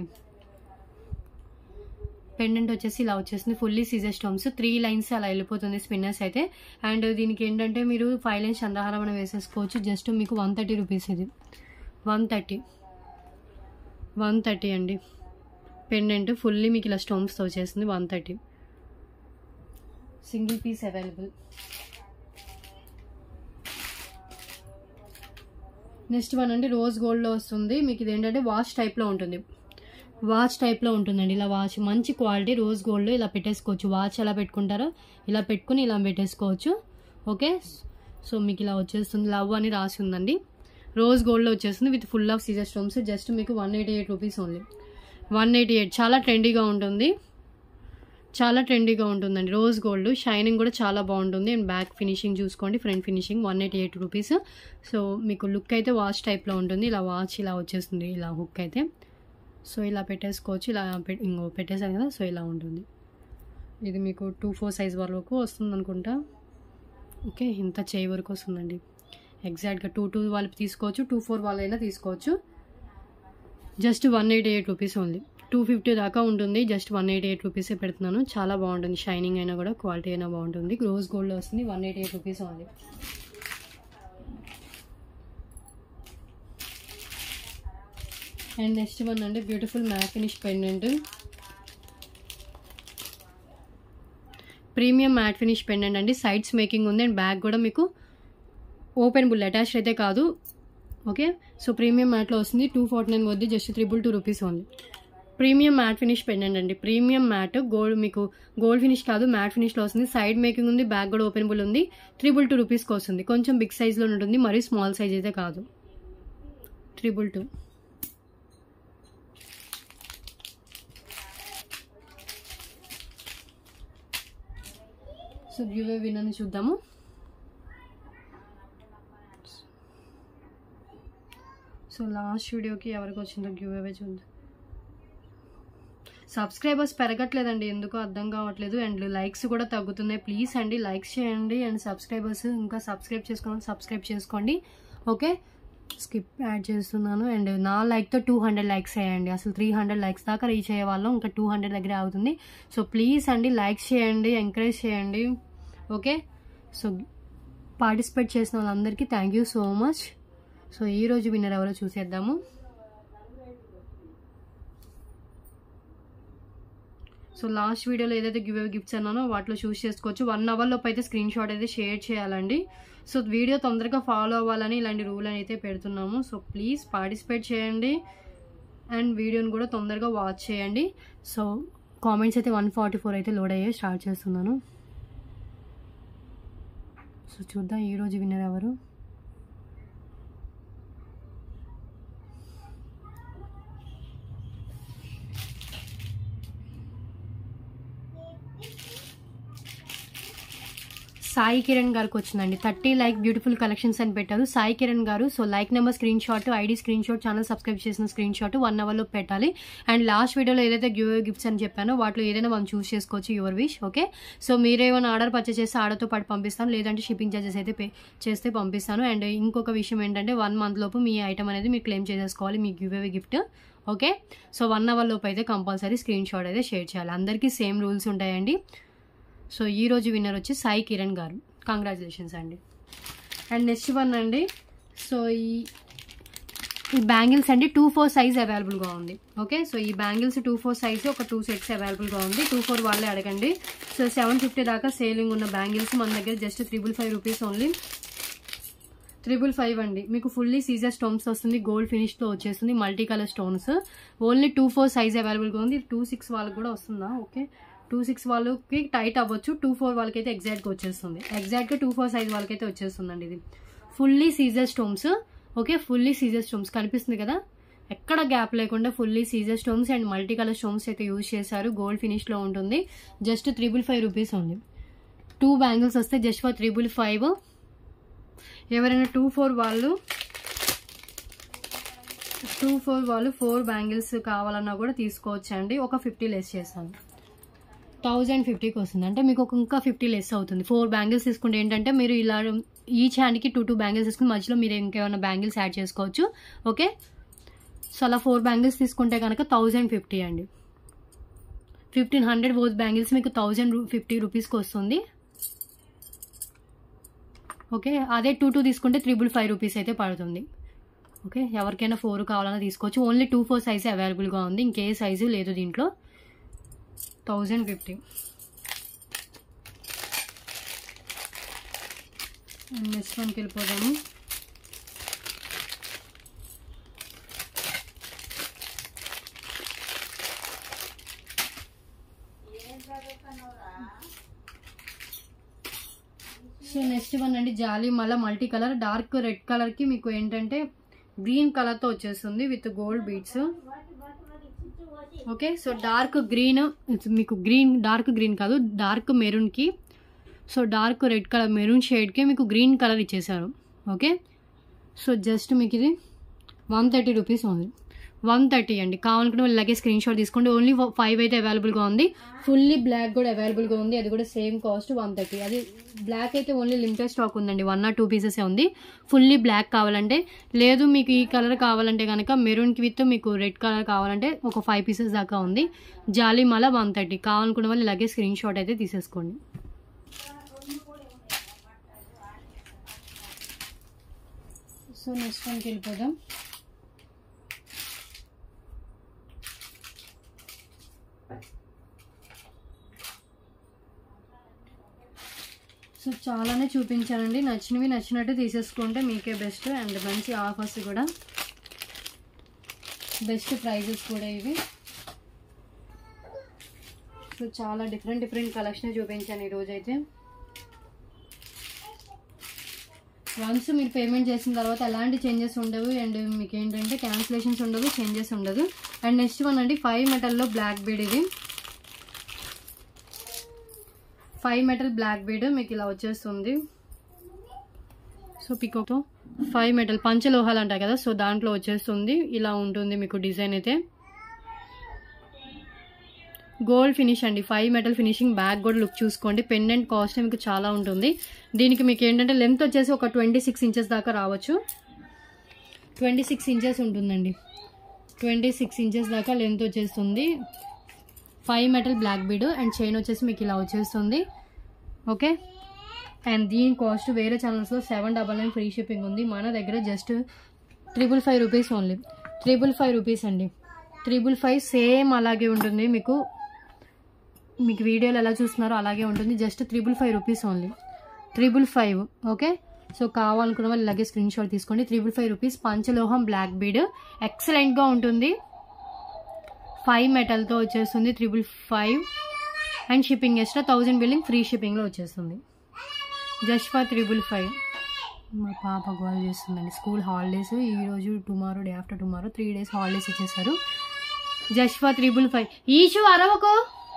పెండెంట్ వచ్చేసి ఇలా వచ్చేసింది fully CZ stones three lines అలా వెళ్ళిపోతుంది స్పిన్నర్స్ అయితే అండ్ దీనికి ఏంటంటే మీరు ఫైవ్ లైన్స్ చందహారం అని వేసేసుకోవచ్చు జస్ట్ మీకు వన్ థర్టీ రూపీస్ ఇది వన్ థర్టీ వన్ థర్టీ అండి పెండెంట్ ఫుల్లీ మీకు ఇలా స్టోమ్స్తో వచ్చేసింది one thirty single piece available next one అండి రోజ్ గోల్డ్లో వస్తుంది మీకు ఇది ఏంటంటే వాచ్ టైప్లో ఉంటుంది వాచ్ టైప్లో ఉంటుందండి ఇలా వాచ్ మంచి క్వాలిటీ రోజ్ గోల్డ్ ఇలా పెట్టేసుకోవచ్చు వాచ్ ఎలా పెట్టుకుంటారో ఇలా పెట్టుకుని ఇలా పెట్టేసుకోవచ్చు ఓకే సో మీకు ఇలా వచ్చేస్తుంది లవ్ అని రాసి ఉందండి రోజ్ గోల్డ్లో వచ్చేస్తుంది with full of CZ stones just మీకు one eighty eight rupees only one eighty eight చాలా ట్రెండీగా ఉంటుంది చాలా ట్రెండీగా ఉంటుందండి రోజ్ గోల్డ్ షైనింగ్ కూడా చాలా బాగుంటుంది అండ్ బ్యాక్ ఫినిషింగ్ చూసుకోండి front finishing one eighty eight rupees so మీకు లుక్ అయితే వాచ్ టైప్లో ఉంటుంది ఇలా వాచ్ ఇలా వచ్చేస్తుంది ఇలా హుక్ అయితే సో ఇలా పెట్టేసుకోవచ్చు ఇలా పె ఇంకో పెట్టేశాను కదా సో ఇలా ఉంటుంది ఇది మీకు టూ ఫోర్ సైజ్ వరకు వస్తుంది అనుకుంటా ఓకే ఇంత చేయి వరకు వస్తుందండి ఎగ్జాక్ట్గా టూ టూ వాళ్ళు తీసుకోవచ్చు టూ ఫోర్ వాళ్ళైనా తీసుకోవచ్చు just one eighty eight rupees only two fifty దాకా ఉంటుంది జస్ట్ వన్ ఎయిటీ ఎయిట్ రూపీసే పెడుతున్నాను చాలా బాగుంటుంది షైనింగ్ అయినా కూడా క్వాలిటీ అయినా బాగుంటుంది రోజ్ గోల్డ్ వస్తుంది one eighty eight rupees only and next one అంటే beautiful matte finish pendant premium matte finish pendant అండి సైడ్స్ మేకింగ్ ఉంది అండ్ బ్యాగ్ కూడా మీకు ఓపెన్ బుల్ అటాచ్డ్ అయితే కాదు ఓకే సో ప్రీమియం మ్యాట్లో వస్తుంది టూ ఫార్టీ నైన్ వద్ది just triple two rupees only premium matte finish pendant అండి ప్రీమియం మ్యాట్ గోల్డ్ మీకు గోల్డ్ ఫినిష్ కాదు మ్యాట్ ఫినిష్లో వస్తుంది సైడ్ మేకింగ్ ఉంది బ్యాగ్ కూడా ఓపెనబుల్ ఉంది త్రిబుల్ టూ రూపీస్కి వస్తుంది కొంచెం బిగ్ సైజ్లో ఉంటుంది మరీ స్మాల్ సైజ్ అయితే కాదు త్రిబుల్ టూ సో గివ్ వినని చూద్దాము సో లాస్ట్ వీడియోకి ఎవరికి వచ్చిందో గివ్ అవే చూద్దాం సబ్స్క్రైబర్స్ పెరగట్లేదండి ఎందుకో అర్థం కావట్లేదు అండ్ లైక్స్ కూడా తగ్గుతున్నాయి ప్లీజ్ అండి లైక్స్ చేయండి అండ్ సబ్స్క్రైబర్స్ ఇంకా సబ్స్క్రైబ్ చేసుకోవాలి సబ్స్క్రైబ్ చేసుకోండి ఓకే స్కిప్ యాడ్ చేస్తున్నాను అండ్ నా లైక్తో టూ హండ్రెడ్ లైక్స్ అయ్యండి అసలు త్రీ హండ్రెడ్ లైక్స్ దాకా రీచ్ అయ్యే వాళ్ళం ఇంకా టూ హండ్రెడ్ దగ్గర అవుతుంది సో ప్లీజ్ అండి లైక్స్ చేయండి ఎంకరేజ్ చేయండి ఓకే సో పార్టిసిపేట్ చేసిన వాళ్ళందరికీ thank you so much so ఈరోజు విన్నర్ ఎవరో చూసేద్దాము సో లాస్ట్ వీడియోలో ఏదైతే గివ్ గిఫ్ట్స్ అన్నానో వాటిలో చూస్ చేసుకోవచ్చు వన్ అవర్లోపు అయితే స్క్రీన్ షాట్ అయితే షేర్ చేయాలండి సో వీడియో తొందరగా ఫాలో అవ్వాలని ఇలాంటి రూల్ అని అయితే పెడుతున్నాము సో ప్లీజ్ పార్టిసిపేట్ చేయండి అండ్ వీడియోని కూడా తొందరగా వాచ్ చేయండి సో కామెంట్స్ అయితే వన్ ఫార్టీ ఫోర్ అయితే లోడ్ అయ్యాయి స్టార్ట్ చేస్తున్నాను సో చూద్దాం ఈరోజు విన్నర్ ఎవరు సాయి కిరణ్ గారికి వచ్చిందండి థర్టీ లైక్ బ్యూటిఫుల్ కలెక్షన్స్ అని పెట్టారు సాయి కిరణ్ గారు so like number screen screenshot ID screenshot channel subscribe చేసిన స్క్రీన్ షాట్ వన్ అవర్లో పెట్టాలి అండ్ లాస్ట్ వీడియోలో ఏదైతే గివ్ గిఫ్ట్స్ అని చెప్పానో వాటిలో ఏదైనా మనం చూస్ చేసుకోవచ్చు యువర్ విష్ ఓకే సో మీరేమైనా ఆర్డర్ పర్చేస్ చేస్తే ఆర్డర్తో పాటు పంపిస్తాను లేదంటే షిప్పింగ్ చార్జెస్ అయితే పే చేస్తే పంపిస్తాను అండ్ ఇంకొక విషయం ఏంటంటే వన్ మంత్ లోపు మీ ఐటమ్ అనేది మీరు క్లెయిమ్ చేసేసుకోవాలి మీ giveaway gift okay so one hour లోపు అయితే కంపల్సరీ స్క్రీన్ షాట్ అయితే షేర్ చేయాలి అందరికీ సేమ్ రూల్స్ ఉంటాయండి సో ఈ రోజు విన్నర్ వచ్చి సాయి కిరణ్ గారు కంగ్రాచులేషన్స్ అండి అండ్ నెక్స్ట్ వన్ అండి సో ఈ ఈ బ్యాంగిల్స్ అండి టూ ఫోర్ సైజ్ అవైలబుల్గా ఉంది ఓకే సో ఈ బ్యాంగిల్స్ టూ ఫోర్ సైజ్ ఒక టూ సెట్స్ అవైలబుల్గా ఉంది టూ ఫోర్ వాళ్ళే అడగండి సో సెవెన్ ఫిఫ్టీ దాకా సేలింగ్ ఉన్న బ్యాంగిల్స్ మన దగ్గర just triple five rupees only triple five అండి మీకు ఫుల్లీ సీజర్ స్టోన్స్ వస్తుంది గోల్డ్ ఫినిష్తో వచ్చేస్తుంది multi colour stones only two four size అవైలబుల్గా ఉంది టూ సిక్స్ వాళ్ళకి కూడా వస్తుందా ఓకే టూ సిక్స్ వాళ్ళకి టైట్ అవ్వచ్చు టూ ఫోర్ వాళ్ళకైతే ఎగ్జాక్ట్గా వచ్చేస్తుంది ఎగ్జాక్ట్గా టూ ఫోర్ సైజ్ వాళ్ళకైతే వచ్చేస్తుందండి ఇది fully Caesar stones okay fully Caesar stones కనిపిస్తుంది కదా ఎక్కడ గ్యాప్ లేకుండా fully Caesar stones and multi colour stones అయితే యూజ్ చేశారు గోల్డ్ ఫినిష్లో ఉంటుంది జస్ట్ త్రిబుల్ ఫైవ్ రూపీస్ ఉంది టూ బ్యాంగిల్స్ వస్తే జస్ట్ ఫర్ త్రిబుల్ ఫైవ్ ఎవరైనా టూ ఫోర్ వాళ్ళు టూ ఫోర్ వాళ్ళు ఫోర్ బ్యాంగిల్స్ కావాలన్నా కూడా తీసుకోవచ్చు అండి ఒక ఫిఫ్టీ లెస్ చేస్తాను థౌజండ్ ఫిఫ్టీకి వస్తుంది అంటే మీకు ఒక ఇంకా ఫిఫ్టీ లెస్ అవుతుంది ఫోర్ బ్యాంగిల్స్ తీసుకుంటే ఏంటంటే మీరు ఇలా ఈచ్ హ్యాండ్కి టూ టూ బ్యాంగిల్స్ తీసుకుని మధ్యలో మీరు ఇంకేమైనా బ్యాంగిల్స్ యాడ్ చేసుకోవచ్చు ఓకే సో అలా ఫోర్ బ్యాంగిల్స్ తీసుకుంటే కనుక థౌజండ్ ఫిఫ్టీ అండి ఫిఫ్టీన్ హండ్రెడ్ బోత్ బ్యాంగిల్స్ మీకు థౌజండ్ ఫిఫ్టీ రూపీస్కి వస్తుంది ఓకే అదే టూ టూ తీసుకుంటే త్రిబుల్ ఫైవ్ రూపీస్ అయితే పడుతుంది ఓకే ఎవరికైనా ఫోర్ కావాలన్నా తీసుకోవచ్చు ఓన్లీ టూ ఫోర్ సైజే అవైలబుల్గా ఉంది ఇంకే సైజు లేదు దీంట్లో థౌజండ్ ఫిఫ్టీ నెక్స్ట్ వన్కి వెళ్ళిపోదాము సో నెక్స్ట్ వన్ అండి జాలీ మళ్ళీ multi colour dark red colour కి మీకు ఏంటంటే గ్రీన్ కలర్ తో వచ్చేస్తుంది with gold beads okay so dark green మీకు గ్రీన్ డార్క్ గ్రీన్ కాదు డార్క్ మెరూన్ కి so dark red colour maroon shade కి మీకు గ్రీన్ కలర్ ఇచ్చేసారు ఓకే సో జస్ట్ మీకు ఇది one thirty rupees only one thirty అండి కావాలనుకుంటే వాళ్ళు ఇలాగే స్క్రీన్ షాట్ తీసుకోండి ఓన్లీ ఫైవ్ అయితే అవైలబుల్గా ఉంది ఫుల్లీ బ్లాక్ కూడా అవైలబుల్గా ఉంది అది కూడా సేమ్ కాస్ట్ వన్ థర్టీ అది బ్లాక్ అయితే ఓన్లీ లిమిటెడ్ స్టాక్ ఉందండి వన్ ఆర్ టూ పీసెస్ ఉంది ఫుల్లీ బ్లాక్ కావాలంటే లేదు మీకు ఈ కలర్ కావాలంటే కనుక మెరూన్కి విత్ మీకు రెడ్ కలర్ కావాలంటే ఒక ఫైవ్ పీసెస్ దాకా ఉంది జాలిమాల వన్ థర్టీ కావాలనుకున్న వాళ్ళు ఇలాగే స్క్రీన్ షాట్ అయితే తీసేసుకోండి సో నెక్స్ట్ వన్కి వెళ్ళిపోదాం సో చాలానే చూపించానండి నచ్చినవి నచ్చినట్టు తీసేసుకుంటే మీకే బెస్ట్ అండ్ మంచి ఆఫర్స్ కూడా బెస్ట్ ప్రైజెస్ కూడా ఇవి సో చాలా డిఫరెంట్ డిఫరెంట్ కలెక్షన్ చూపించాను ఈరోజు అయితే వన్స్ మీరు పేమెంట్ చేసిన తర్వాత ఎలాంటి చేంజెస్ ఉండవు అండ్ మీకు ఏంటంటే క్యాన్సిలేషన్స్ ఉండవు చేంజెస్ ఉండదు అండ్ నెక్స్ట్ వన్ అండి ఫైవ్ మెటల్లో బ్లాక్ బీడ్ ఇది ఫైవ్ మెటల్ బ్లాక్ బీడ్ మీకు ఇలా వచ్చేస్తుంది సో పికోతో ఫైవ్ మెటల్ పంచలోహాలు అంటాయి కదా సో దాంట్లో వచ్చేస్తుంది ఇలా ఉంటుంది మీకు డిజైన్ అయితే గోల్డ్ ఫినిష్ అండి ఫైవ్ మెటల్ ఫినిషింగ్ బ్యాగ్ కూడా లుక్ చూసుకోండి పెండెంట్ కాస్ట్ మీకు చాలా ఉంటుంది దీనికి మీకు ఏంటంటే లెంత్ వచ్చేసి ఒక ట్వంటీ సిక్స్ ఇంచెస్ దాకా రావచ్చు ట్వంటీ సిక్స్ ఇంచెస్ ఉంటుందండి ట్వంటీ సిక్స్ ఇంచెస్ దాకా లెంత్ వచ్చేస్తుంది five metal black bead and chain వచ్చేసి మీకు ఇలా వచ్చేస్తుంది ఓకే అండ్ దీని కాస్ట్ వేరే ఛానల్స్లో seven double nine free shipping ఉంది మన దగ్గర just triple five rupees only triple five rupees అండి త్రిబుల్ ఫైవ్ సేమ్ అలాగే ఉంటుంది మీకు మీకు వీడియోలో ఎలా చూస్తున్నారో అలాగే ఉంటుంది just triple five rupees only triple five okay so కావాలనుకున్న వాళ్ళు ఇలాగే స్క్రీన్ షాట్ తీసుకోండి త్రిబుల్ ఫైవ్ రూపీస్ పంచలోహం బ్లాక్ బీడ్ ఎక్సలెంట్గా ఉంటుంది ఫైవ్ మెటల్తో వచ్చేస్తుంది triple five and shipping extra thousand billing free షిప్పింగ్లో వచ్చేస్తుంది జస్ట్ ఫర్ త్రిబుల్ ఫైవ్ మా పాప గోల్ చేస్తుందండి స్కూల్ హాలిడేస్ ఈరోజు tomorrow day after tomorrow three days holidays ఇచ్చేసారు జస్ట్ ఫర్ త్రిబుల్ ఫైవ్ ఈషు అరవకో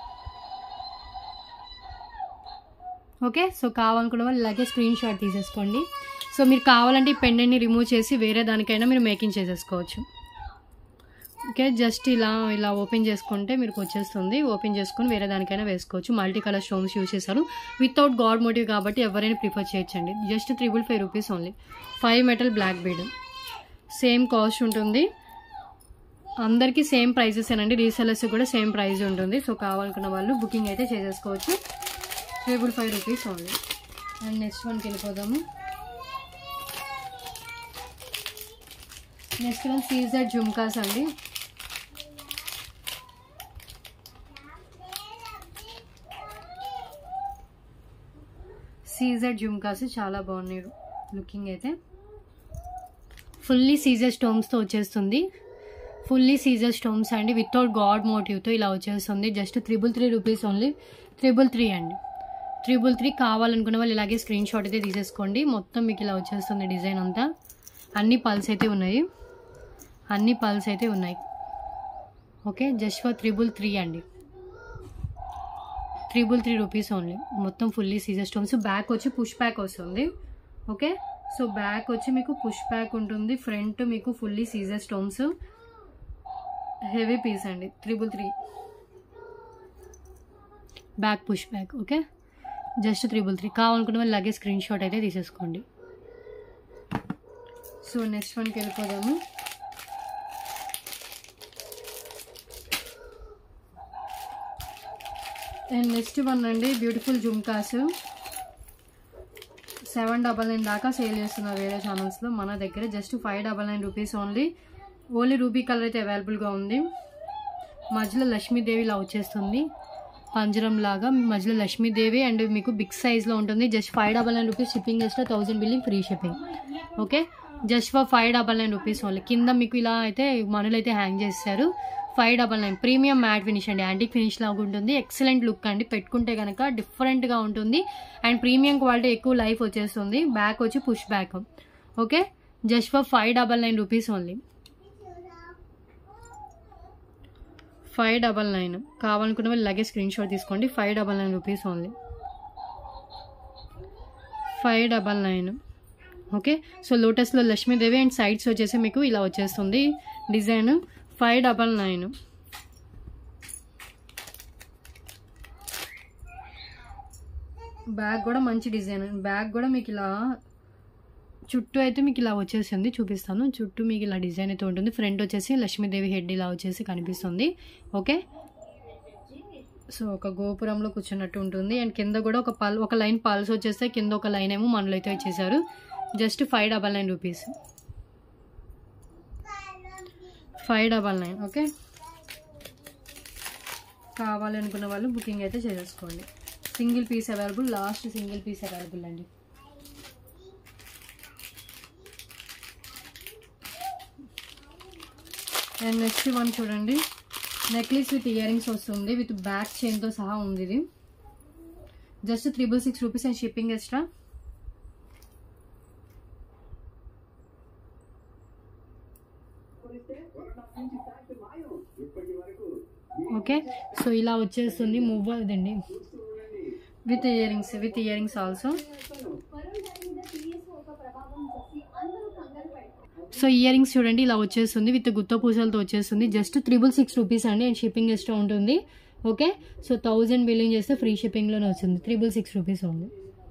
ఓకే సో కావాలనుకున్న వాళ్ళు ఇలాగే స్క్రీన్ షాట్ తీసేసుకోండి సో మీరు కావాలంటే ఈ పెండెంట్ని రిమూవ్ చేసి వేరే దానికైనా మీరు మేకింగ్ చేసేసుకోవచ్చు ఓకే జస్ట్ ఇలా ఇలా ఓపెన్ చేసుకుంటే మీకు వచ్చేస్తుంది ఓపెన్ చేసుకొని వేరే దానికైనా వేసుకోవచ్చు మల్టీ కలర్ స్టోన్స్ యూస్ చేశారు వితౌట్ గాడ్ మోటివ్ కాబట్టి ఎవరైనా ప్రిఫర్ చేయొచ్చండి just triple five rupees only five metal black bead same cost ఉంటుంది అందరికీ సేమ్ ప్రైజెస్ ఏనండి రీసెలర్స్ కూడా సేమ్ ప్రైస్ ఉంటుంది సో కావాలనుకున్న వాళ్ళు బుకింగ్ అయితే చేసేసుకోవచ్చు triple five rupees only and next వన్కి వెళ్ళిపోదాము నెక్స్ట్ వన్ సీజర్ జుమ్కాస్ అండి సీజర్ జుమ్కాస్ చాలా బాగున్నాయి లుకింగ్ అయితే ఫుల్లీ సీజర్ స్టోమ్స్తో వచ్చేస్తుంది ఫుల్లీ సీజర్ స్టోమ్స్ అండి వితౌట్ గాడ్ మోటివ్తో ఇలా వచ్చేస్తుంది just triple three rupees only triple three అండి త్రిబుల్ త్రీ కావాలనుకునే వాళ్ళు ఇలాగే స్క్రీన్ షాట్ అయితే తీసేసుకోండి మొత్తం మీకు ఇలా వచ్చేస్తుంది డిజైన్ అంతా అన్ని పల్స్ అయితే ఉన్నాయి అన్ని పల్స్ అయితే ఉన్నాయి okay just for triple three అండి త్రిబుల్ త్రీ రూపీస్ ఓన్లీ మొత్తం ఫుల్లీ సీజర్ స్టోన్స్ బ్యాక్ వచ్చి పుష్ బ్యాక్ వస్తుంది ఓకే సో బ్యాక్ వచ్చి మీకు పుష్ బ్యాక్ ఉంటుంది ఫ్రంట్ మీకు fully Caesar stones heavy piece అండి triple three back push back okay just triple three కావాలనుకున్న వాళ్ళు అలాగే స్క్రీన్ షాట్ అయితే తీసేసుకోండి సో నెక్స్ట్ వన్కి వెళ్ళిపోదాము అండ్ నెక్స్ట్ వన్ అండి beautiful jhumkas seven double nine దాకా సేల్ చేస్తున్నారు వేరే ఛానల్స్లో మన దగ్గర just five double nine rupees only only ruby colour అయితే అవైలబుల్గా ఉంది మధ్యలో లక్ష్మీదేవి ఇలా వచ్చేస్తుంది పంజరం లాగా మధ్యలో లక్ష్మీదేవి అండ్ మీకు బిగ్ సైజ్లో ఉంటుంది just five double nine rupees shipping extra thousand billing free shipping okay just for five double nine rupees only కింద మీకు ఇలా అయితే మనులు అయితే హ్యాంగ్ చేస్తారు five double nine premium matte finish అండి యాంటిక్ ఫినిష్ లాగా ఉంటుంది ఎక్సలెంట్ లుక్ అండి పెట్టుకుంటే కనుక డిఫరెంట్గా ఉంటుంది అండ్ ప్రీమియం క్వాలిటీ ఎక్కువ లైఫ్ వచ్చేస్తుంది బ్యాక్ వచ్చి push back okay just for five double nine rupees only five double nine కావాలనుకున్న వాళ్ళు ఇలాగే స్క్రీన్ షాట్ తీసుకోండి five double nine rupees only five double nine okay so లోటస్లో లక్ష్మీదేవి అండ్ సైడ్స్ వచ్చేసి మీకు ఇలా వచ్చేస్తుంది design five double nine bag కూడా మంచి డిజైన్ బ్యాగ్ కూడా మీకు ఇలా చుట్టూ అయితే మీకు ఇలా వచ్చేసింది చూపిస్తాను చుట్టూ మీకు ఇలా డిజైన్ అయితే ఉంటుంది ఫ్రంట్ వచ్చేసి లక్ష్మీదేవి హెడ్ ఇలా వచ్చేసి కనిపిస్తుంది ఓకే సో ఒక గోపురంలో కూర్చున్నట్టు ఉంటుంది అండ్ కింద కూడా ఒక పల్ ఒక లైన్ పల్స్ వచ్చేస్తే కింద ఒక లైన్ ఏమో మనలో అయితే ఇచ్చేసారు just five double nine rupees five double nine okay కావాలి అనుకున్న వాళ్ళు బుకింగ్ అయితే చేసేసుకోండి single piece available last single piece available అండి అండ్ నెక్స్ట్ వన్ చూడండి నెక్లెస్ విత్ ఇయర్ రింగ్స్ వస్తుంది విత్ బ్యాక్ చైన్తో సహా ఉంది ఇది just triple six rupees and shipping extra okay so ఇలా వచ్చేస్తుంది మూవ్ అదండి with year earrings with year earrings also so earrings చూడండి ఇలా వచ్చేస్తుంది విత్ గుత్త పూసలతో వచ్చేస్తుంది జస్ట్ త్రిబుల్ సిక్స్ రూపీస్ అండి అండ్ షిప్పింగ్ ఎక్స్ట్రా ఉంటుంది ఓకే సో థౌజండ్ బిల్లింగ్ చేస్తే ఫ్రీ షిప్పింగ్లోనే వచ్చింది త్రిబుల్ సిక్స్ రూపీస్ ఉంది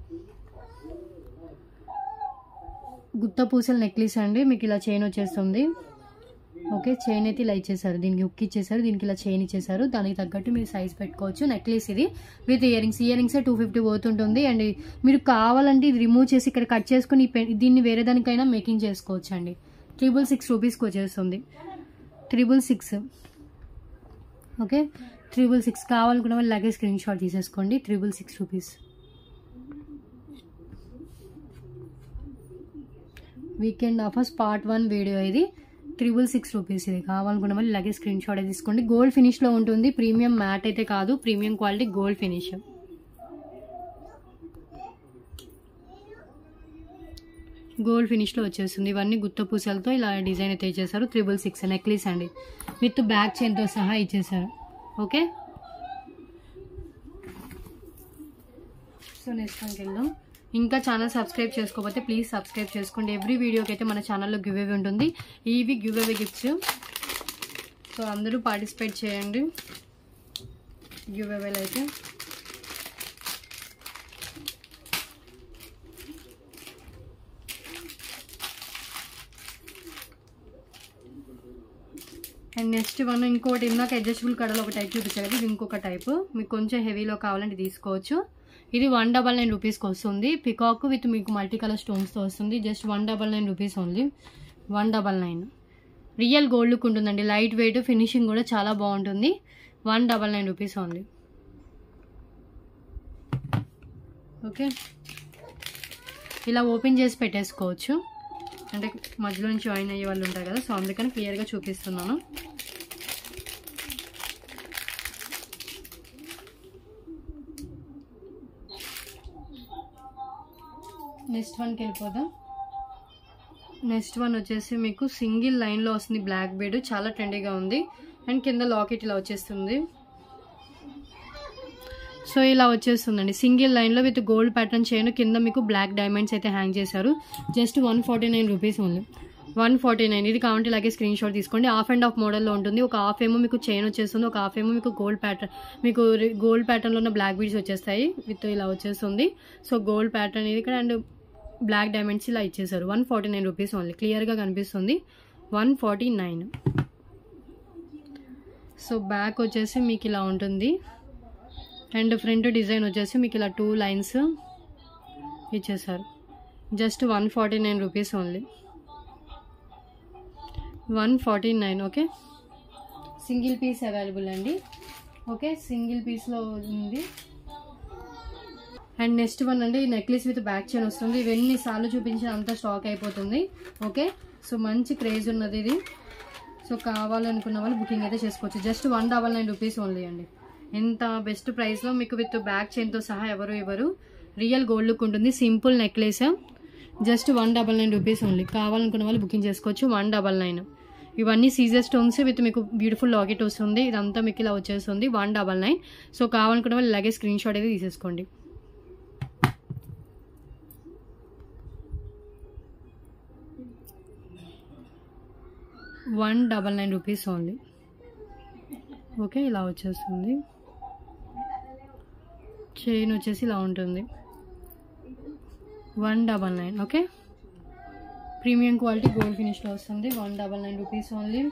గుత్త పూసల నెక్లెస్ అండి మీకు ఇలా చైన్ వచ్చేస్తుంది ఓకే చైన్ అయితే ఇలా ఇచ్చేసారు దీనికి హుక్ ఇచ్చేసారు దీనికి ఇలా చైన్ ఇచ్చేసారు దానికి తగ్గట్టు మీరు సైజ్ పెట్టుకోవచ్చు నెక్లెస్ ఇది with year earrings earrings two fifty పోతుంటుంది అండ్ మీరు కావాలంటే ఇది రిమూవ్ చేసి ఇక్కడ కట్ చేసుకుని ఈ పెన్ దీన్ని వేరే దానికైనా మేకింగ్ చేసుకోవచ్చు అండి త్రిబుల్ సిక్స్ రూపీస్కి వచ్చేస్తుంది triple six okay triple six కావాలనుకున్న వాళ్ళు ఇలాగే స్క్రీన్ షాట్ తీసేసుకోండి triple six rupees weekend offers part one video ఇది త్రిబుల్ సిక్స్ రూపీస్ ఇది కావాలనుకున్న వాళ్ళు ఇలాగే స్క్రీన్ షాట్ అయితే తీసుకోండి గోల్డ్ ఫినిష్లో ఉంటుంది ప్రీమియం మ్యాట్ అయితే కాదు premium quality gold finish gold ఫినిష్లో వచ్చేస్తుంది ఇవన్నీ గుత్త పూసలతో ఇలా డిజైన్ అయితే ఇచ్చేసారు త్రిబుల్ సిక్స్ నెక్లెస్ అండి విత్ బ్యాక్ చైన్తో సహా ఇచ్చేసారు ఓకే సో నెక్స్ట్ వన్కి వెళ్దాం ఇంకా ఛానల్ సబ్స్క్రైబ్ చేసుకోకపోతే ప్లీజ్ సబ్స్క్రైబ్ చేసుకోండి ఎవ్రీ వీడియోకి అయితే మన ఛానల్లో గివ్ అవే ఉంటుంది ఇవి గివ్ అవే గిఫ్ట్స్ సో అందరూ పార్టిసిపేట్ చేయండి గివ్ అవేలు అయితే అండ్ నెక్స్ట్ వన్ ఇంకోటి ఇందాక అడ్జస్టబుల్ కడలో ఒక టైప్ చూపించారు కదా ఇది ఇంకొక టైప్ మీకు కొంచెం హెవీలో కావాలంటే తీసుకోవచ్చు ఇది వన్ డబల్ నైన్ రూపీస్కి వస్తుంది పికాక్ విత్ మీకు మల్టీ కలర్ స్టోన్స్తో వస్తుంది just one double nine rupees only one double nine real gold look ఉంటుందండి లైట్ వెయిట్ ఫినిషింగ్ కూడా చాలా బాగుంటుంది one double nine rupees only okay ఇలా ఓపెన్ చేసి పెట్టేసుకోవచ్చు అంటే మధ్యలో నుంచి జాయిన్ అయ్యే వాళ్ళు ఉంటారు కదా సో అందుకని క్లియర్గా చూపిస్తున్నాను నెక్స్ట్ వన్కి వెళ్ళిపోదాం నెక్స్ట్ వన్ వచ్చేసి మీకు సింగిల్ లైన్లో వస్తుంది బ్లాక్ బీడ్ చాలా ట్రెండీగా ఉంది అండ్ కింద లాకెట్ ఇలా వచ్చేస్తుంది సో ఇలా వచ్చేస్తుందండి సింగిల్ లైన్లో విత్ గోల్డ్ ప్యాటర్న్ చేయను కింద మీకు బ్లాక్ డైమండ్స్ అయితే హ్యాంగ్ చేశారు just one forty nine rupees only one forty nine ఇది కావాలంటే ఇలాగే స్క్రీన్ షాట్ తీసుకోండి హాఫ్ అండ్ హాఫ్ మోడల్లో ఉంటుంది ఒక హాఫ్ ఏమో మీకు చైన్ వచ్చేస్తుంది ఒక హాఫ్ ఏమో మీకు గోల్డ్ ప్యాటర్న్ మీకు గోల్డ్ ప్యాటర్న్లో ఉన్న బ్లాక్ బీడ్స్ వచ్చేస్తాయి విత్ ఇలా వచ్చేస్తుంది సో గోల్డ్ ప్యాటర్న్ ఇది ఇక్కడ అండ్ బ్లాక్ డైమండ్స్ ఇలా ఇచ్చేసారు one forty nine rupees only క్లియర్గా కనిపిస్తుంది one forty nine so back వచ్చేసి మీకు ఇలా ఉంటుంది అండ్ ఫ్రంట్ డిజైన్ వచ్చేసి మీకు ఇలా టూ లైన్స్ ఇచ్చేసారు just one forty nine rupees only one forty nine okay single piece available అండి ఓకే సింగిల్ పీస్లో ఉంది అండ్ నెక్స్ట్ వన్ అండి నెక్లెస్ విత్ బ్యాక్ చైన్ వస్తుంది ఇవి ఎన్నిసార్లు చూపించిన అంత స్టాక్ అయిపోతుంది ఓకే సో మంచి క్రేజ్ ఉన్నది ఇది సో కావాలనుకున్న వాళ్ళు బుకింగ్ అయితే చేసుకోవచ్చు just one double nine rupees only అండి ఎంత బెస్ట్ ప్రైస్లో మీకు విత్ బ్యాక్ చైన్తో సహా ఎవరు ఎవరు రియల్ గోల్డ్ లుక్ ఉంటుంది simple necklace just one double nine rupees only కావాలనుకున్న వాళ్ళు బుకింగ్ చేసుకోవచ్చు వన్ డబల్ నైన్ ఇవన్నీ సీజర్ స్టోన్స్ విత్ మీకు బ్యూటిఫుల్ లాకెట్ వస్తుంది ఇదంతా మీకు ఇలా వచ్చేస్తుంది వన్ డబల్ నైన్ సో కావాలనుకున్న వాళ్ళు ఇలాగే స్క్రీన్ షాట్ అయితే తీసేసుకోండి one double nine rupees only okay ఇలా వచ్చేస్తుంది చైన్ వచ్చేసి ఇలా ఉంటుంది one double nine okay premium quality gold ఫినిష్లో వస్తుంది one double nine rupees only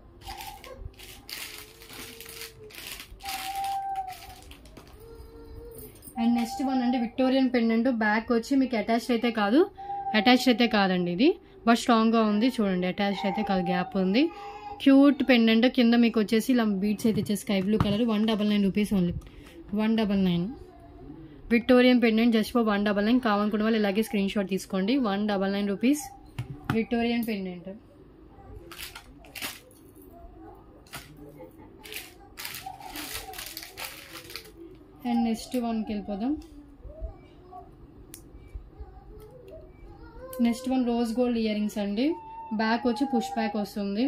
and next one అంటే విక్టోరియన్ పెండెంట్ బ్యాక్ వచ్చి మీకు అటాచ్డ్ అయితే కాదు అటాచ్డ్ అయితే కాదండి ఇది బట్ స్ట్రాంగ్గా ఉంది చూడండి అటాచ్డ్ అయితే కాదు గ్యాప్ ఉంది క్యూట్ పెండెంట్ కింద మీకు వచ్చేసి ఇలా బీట్స్ అయితే ఇచ్చే sky blue colour one double nine rupees only one double nine Victorian pendant just for one double nine కావాలనుకున్న వాళ్ళు ఇలాగే స్క్రీన్ షాట్ తీసుకోండి one double nine rupees Victorian pendant and next వన్కి వెళ్ళిపోదాం next one rose gold ear rings అండి back వచ్చి push back వస్తుంది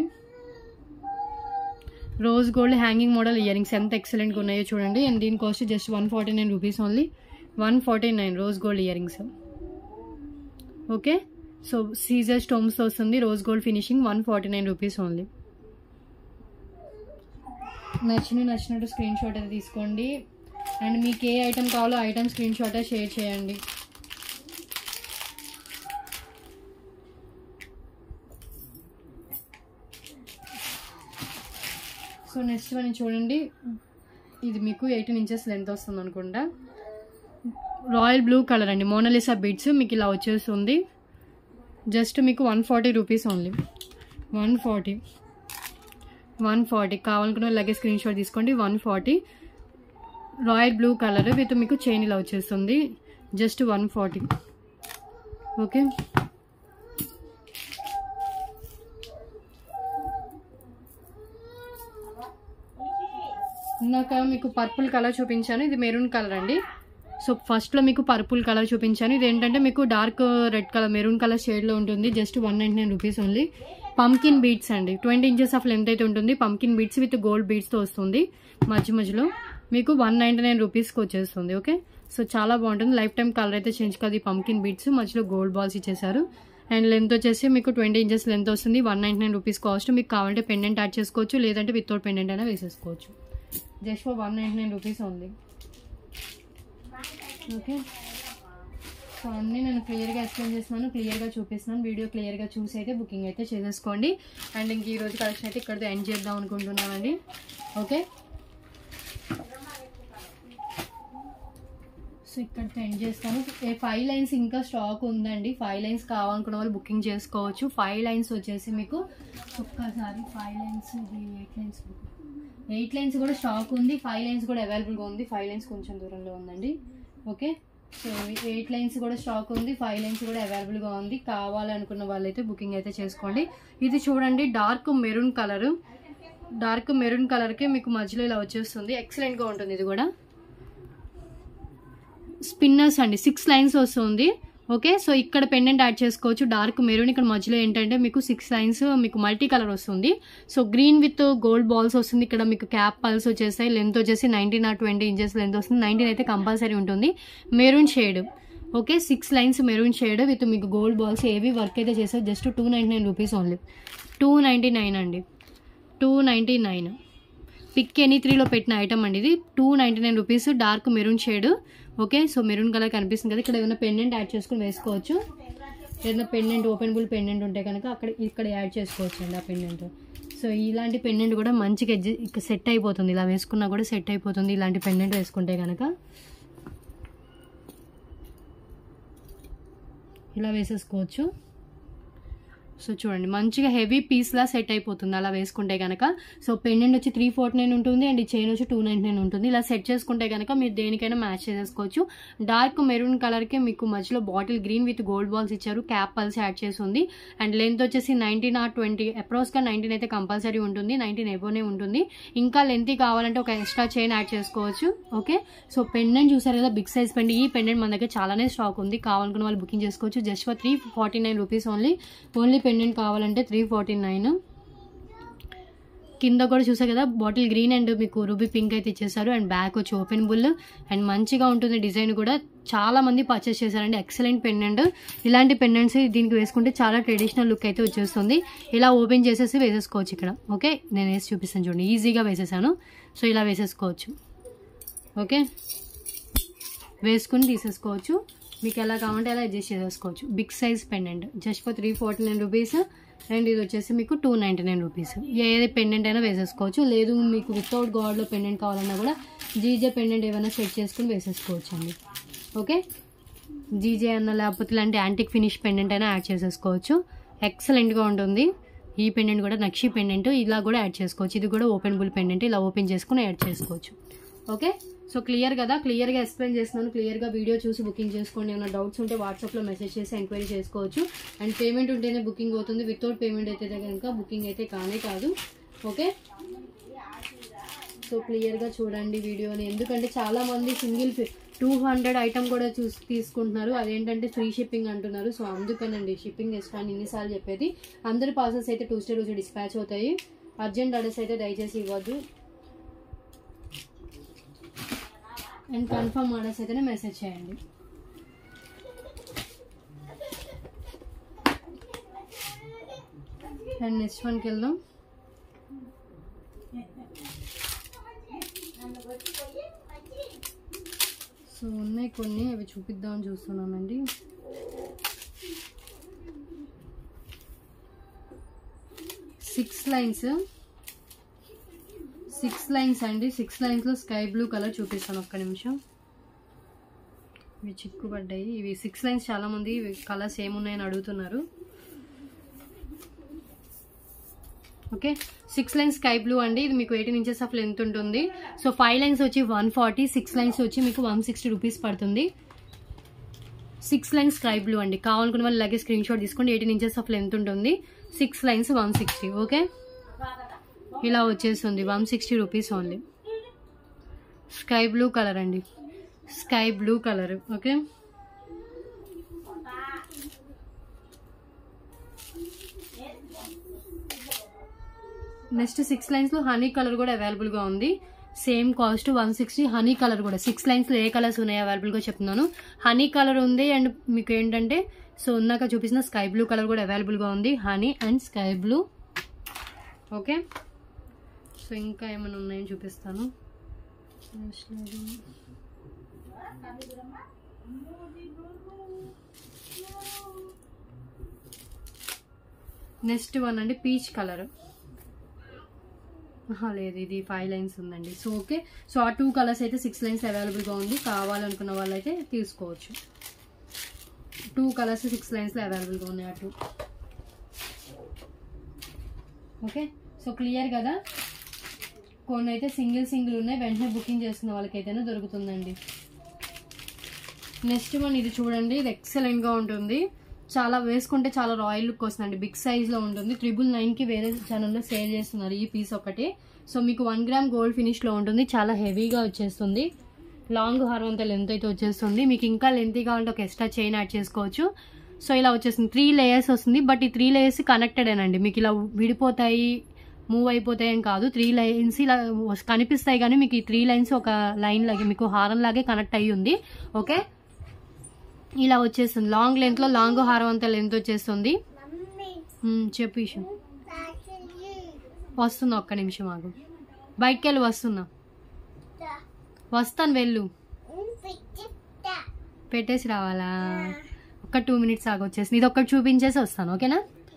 rose gold hanging model earrings ఎంత ఎక్సలెంట్గా ఉన్నాయో చూడండి అండ్ దీని cost just one forty nine rupees only one forty nine rose gold earrings okay so సీజర్ stones వస్తుంది rose gold finishing one forty nine rupees only నచ్చిన నచ్చినట్టు screen shot అయితే తీసుకోండి అండ్ మీకు ఏ ఐటమ్ కావాలో ఐటమ్ స్క్రీన్ షాట్ షేర్ చేయండి సో నెక్స్ట్ వన్ చూడండి ఇది మీకు ఎయిటీన్ ఇంచెస్ లెంత్ వస్తుంది అనుకుంటా రాయల్ బ్లూ కలర్ అండి మోనలిసా బీడ్స్ మీకు ఇలా వచ్చేస్తుంది జస్ట్ మీకు one forty rupees only one forty one forty కావాలనుకున్న ఇలాగే స్క్రీన్ షాట్ తీసుకోండి one forty royal blue colour with మీకు చైన్ ఇలా వచ్చేస్తుంది జస్ట్ వన్ ఫార్టీ ఓకే ఇందాక మీకు పర్పుల్ కలర్ చూపించాను ఇది మెరూన్ కలర్ అండి సో ఫస్ట్లో మీకు పర్పుల్ కలర్ చూపించాను ఇది ఏంటంటే మీకు dark red colour maroon colour షేడ్లో ఉంటుంది just one ninety nine rupees only pumpkin beads అండి ట్వంటీ ఇంచెస్ ఆఫ్ లెంత్ అయితే ఉంటుంది పంకిన్ బీట్స్ విత్ గోల్డ్ బీట్స్తో వస్తుంది మధ్య మధ్యలో మీకు వన్ నైంటీ నైన్ రూపీస్కి వచ్చేస్తుంది ఓకే సో చాలా బాగుంటుంది లైఫ్ టైం కలర్ అయితే చేంజ్ కాదు ఈ పంకిన్ బీట్స్ మధ్యలో గోల్డ్ బాల్స్ ఇచ్చేసారు అండ్ లెంత్ వచ్చేసి మీకు ట్వంటీ ఇంచెస్ లెంత్ వస్తుంది one ninety nine rupees cost మీకు కావాలంటే పెండెంట్ యాడ్ చేసుకోవచ్చు లేదంటే వితౌట్ పెండెంట్ అయినా వేసేసుకోవచ్చు just for one ninety nine rupees ఉంది ఓకే సో అన్నీ నేను క్లియర్గా ఎక్స్ప్లెయిన్ చేస్తున్నాను క్లియర్గా చూపిస్తున్నాను వీడియో క్లియర్గా చూసి అయితే బుకింగ్ అయితే చేసేసుకోండి అండ్ ఇంక ఈ రోజు కలెక్షన్ అయితే ఇక్కడితో ఎండ్ చేద్దాం అనుకుంటున్నామండి ఓకే సో ఇక్కడితో ఎండ్ చేస్తాను ఏ ఫైవ్ లైన్స్ ఇంకా స్టాక్ ఉందండి ఫైవ్ లైన్స్ కావాలనుకున్న వాళ్ళు బుకింగ్ చేసుకోవచ్చు ఫైవ్ లైన్స్ వచ్చేసి మీకు ఒక్కసారి five lines eight lines eight lines కూడా స్టాక్ ఉంది ఫైవ్ లైన్స్ కూడా అవైలబుల్గా ఉంది ఫైవ్ లైన్స్ కొంచెం దూరంలో ఉందండి ఓకే సో ఎయిట్ లైన్స్ కూడా స్టాక్ ఉంది ఫైవ్ లైన్స్ కూడా అవైలబుల్గా ఉంది కావాలనుకున్న వాళ్ళైతే బుకింగ్ అయితే చేసుకోండి ఇది చూడండి dark maroon colour dark maroon కలర్కి మీకు మధ్యలో ఇలా వచ్చేస్తుంది ఎక్సలెంట్గా ఉంటుంది ఇది కూడా స్పిన్నర్స్ అండి సిక్స్ లైన్స్ వస్తుంది ఓకే సో ఇక్కడ పెండెంట్ యాడ్ చేసుకోవచ్చు డార్క్ మెరూన్ ఇక్కడ మధ్యలో ఏంటంటే మీకు సిక్స్ లైన్స్ మీకు మల్టీ కలర్ వస్తుంది so green with gold balls వస్తుంది ఇక్కడ మీకు క్యాప్ పల్స్ వచ్చేస్తాయి లెంత్ వచ్చేసి nineteen or twenty inches length వస్తుంది నైన్టీన్ అయితే కంపల్సరీ ఉంటుంది maroon shade okay six lines maroon shade with మీకు గోల్డ్ బాల్స్ ఏవి వర్క్ అయితే చేస్తారు just two ninety nine rupees only two ninety nine అండి two ninety nine pick any త్రీలో పెట్టిన ఐటమ్ అండి ఇది two ninety nine rupees dark maroon shade okay so maroon colour కనిపిస్తుంది కదా ఇక్కడ ఏదైనా పెండెంట్ యాడ్ చేసుకుని వేసుకోవచ్చు ఏదైనా పెండెంట్ ఓపెనబుల్ పెండెంట్ ఉంటే కనుక అక్కడ ఇక్కడ యాడ్ చేసుకోవచ్చు అండి ఆ పెండెంట్ సో ఇలాంటి పెండెంట్ కూడా మంచిగా ఎడ్జ్ సెట్ అయిపోతుంది ఇలా వేసుకున్నా కూడా సెట్ అయిపోతుంది ఇలాంటి పెండెంట్ వేసుకుంటే కనుక ఇలా వేసేసుకోవచ్చు సో చూడండి మంచిగా హెవీ పీస్లా సెట్ అయిపోతుంది అలా వేసుకుంటే కనుక సో పెండెంట్ వచ్చి త్రీ ఫోర్టీ నైన్ ఉంటుంది అండ్ ఈ చైన్ వచ్చి టూ నైన్టీ నైన్ ఉంటుంది ఇలా సెట్ చేసుకుంటే కనుక మీరు దేనికైనా మ్యాచ్ చేసేసుకోవచ్చు డార్క్ మెరూన్ కలర్కి మీకు మధ్యలో bottle green with gold balls ఇచ్చారు క్యాప్ పల్స్ యాడ్ చేసి ఉంది అండ్ లెంత్ వచ్చేసి నైన్టీన్ ఆర్ ట్వంటీ అప్రోక్స్గా నైన్టీన్ అయితే కంపల్సరీ ఉంటుంది నైన్టీన్ ఎబోనే ఉంటుంది ఇంకా లెంత్ కావాలంటే ఒక ఎక్స్ట్రా చైన్ యాడ్ చేసుకోవచ్చు ఓకే సో పెండెంట్ చూసారు కదా బిగ్ సైజ్ పెండెంట్ ఈ పెండెంట్ మన దగ్గర చాలానే స్టాక్ ఉంది కావాలనుకున్న వాళ్ళు బుకింగ్ చేసుకోవచ్చు just for three forty nine rupees only only pendant కావాలంటే త్రీ ఫార్టీ నైన్ కింద కూడా చూసా కదా బాటిల్ గ్రీన్ అండ్ మీకు రూబీ పింక్ అయితే ఇచ్చేసారు అండ్ బ్యాక్ వచ్చి ఓపెన్ బుల్ అండ్ మంచిగా ఉంటుంది డిజైన్ కూడా చాలా మంది పర్చేస్ చేశారండి ఎక్సలెంట్ పెండెంట్ ఇలాంటి పెండెంట్స్ దీనికి వేసుకుంటే చాలా ట్రెడిషనల్ లుక్ అయితే వచ్చేస్తుంది ఇలా ఓపెన్ చేసేసి వేసేసుకోవచ్చు ఇక్కడ ఓకే నేను వేసి చూపిస్తాను చూడండి ఈజీగా వేసేసాను సో ఇలా వేసేసుకోవచ్చు ఓకే వేసుకుని తీసేసుకోవచ్చు మీకు ఎలా కావాలంటే అలా అడ్జస్ట్ చేసేసుకోవచ్చు big size pendant just for three forty nine rupees and ఇది వచ్చేసి మీకు టూ నైంటీ నైన్ రూపీస్ ఏది పెండెంట్ అయినా వేసేసుకోవచ్చు లేదు మీకు వితౌట్ గాడ్లో పెండెంట్ కావాలన్నా కూడా జీజే పెండెంట్ ఏమైనా సెట్ చేసుకుని వేసేసుకోవచ్చు అండి ఓకే జీజే అన్న లేకపోతే ఇలాంటి యాంటిక్ ఫినిష్ పెండెంట్ అయినా యాడ్ చేసేసుకోవచ్చు ఎక్సలెంట్గా ఉంటుంది ఈ పెండెంట్ కూడా నక్షి పెండెంట్ ఇలా కూడా యాడ్ చేసుకోవచ్చు ఇది కూడా ఓపెన్ బుల్ పెండెంట్ ఇలా ఓపెన్ చేసుకుని యాడ్ చేసుకోవచ్చు ఓకే సో క్లియర్ కదా క్లియర్గా ఎక్స్ప్లెయిన్ చేస్తున్నాను క్లియర్గా వీడియో చూసి బుకింగ్ చేసుకోండి ఏమైనా డౌట్స్ ఉంటే వాట్సాప్లో మెసేజ్ చేసి ఎంక్వైరీ చేసుకోవచ్చు అండ్ పేమెంట్ ఉంటేనే బుకింగ్ అవుతుంది వితౌట్ పేమెంట్ అయితే కనుక బుకింగ్ అయితే కానే కాదు ఓకే సో క్లియర్గా చూడండి వీడియోని ఎందుకంటే చాలా మంది సింగిల్ టూ హండ్రెడ్ ఐటమ్ కూడా చూసి తీసుకుంటున్నారు అదేంటంటే ఫ్రీ షిప్పింగ్ అంటున్నారు సో అందుకనండి షిప్పింగ్ ఎక్స్ట్రా అని ఇన్నిసార్లు చెప్పేది అందరి పార్సల్స్ అయితే టూ స్టే రోజు డిస్పాచ్ అవుతాయి అర్జెంట్ ఆర్డర్స్ అయితే దయచేసి ఇవ్వద్దు అండ్ కన్ఫర్మ్ ఆర్డర్స్ అయితేనే మెసేజ్ చేయండి అండ్ నెక్స్ట్ వన్కి వెళ్దాం సో ఉన్నాయి కొన్ని అవి చూపిద్దామని చూస్తున్నానండి సిక్స్ లైన్స్ సిక్స్ లైన్స్ అండి సిక్స్ లైన్స్లో స్కై బ్లూ కలర్ చూపిస్తాను ఒక్క నిమిషం ఇవి చిక్కుపడ్డాయి ఇవి సిక్స్ లైన్స్ చాలా మంది కలర్స్ ఏమున్నాయని అడుగుతున్నారు okay six lines sky blue అండి ఇది మీకు ఎయిటీన్ ఇంచెస్ ఆఫ్ లెంత్ ఉంటుంది సో ఫైవ్ లైన్స్ వచ్చి వన్ ఫార్టీ సిక్స్ లైన్స్ వచ్చి మీకు వన్ సిక్స్టీ రూపీస్ పడుతుంది సిక్స్ లైన్స్ స్కై బ్లూ అండి కావాలనుకున్న వాళ్ళు ఇలాగే స్క్రీన్ షాట్ తీసుకోండి ఎయిటీన్ ఇంచెస్ ఆఫ్ లెంత్ ఉంటుంది six lines one sixty okay ఇలా వచ్చేస్తుంది one sixty rupees only sky blue colour అండి sky blue colour okay next six lines లో హనీ కలర్ కూడా అవైలబుల్ గా ఉంది same cost one sixty honey colour కూడా six lines లో ఏ కలర్స్ ఉన్నాయి అవైలబుల్ గా చెప్తున్నాను హనీ కలర్ ఉంది అండ్ మీకు ఏంటంటే సో ఉన్నాక చూపిస్తున్న స్కై బ్లూ కలర్ కూడా అవైలబుల్ గా ఉంది honey and sky blue okay so ఇంకా ఏమైనా ఉన్నాయని చూపిస్తాను నెక్స్ట్ వన్ అండి పీచ్ కలర్ లేదు ఇది ఫైవ్ లైన్స్ ఉందండి సో ఓకే సో ఆ టూ కలర్స్ అయితే సిక్స్ లైన్స్ అవైలబుల్గా ఉంది కావాలనుకున్న వాళ్ళైతే తీసుకోవచ్చు టూ కలర్స్ సిక్స్ లైన్స్లో అవైలబుల్గా ఉన్నాయి ఆ టూ ఓకే సో క్లియర్ కదా కొన్ని అయితే సింగిల్ సింగిల్ ఉన్నాయి వెంటనే బుకింగ్ చేసుకున్న వాళ్ళకైతేనే దొరుకుతుందండి నెక్స్ట్ వన్ ఇది చూడండి ఇది ఎక్సలెంట్గా ఉంటుంది చాలా వేసుకుంటే చాలా రాయల్ లుక్ వస్తుందండి బిగ్ సైజ్లో ఉంటుంది ట్రిపుల్ నైన్కి వేరే ఛానల్లో సేల్ చేస్తున్నారు ఈ పీస్ ఒకటి సో మీకు వన్ గ్రామ్ గోల్డ్ ఫినిష్లో ఉంటుంది చాలా హెవీగా వచ్చేస్తుంది లాంగ్ హారం అంత లెంత్ అయితే వచ్చేస్తుంది మీకు ఇంకా లెంత్ కావాలంటే ఒక ఎక్స్ట్రా చైన్ యాడ్ చేసుకోవచ్చు సో ఇలా వచ్చేస్తుంది త్రీ లేయర్స్ వస్తుంది బట్ ఈ త్రీ లేయర్స్ కనెక్టెడేనండి మీకు ఇలా విడిపోతాయి మూవ్ అయిపోతాయి అని కాదు త్రీ లైన్స్ ఇలా కనిపిస్తాయి కానీ మీకు ఈ త్రీ లైన్స్ ఒక లైన్ లాగే మీకు హారం లాగే కనెక్ట్ అయ్యి ఉంది ఓకే ఇలా వచ్చేస్తుంది లాంగ్ లెంత్ లో లాంగ్ హారం అంత లెంత్ వచ్చేస్తుంది మ్మ్, చెప్పు ఇషు వస్తున్నా ఒక్క నిమిషం ఆగు బయటికి వెళ్ళి వస్తున్నా వస్తాను వెళ్ళు పెట్టేసి రావాలా ఒక టూ మినిట్స్ ఆగి వచ్చేసింది ఇది ఒక్కటి చూపించేసి వస్తాను ఓకేనా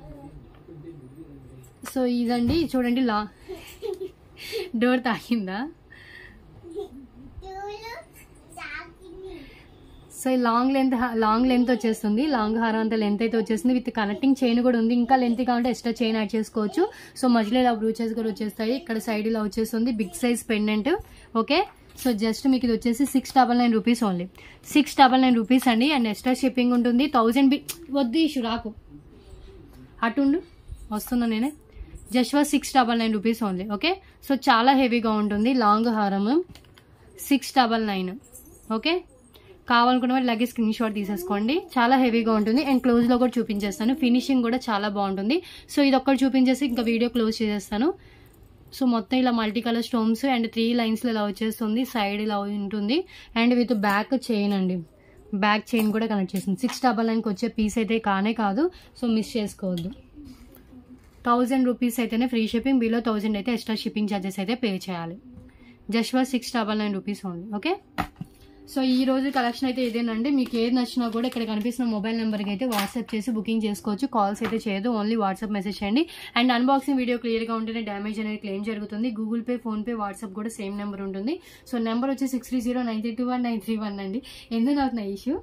సో ఇదండి చూడండి లా డోర్ తాకిందా సో ఈ లాంగ్ లెంత్ లాంగ్ లెంత్ వచ్చేస్తుంది లాంగ్ హారం అంత లెంత్ అయితే వచ్చేస్తుంది విత్ కనెక్టింగ్ చైన్ కూడా ఉంది ఇంకా లెంత్ కావాలంటే ఎక్స్ట్రా చైన్ యాడ్ చేసుకోవచ్చు సో మధ్యలో ఇలా బ్రూచెస్ కూడా వచ్చేస్తాయి ఇక్కడ సైడ్ ఇలా వచ్చేస్తుంది big size pendant okay so just మీకు ఇది వచ్చేసి six double nine rupees only six double nine rupees అండి అండ్ ఎక్స్ట్రా షిప్పింగ్ ఉంటుంది థౌజండ్ బి వద్దు ఇష్యూ రాకు అటుండు వస్తున్నా నేనే just for six double nine rupees only okay so చాలా హెవీగా ఉంటుంది లాంగ్ హారం సిక్స్ డబల్ నైన్ ఓకే కావాలనుకున్న వాళ్ళు ఇలాగే స్క్రీన్ షాట్ తీసేసుకోండి చాలా హెవీగా ఉంటుంది అండ్ క్లోజ్లో కూడా చూపించేస్తాను ఫినిషింగ్ కూడా చాలా బాగుంటుంది సో ఇది ఒక్కటి చూపించేసి ఇంకా వీడియో క్లోజ్ చేసేస్తాను సో మొత్తం ఇలా multi colour stones and three లైన్స్లో ఇలా వచ్చేస్తుంది సైడ్ ఇలా ఉంటుంది అండ్ విత్ బ్యాక్ చైన్ అండి బ్యాక్ చైన్ కూడా కనెక్ట్ చేస్తుంది సిక్స్ డబల్ నైన్కి వచ్చే పీస్ అయితే కానే కాదు సో మిస్ చేసుకోవద్దు థౌజండ్ రూపీస్ అయితేనే ఫ్రీ షిప్పింగ్ బిలో థౌజండ్ అయితే ఎక్స్ట్రా షిప్పింగ్ ఛార్జెస్ అయితే పే చేయాలి just for six double nine rupees only okay so ఈ రోజు కలెక్షన్ అయితే ఇదేనండి మీకు ఏది నచ్చినా కూడా ఇక్కడ కనిపిస్తున్న మొబైల్ నెంబర్కి అయితే వాట్సాప్ చేసి బుకింగ్ చేసుకోవచ్చు కాల్స్ అయితే చేయదు ఓన్లీ వాట్సాప్ మెసేజ్ చేయండి అండ్ అన్బాక్సింగ్ వీడియో క్లియర్గా ఉంటేనే డ్యామేజ్ అనేది క్లెయిమ్ జరుగుతుంది గూగుల్ పే ఫోన్పే వాట్సాప్ కూడా సేమ్ నెంబర్ ఉంటుంది సో నెంబర్ వచ్చి six three zero nine three two one nine three one అండి ఎందుకు నాకు నా ఇష్యూ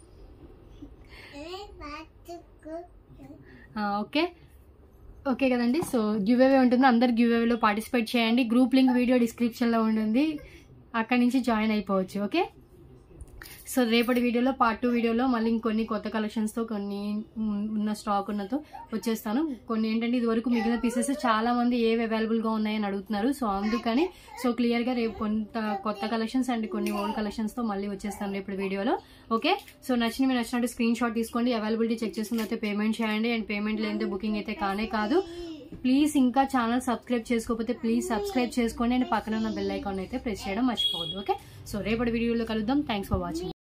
ఓకే ఓకే కదండి సో గివ్ అవే ఉంటుంది అందరు గివ్ అవేలో పార్టిసిపేట్ చేయండి గ్రూప్ లింక్ వీడియో డిస్క్రిప్షన్లో ఉంటుంది అక్కడి నుంచి జాయిన్ అయిపోవచ్చు ఓకే సో రేపటి వీడియోలో పార్ట్ టూ వీడియోలో మళ్ళీ ఇంకొన్ని కొత్త కలెక్షన్స్తో కొన్ని ఉమ్, ఉన్న స్టాక్ ఉన్నతో వచ్చేస్తాను కొన్ని ఏంటంటే ఇది వరకు మిగిలిన పీసెస్ చాలా మంది ఏవి అవైలబుల్గా ఉన్నాయని అడుగుతున్నారు సో అందుకని సో క్లియర్గా రేపు కొంత కొత్త కలెక్షన్స్ అండ్ కొన్ని ఓల్డ్ కలెక్షన్స్తో మళ్ళీ వచ్చేస్తాను రేపటి వీడియోలో ఓకే సో నచ్చిన మీరు నచ్చినట్టు స్క్రీన్ షాట్ తీసుకోండి అవైలబిలిటీ చెక్ చేసిన తర్వాత పేమెంట్ చేయండి అండ్ పేమెంట్ లేనిదే బుకింగ్ అయితే కానే కాదు ప్లీజ్ ఇంకా ఛానల్ సబ్స్క్రైబ్ చేసుకోకపోతే ప్లీజ్ సబ్స్క్రైబ్ చేసుకోండి అండ్ పక్కన ఉన్న బెల్ ఐకాన్ అయితే ప్రెస్ చేయడం మర్చిపోవద్దు ఓకే సో రేపటి వీడియోలో కలుద్దాం థ్యాంక్స్ ఫర్ వాచింగ్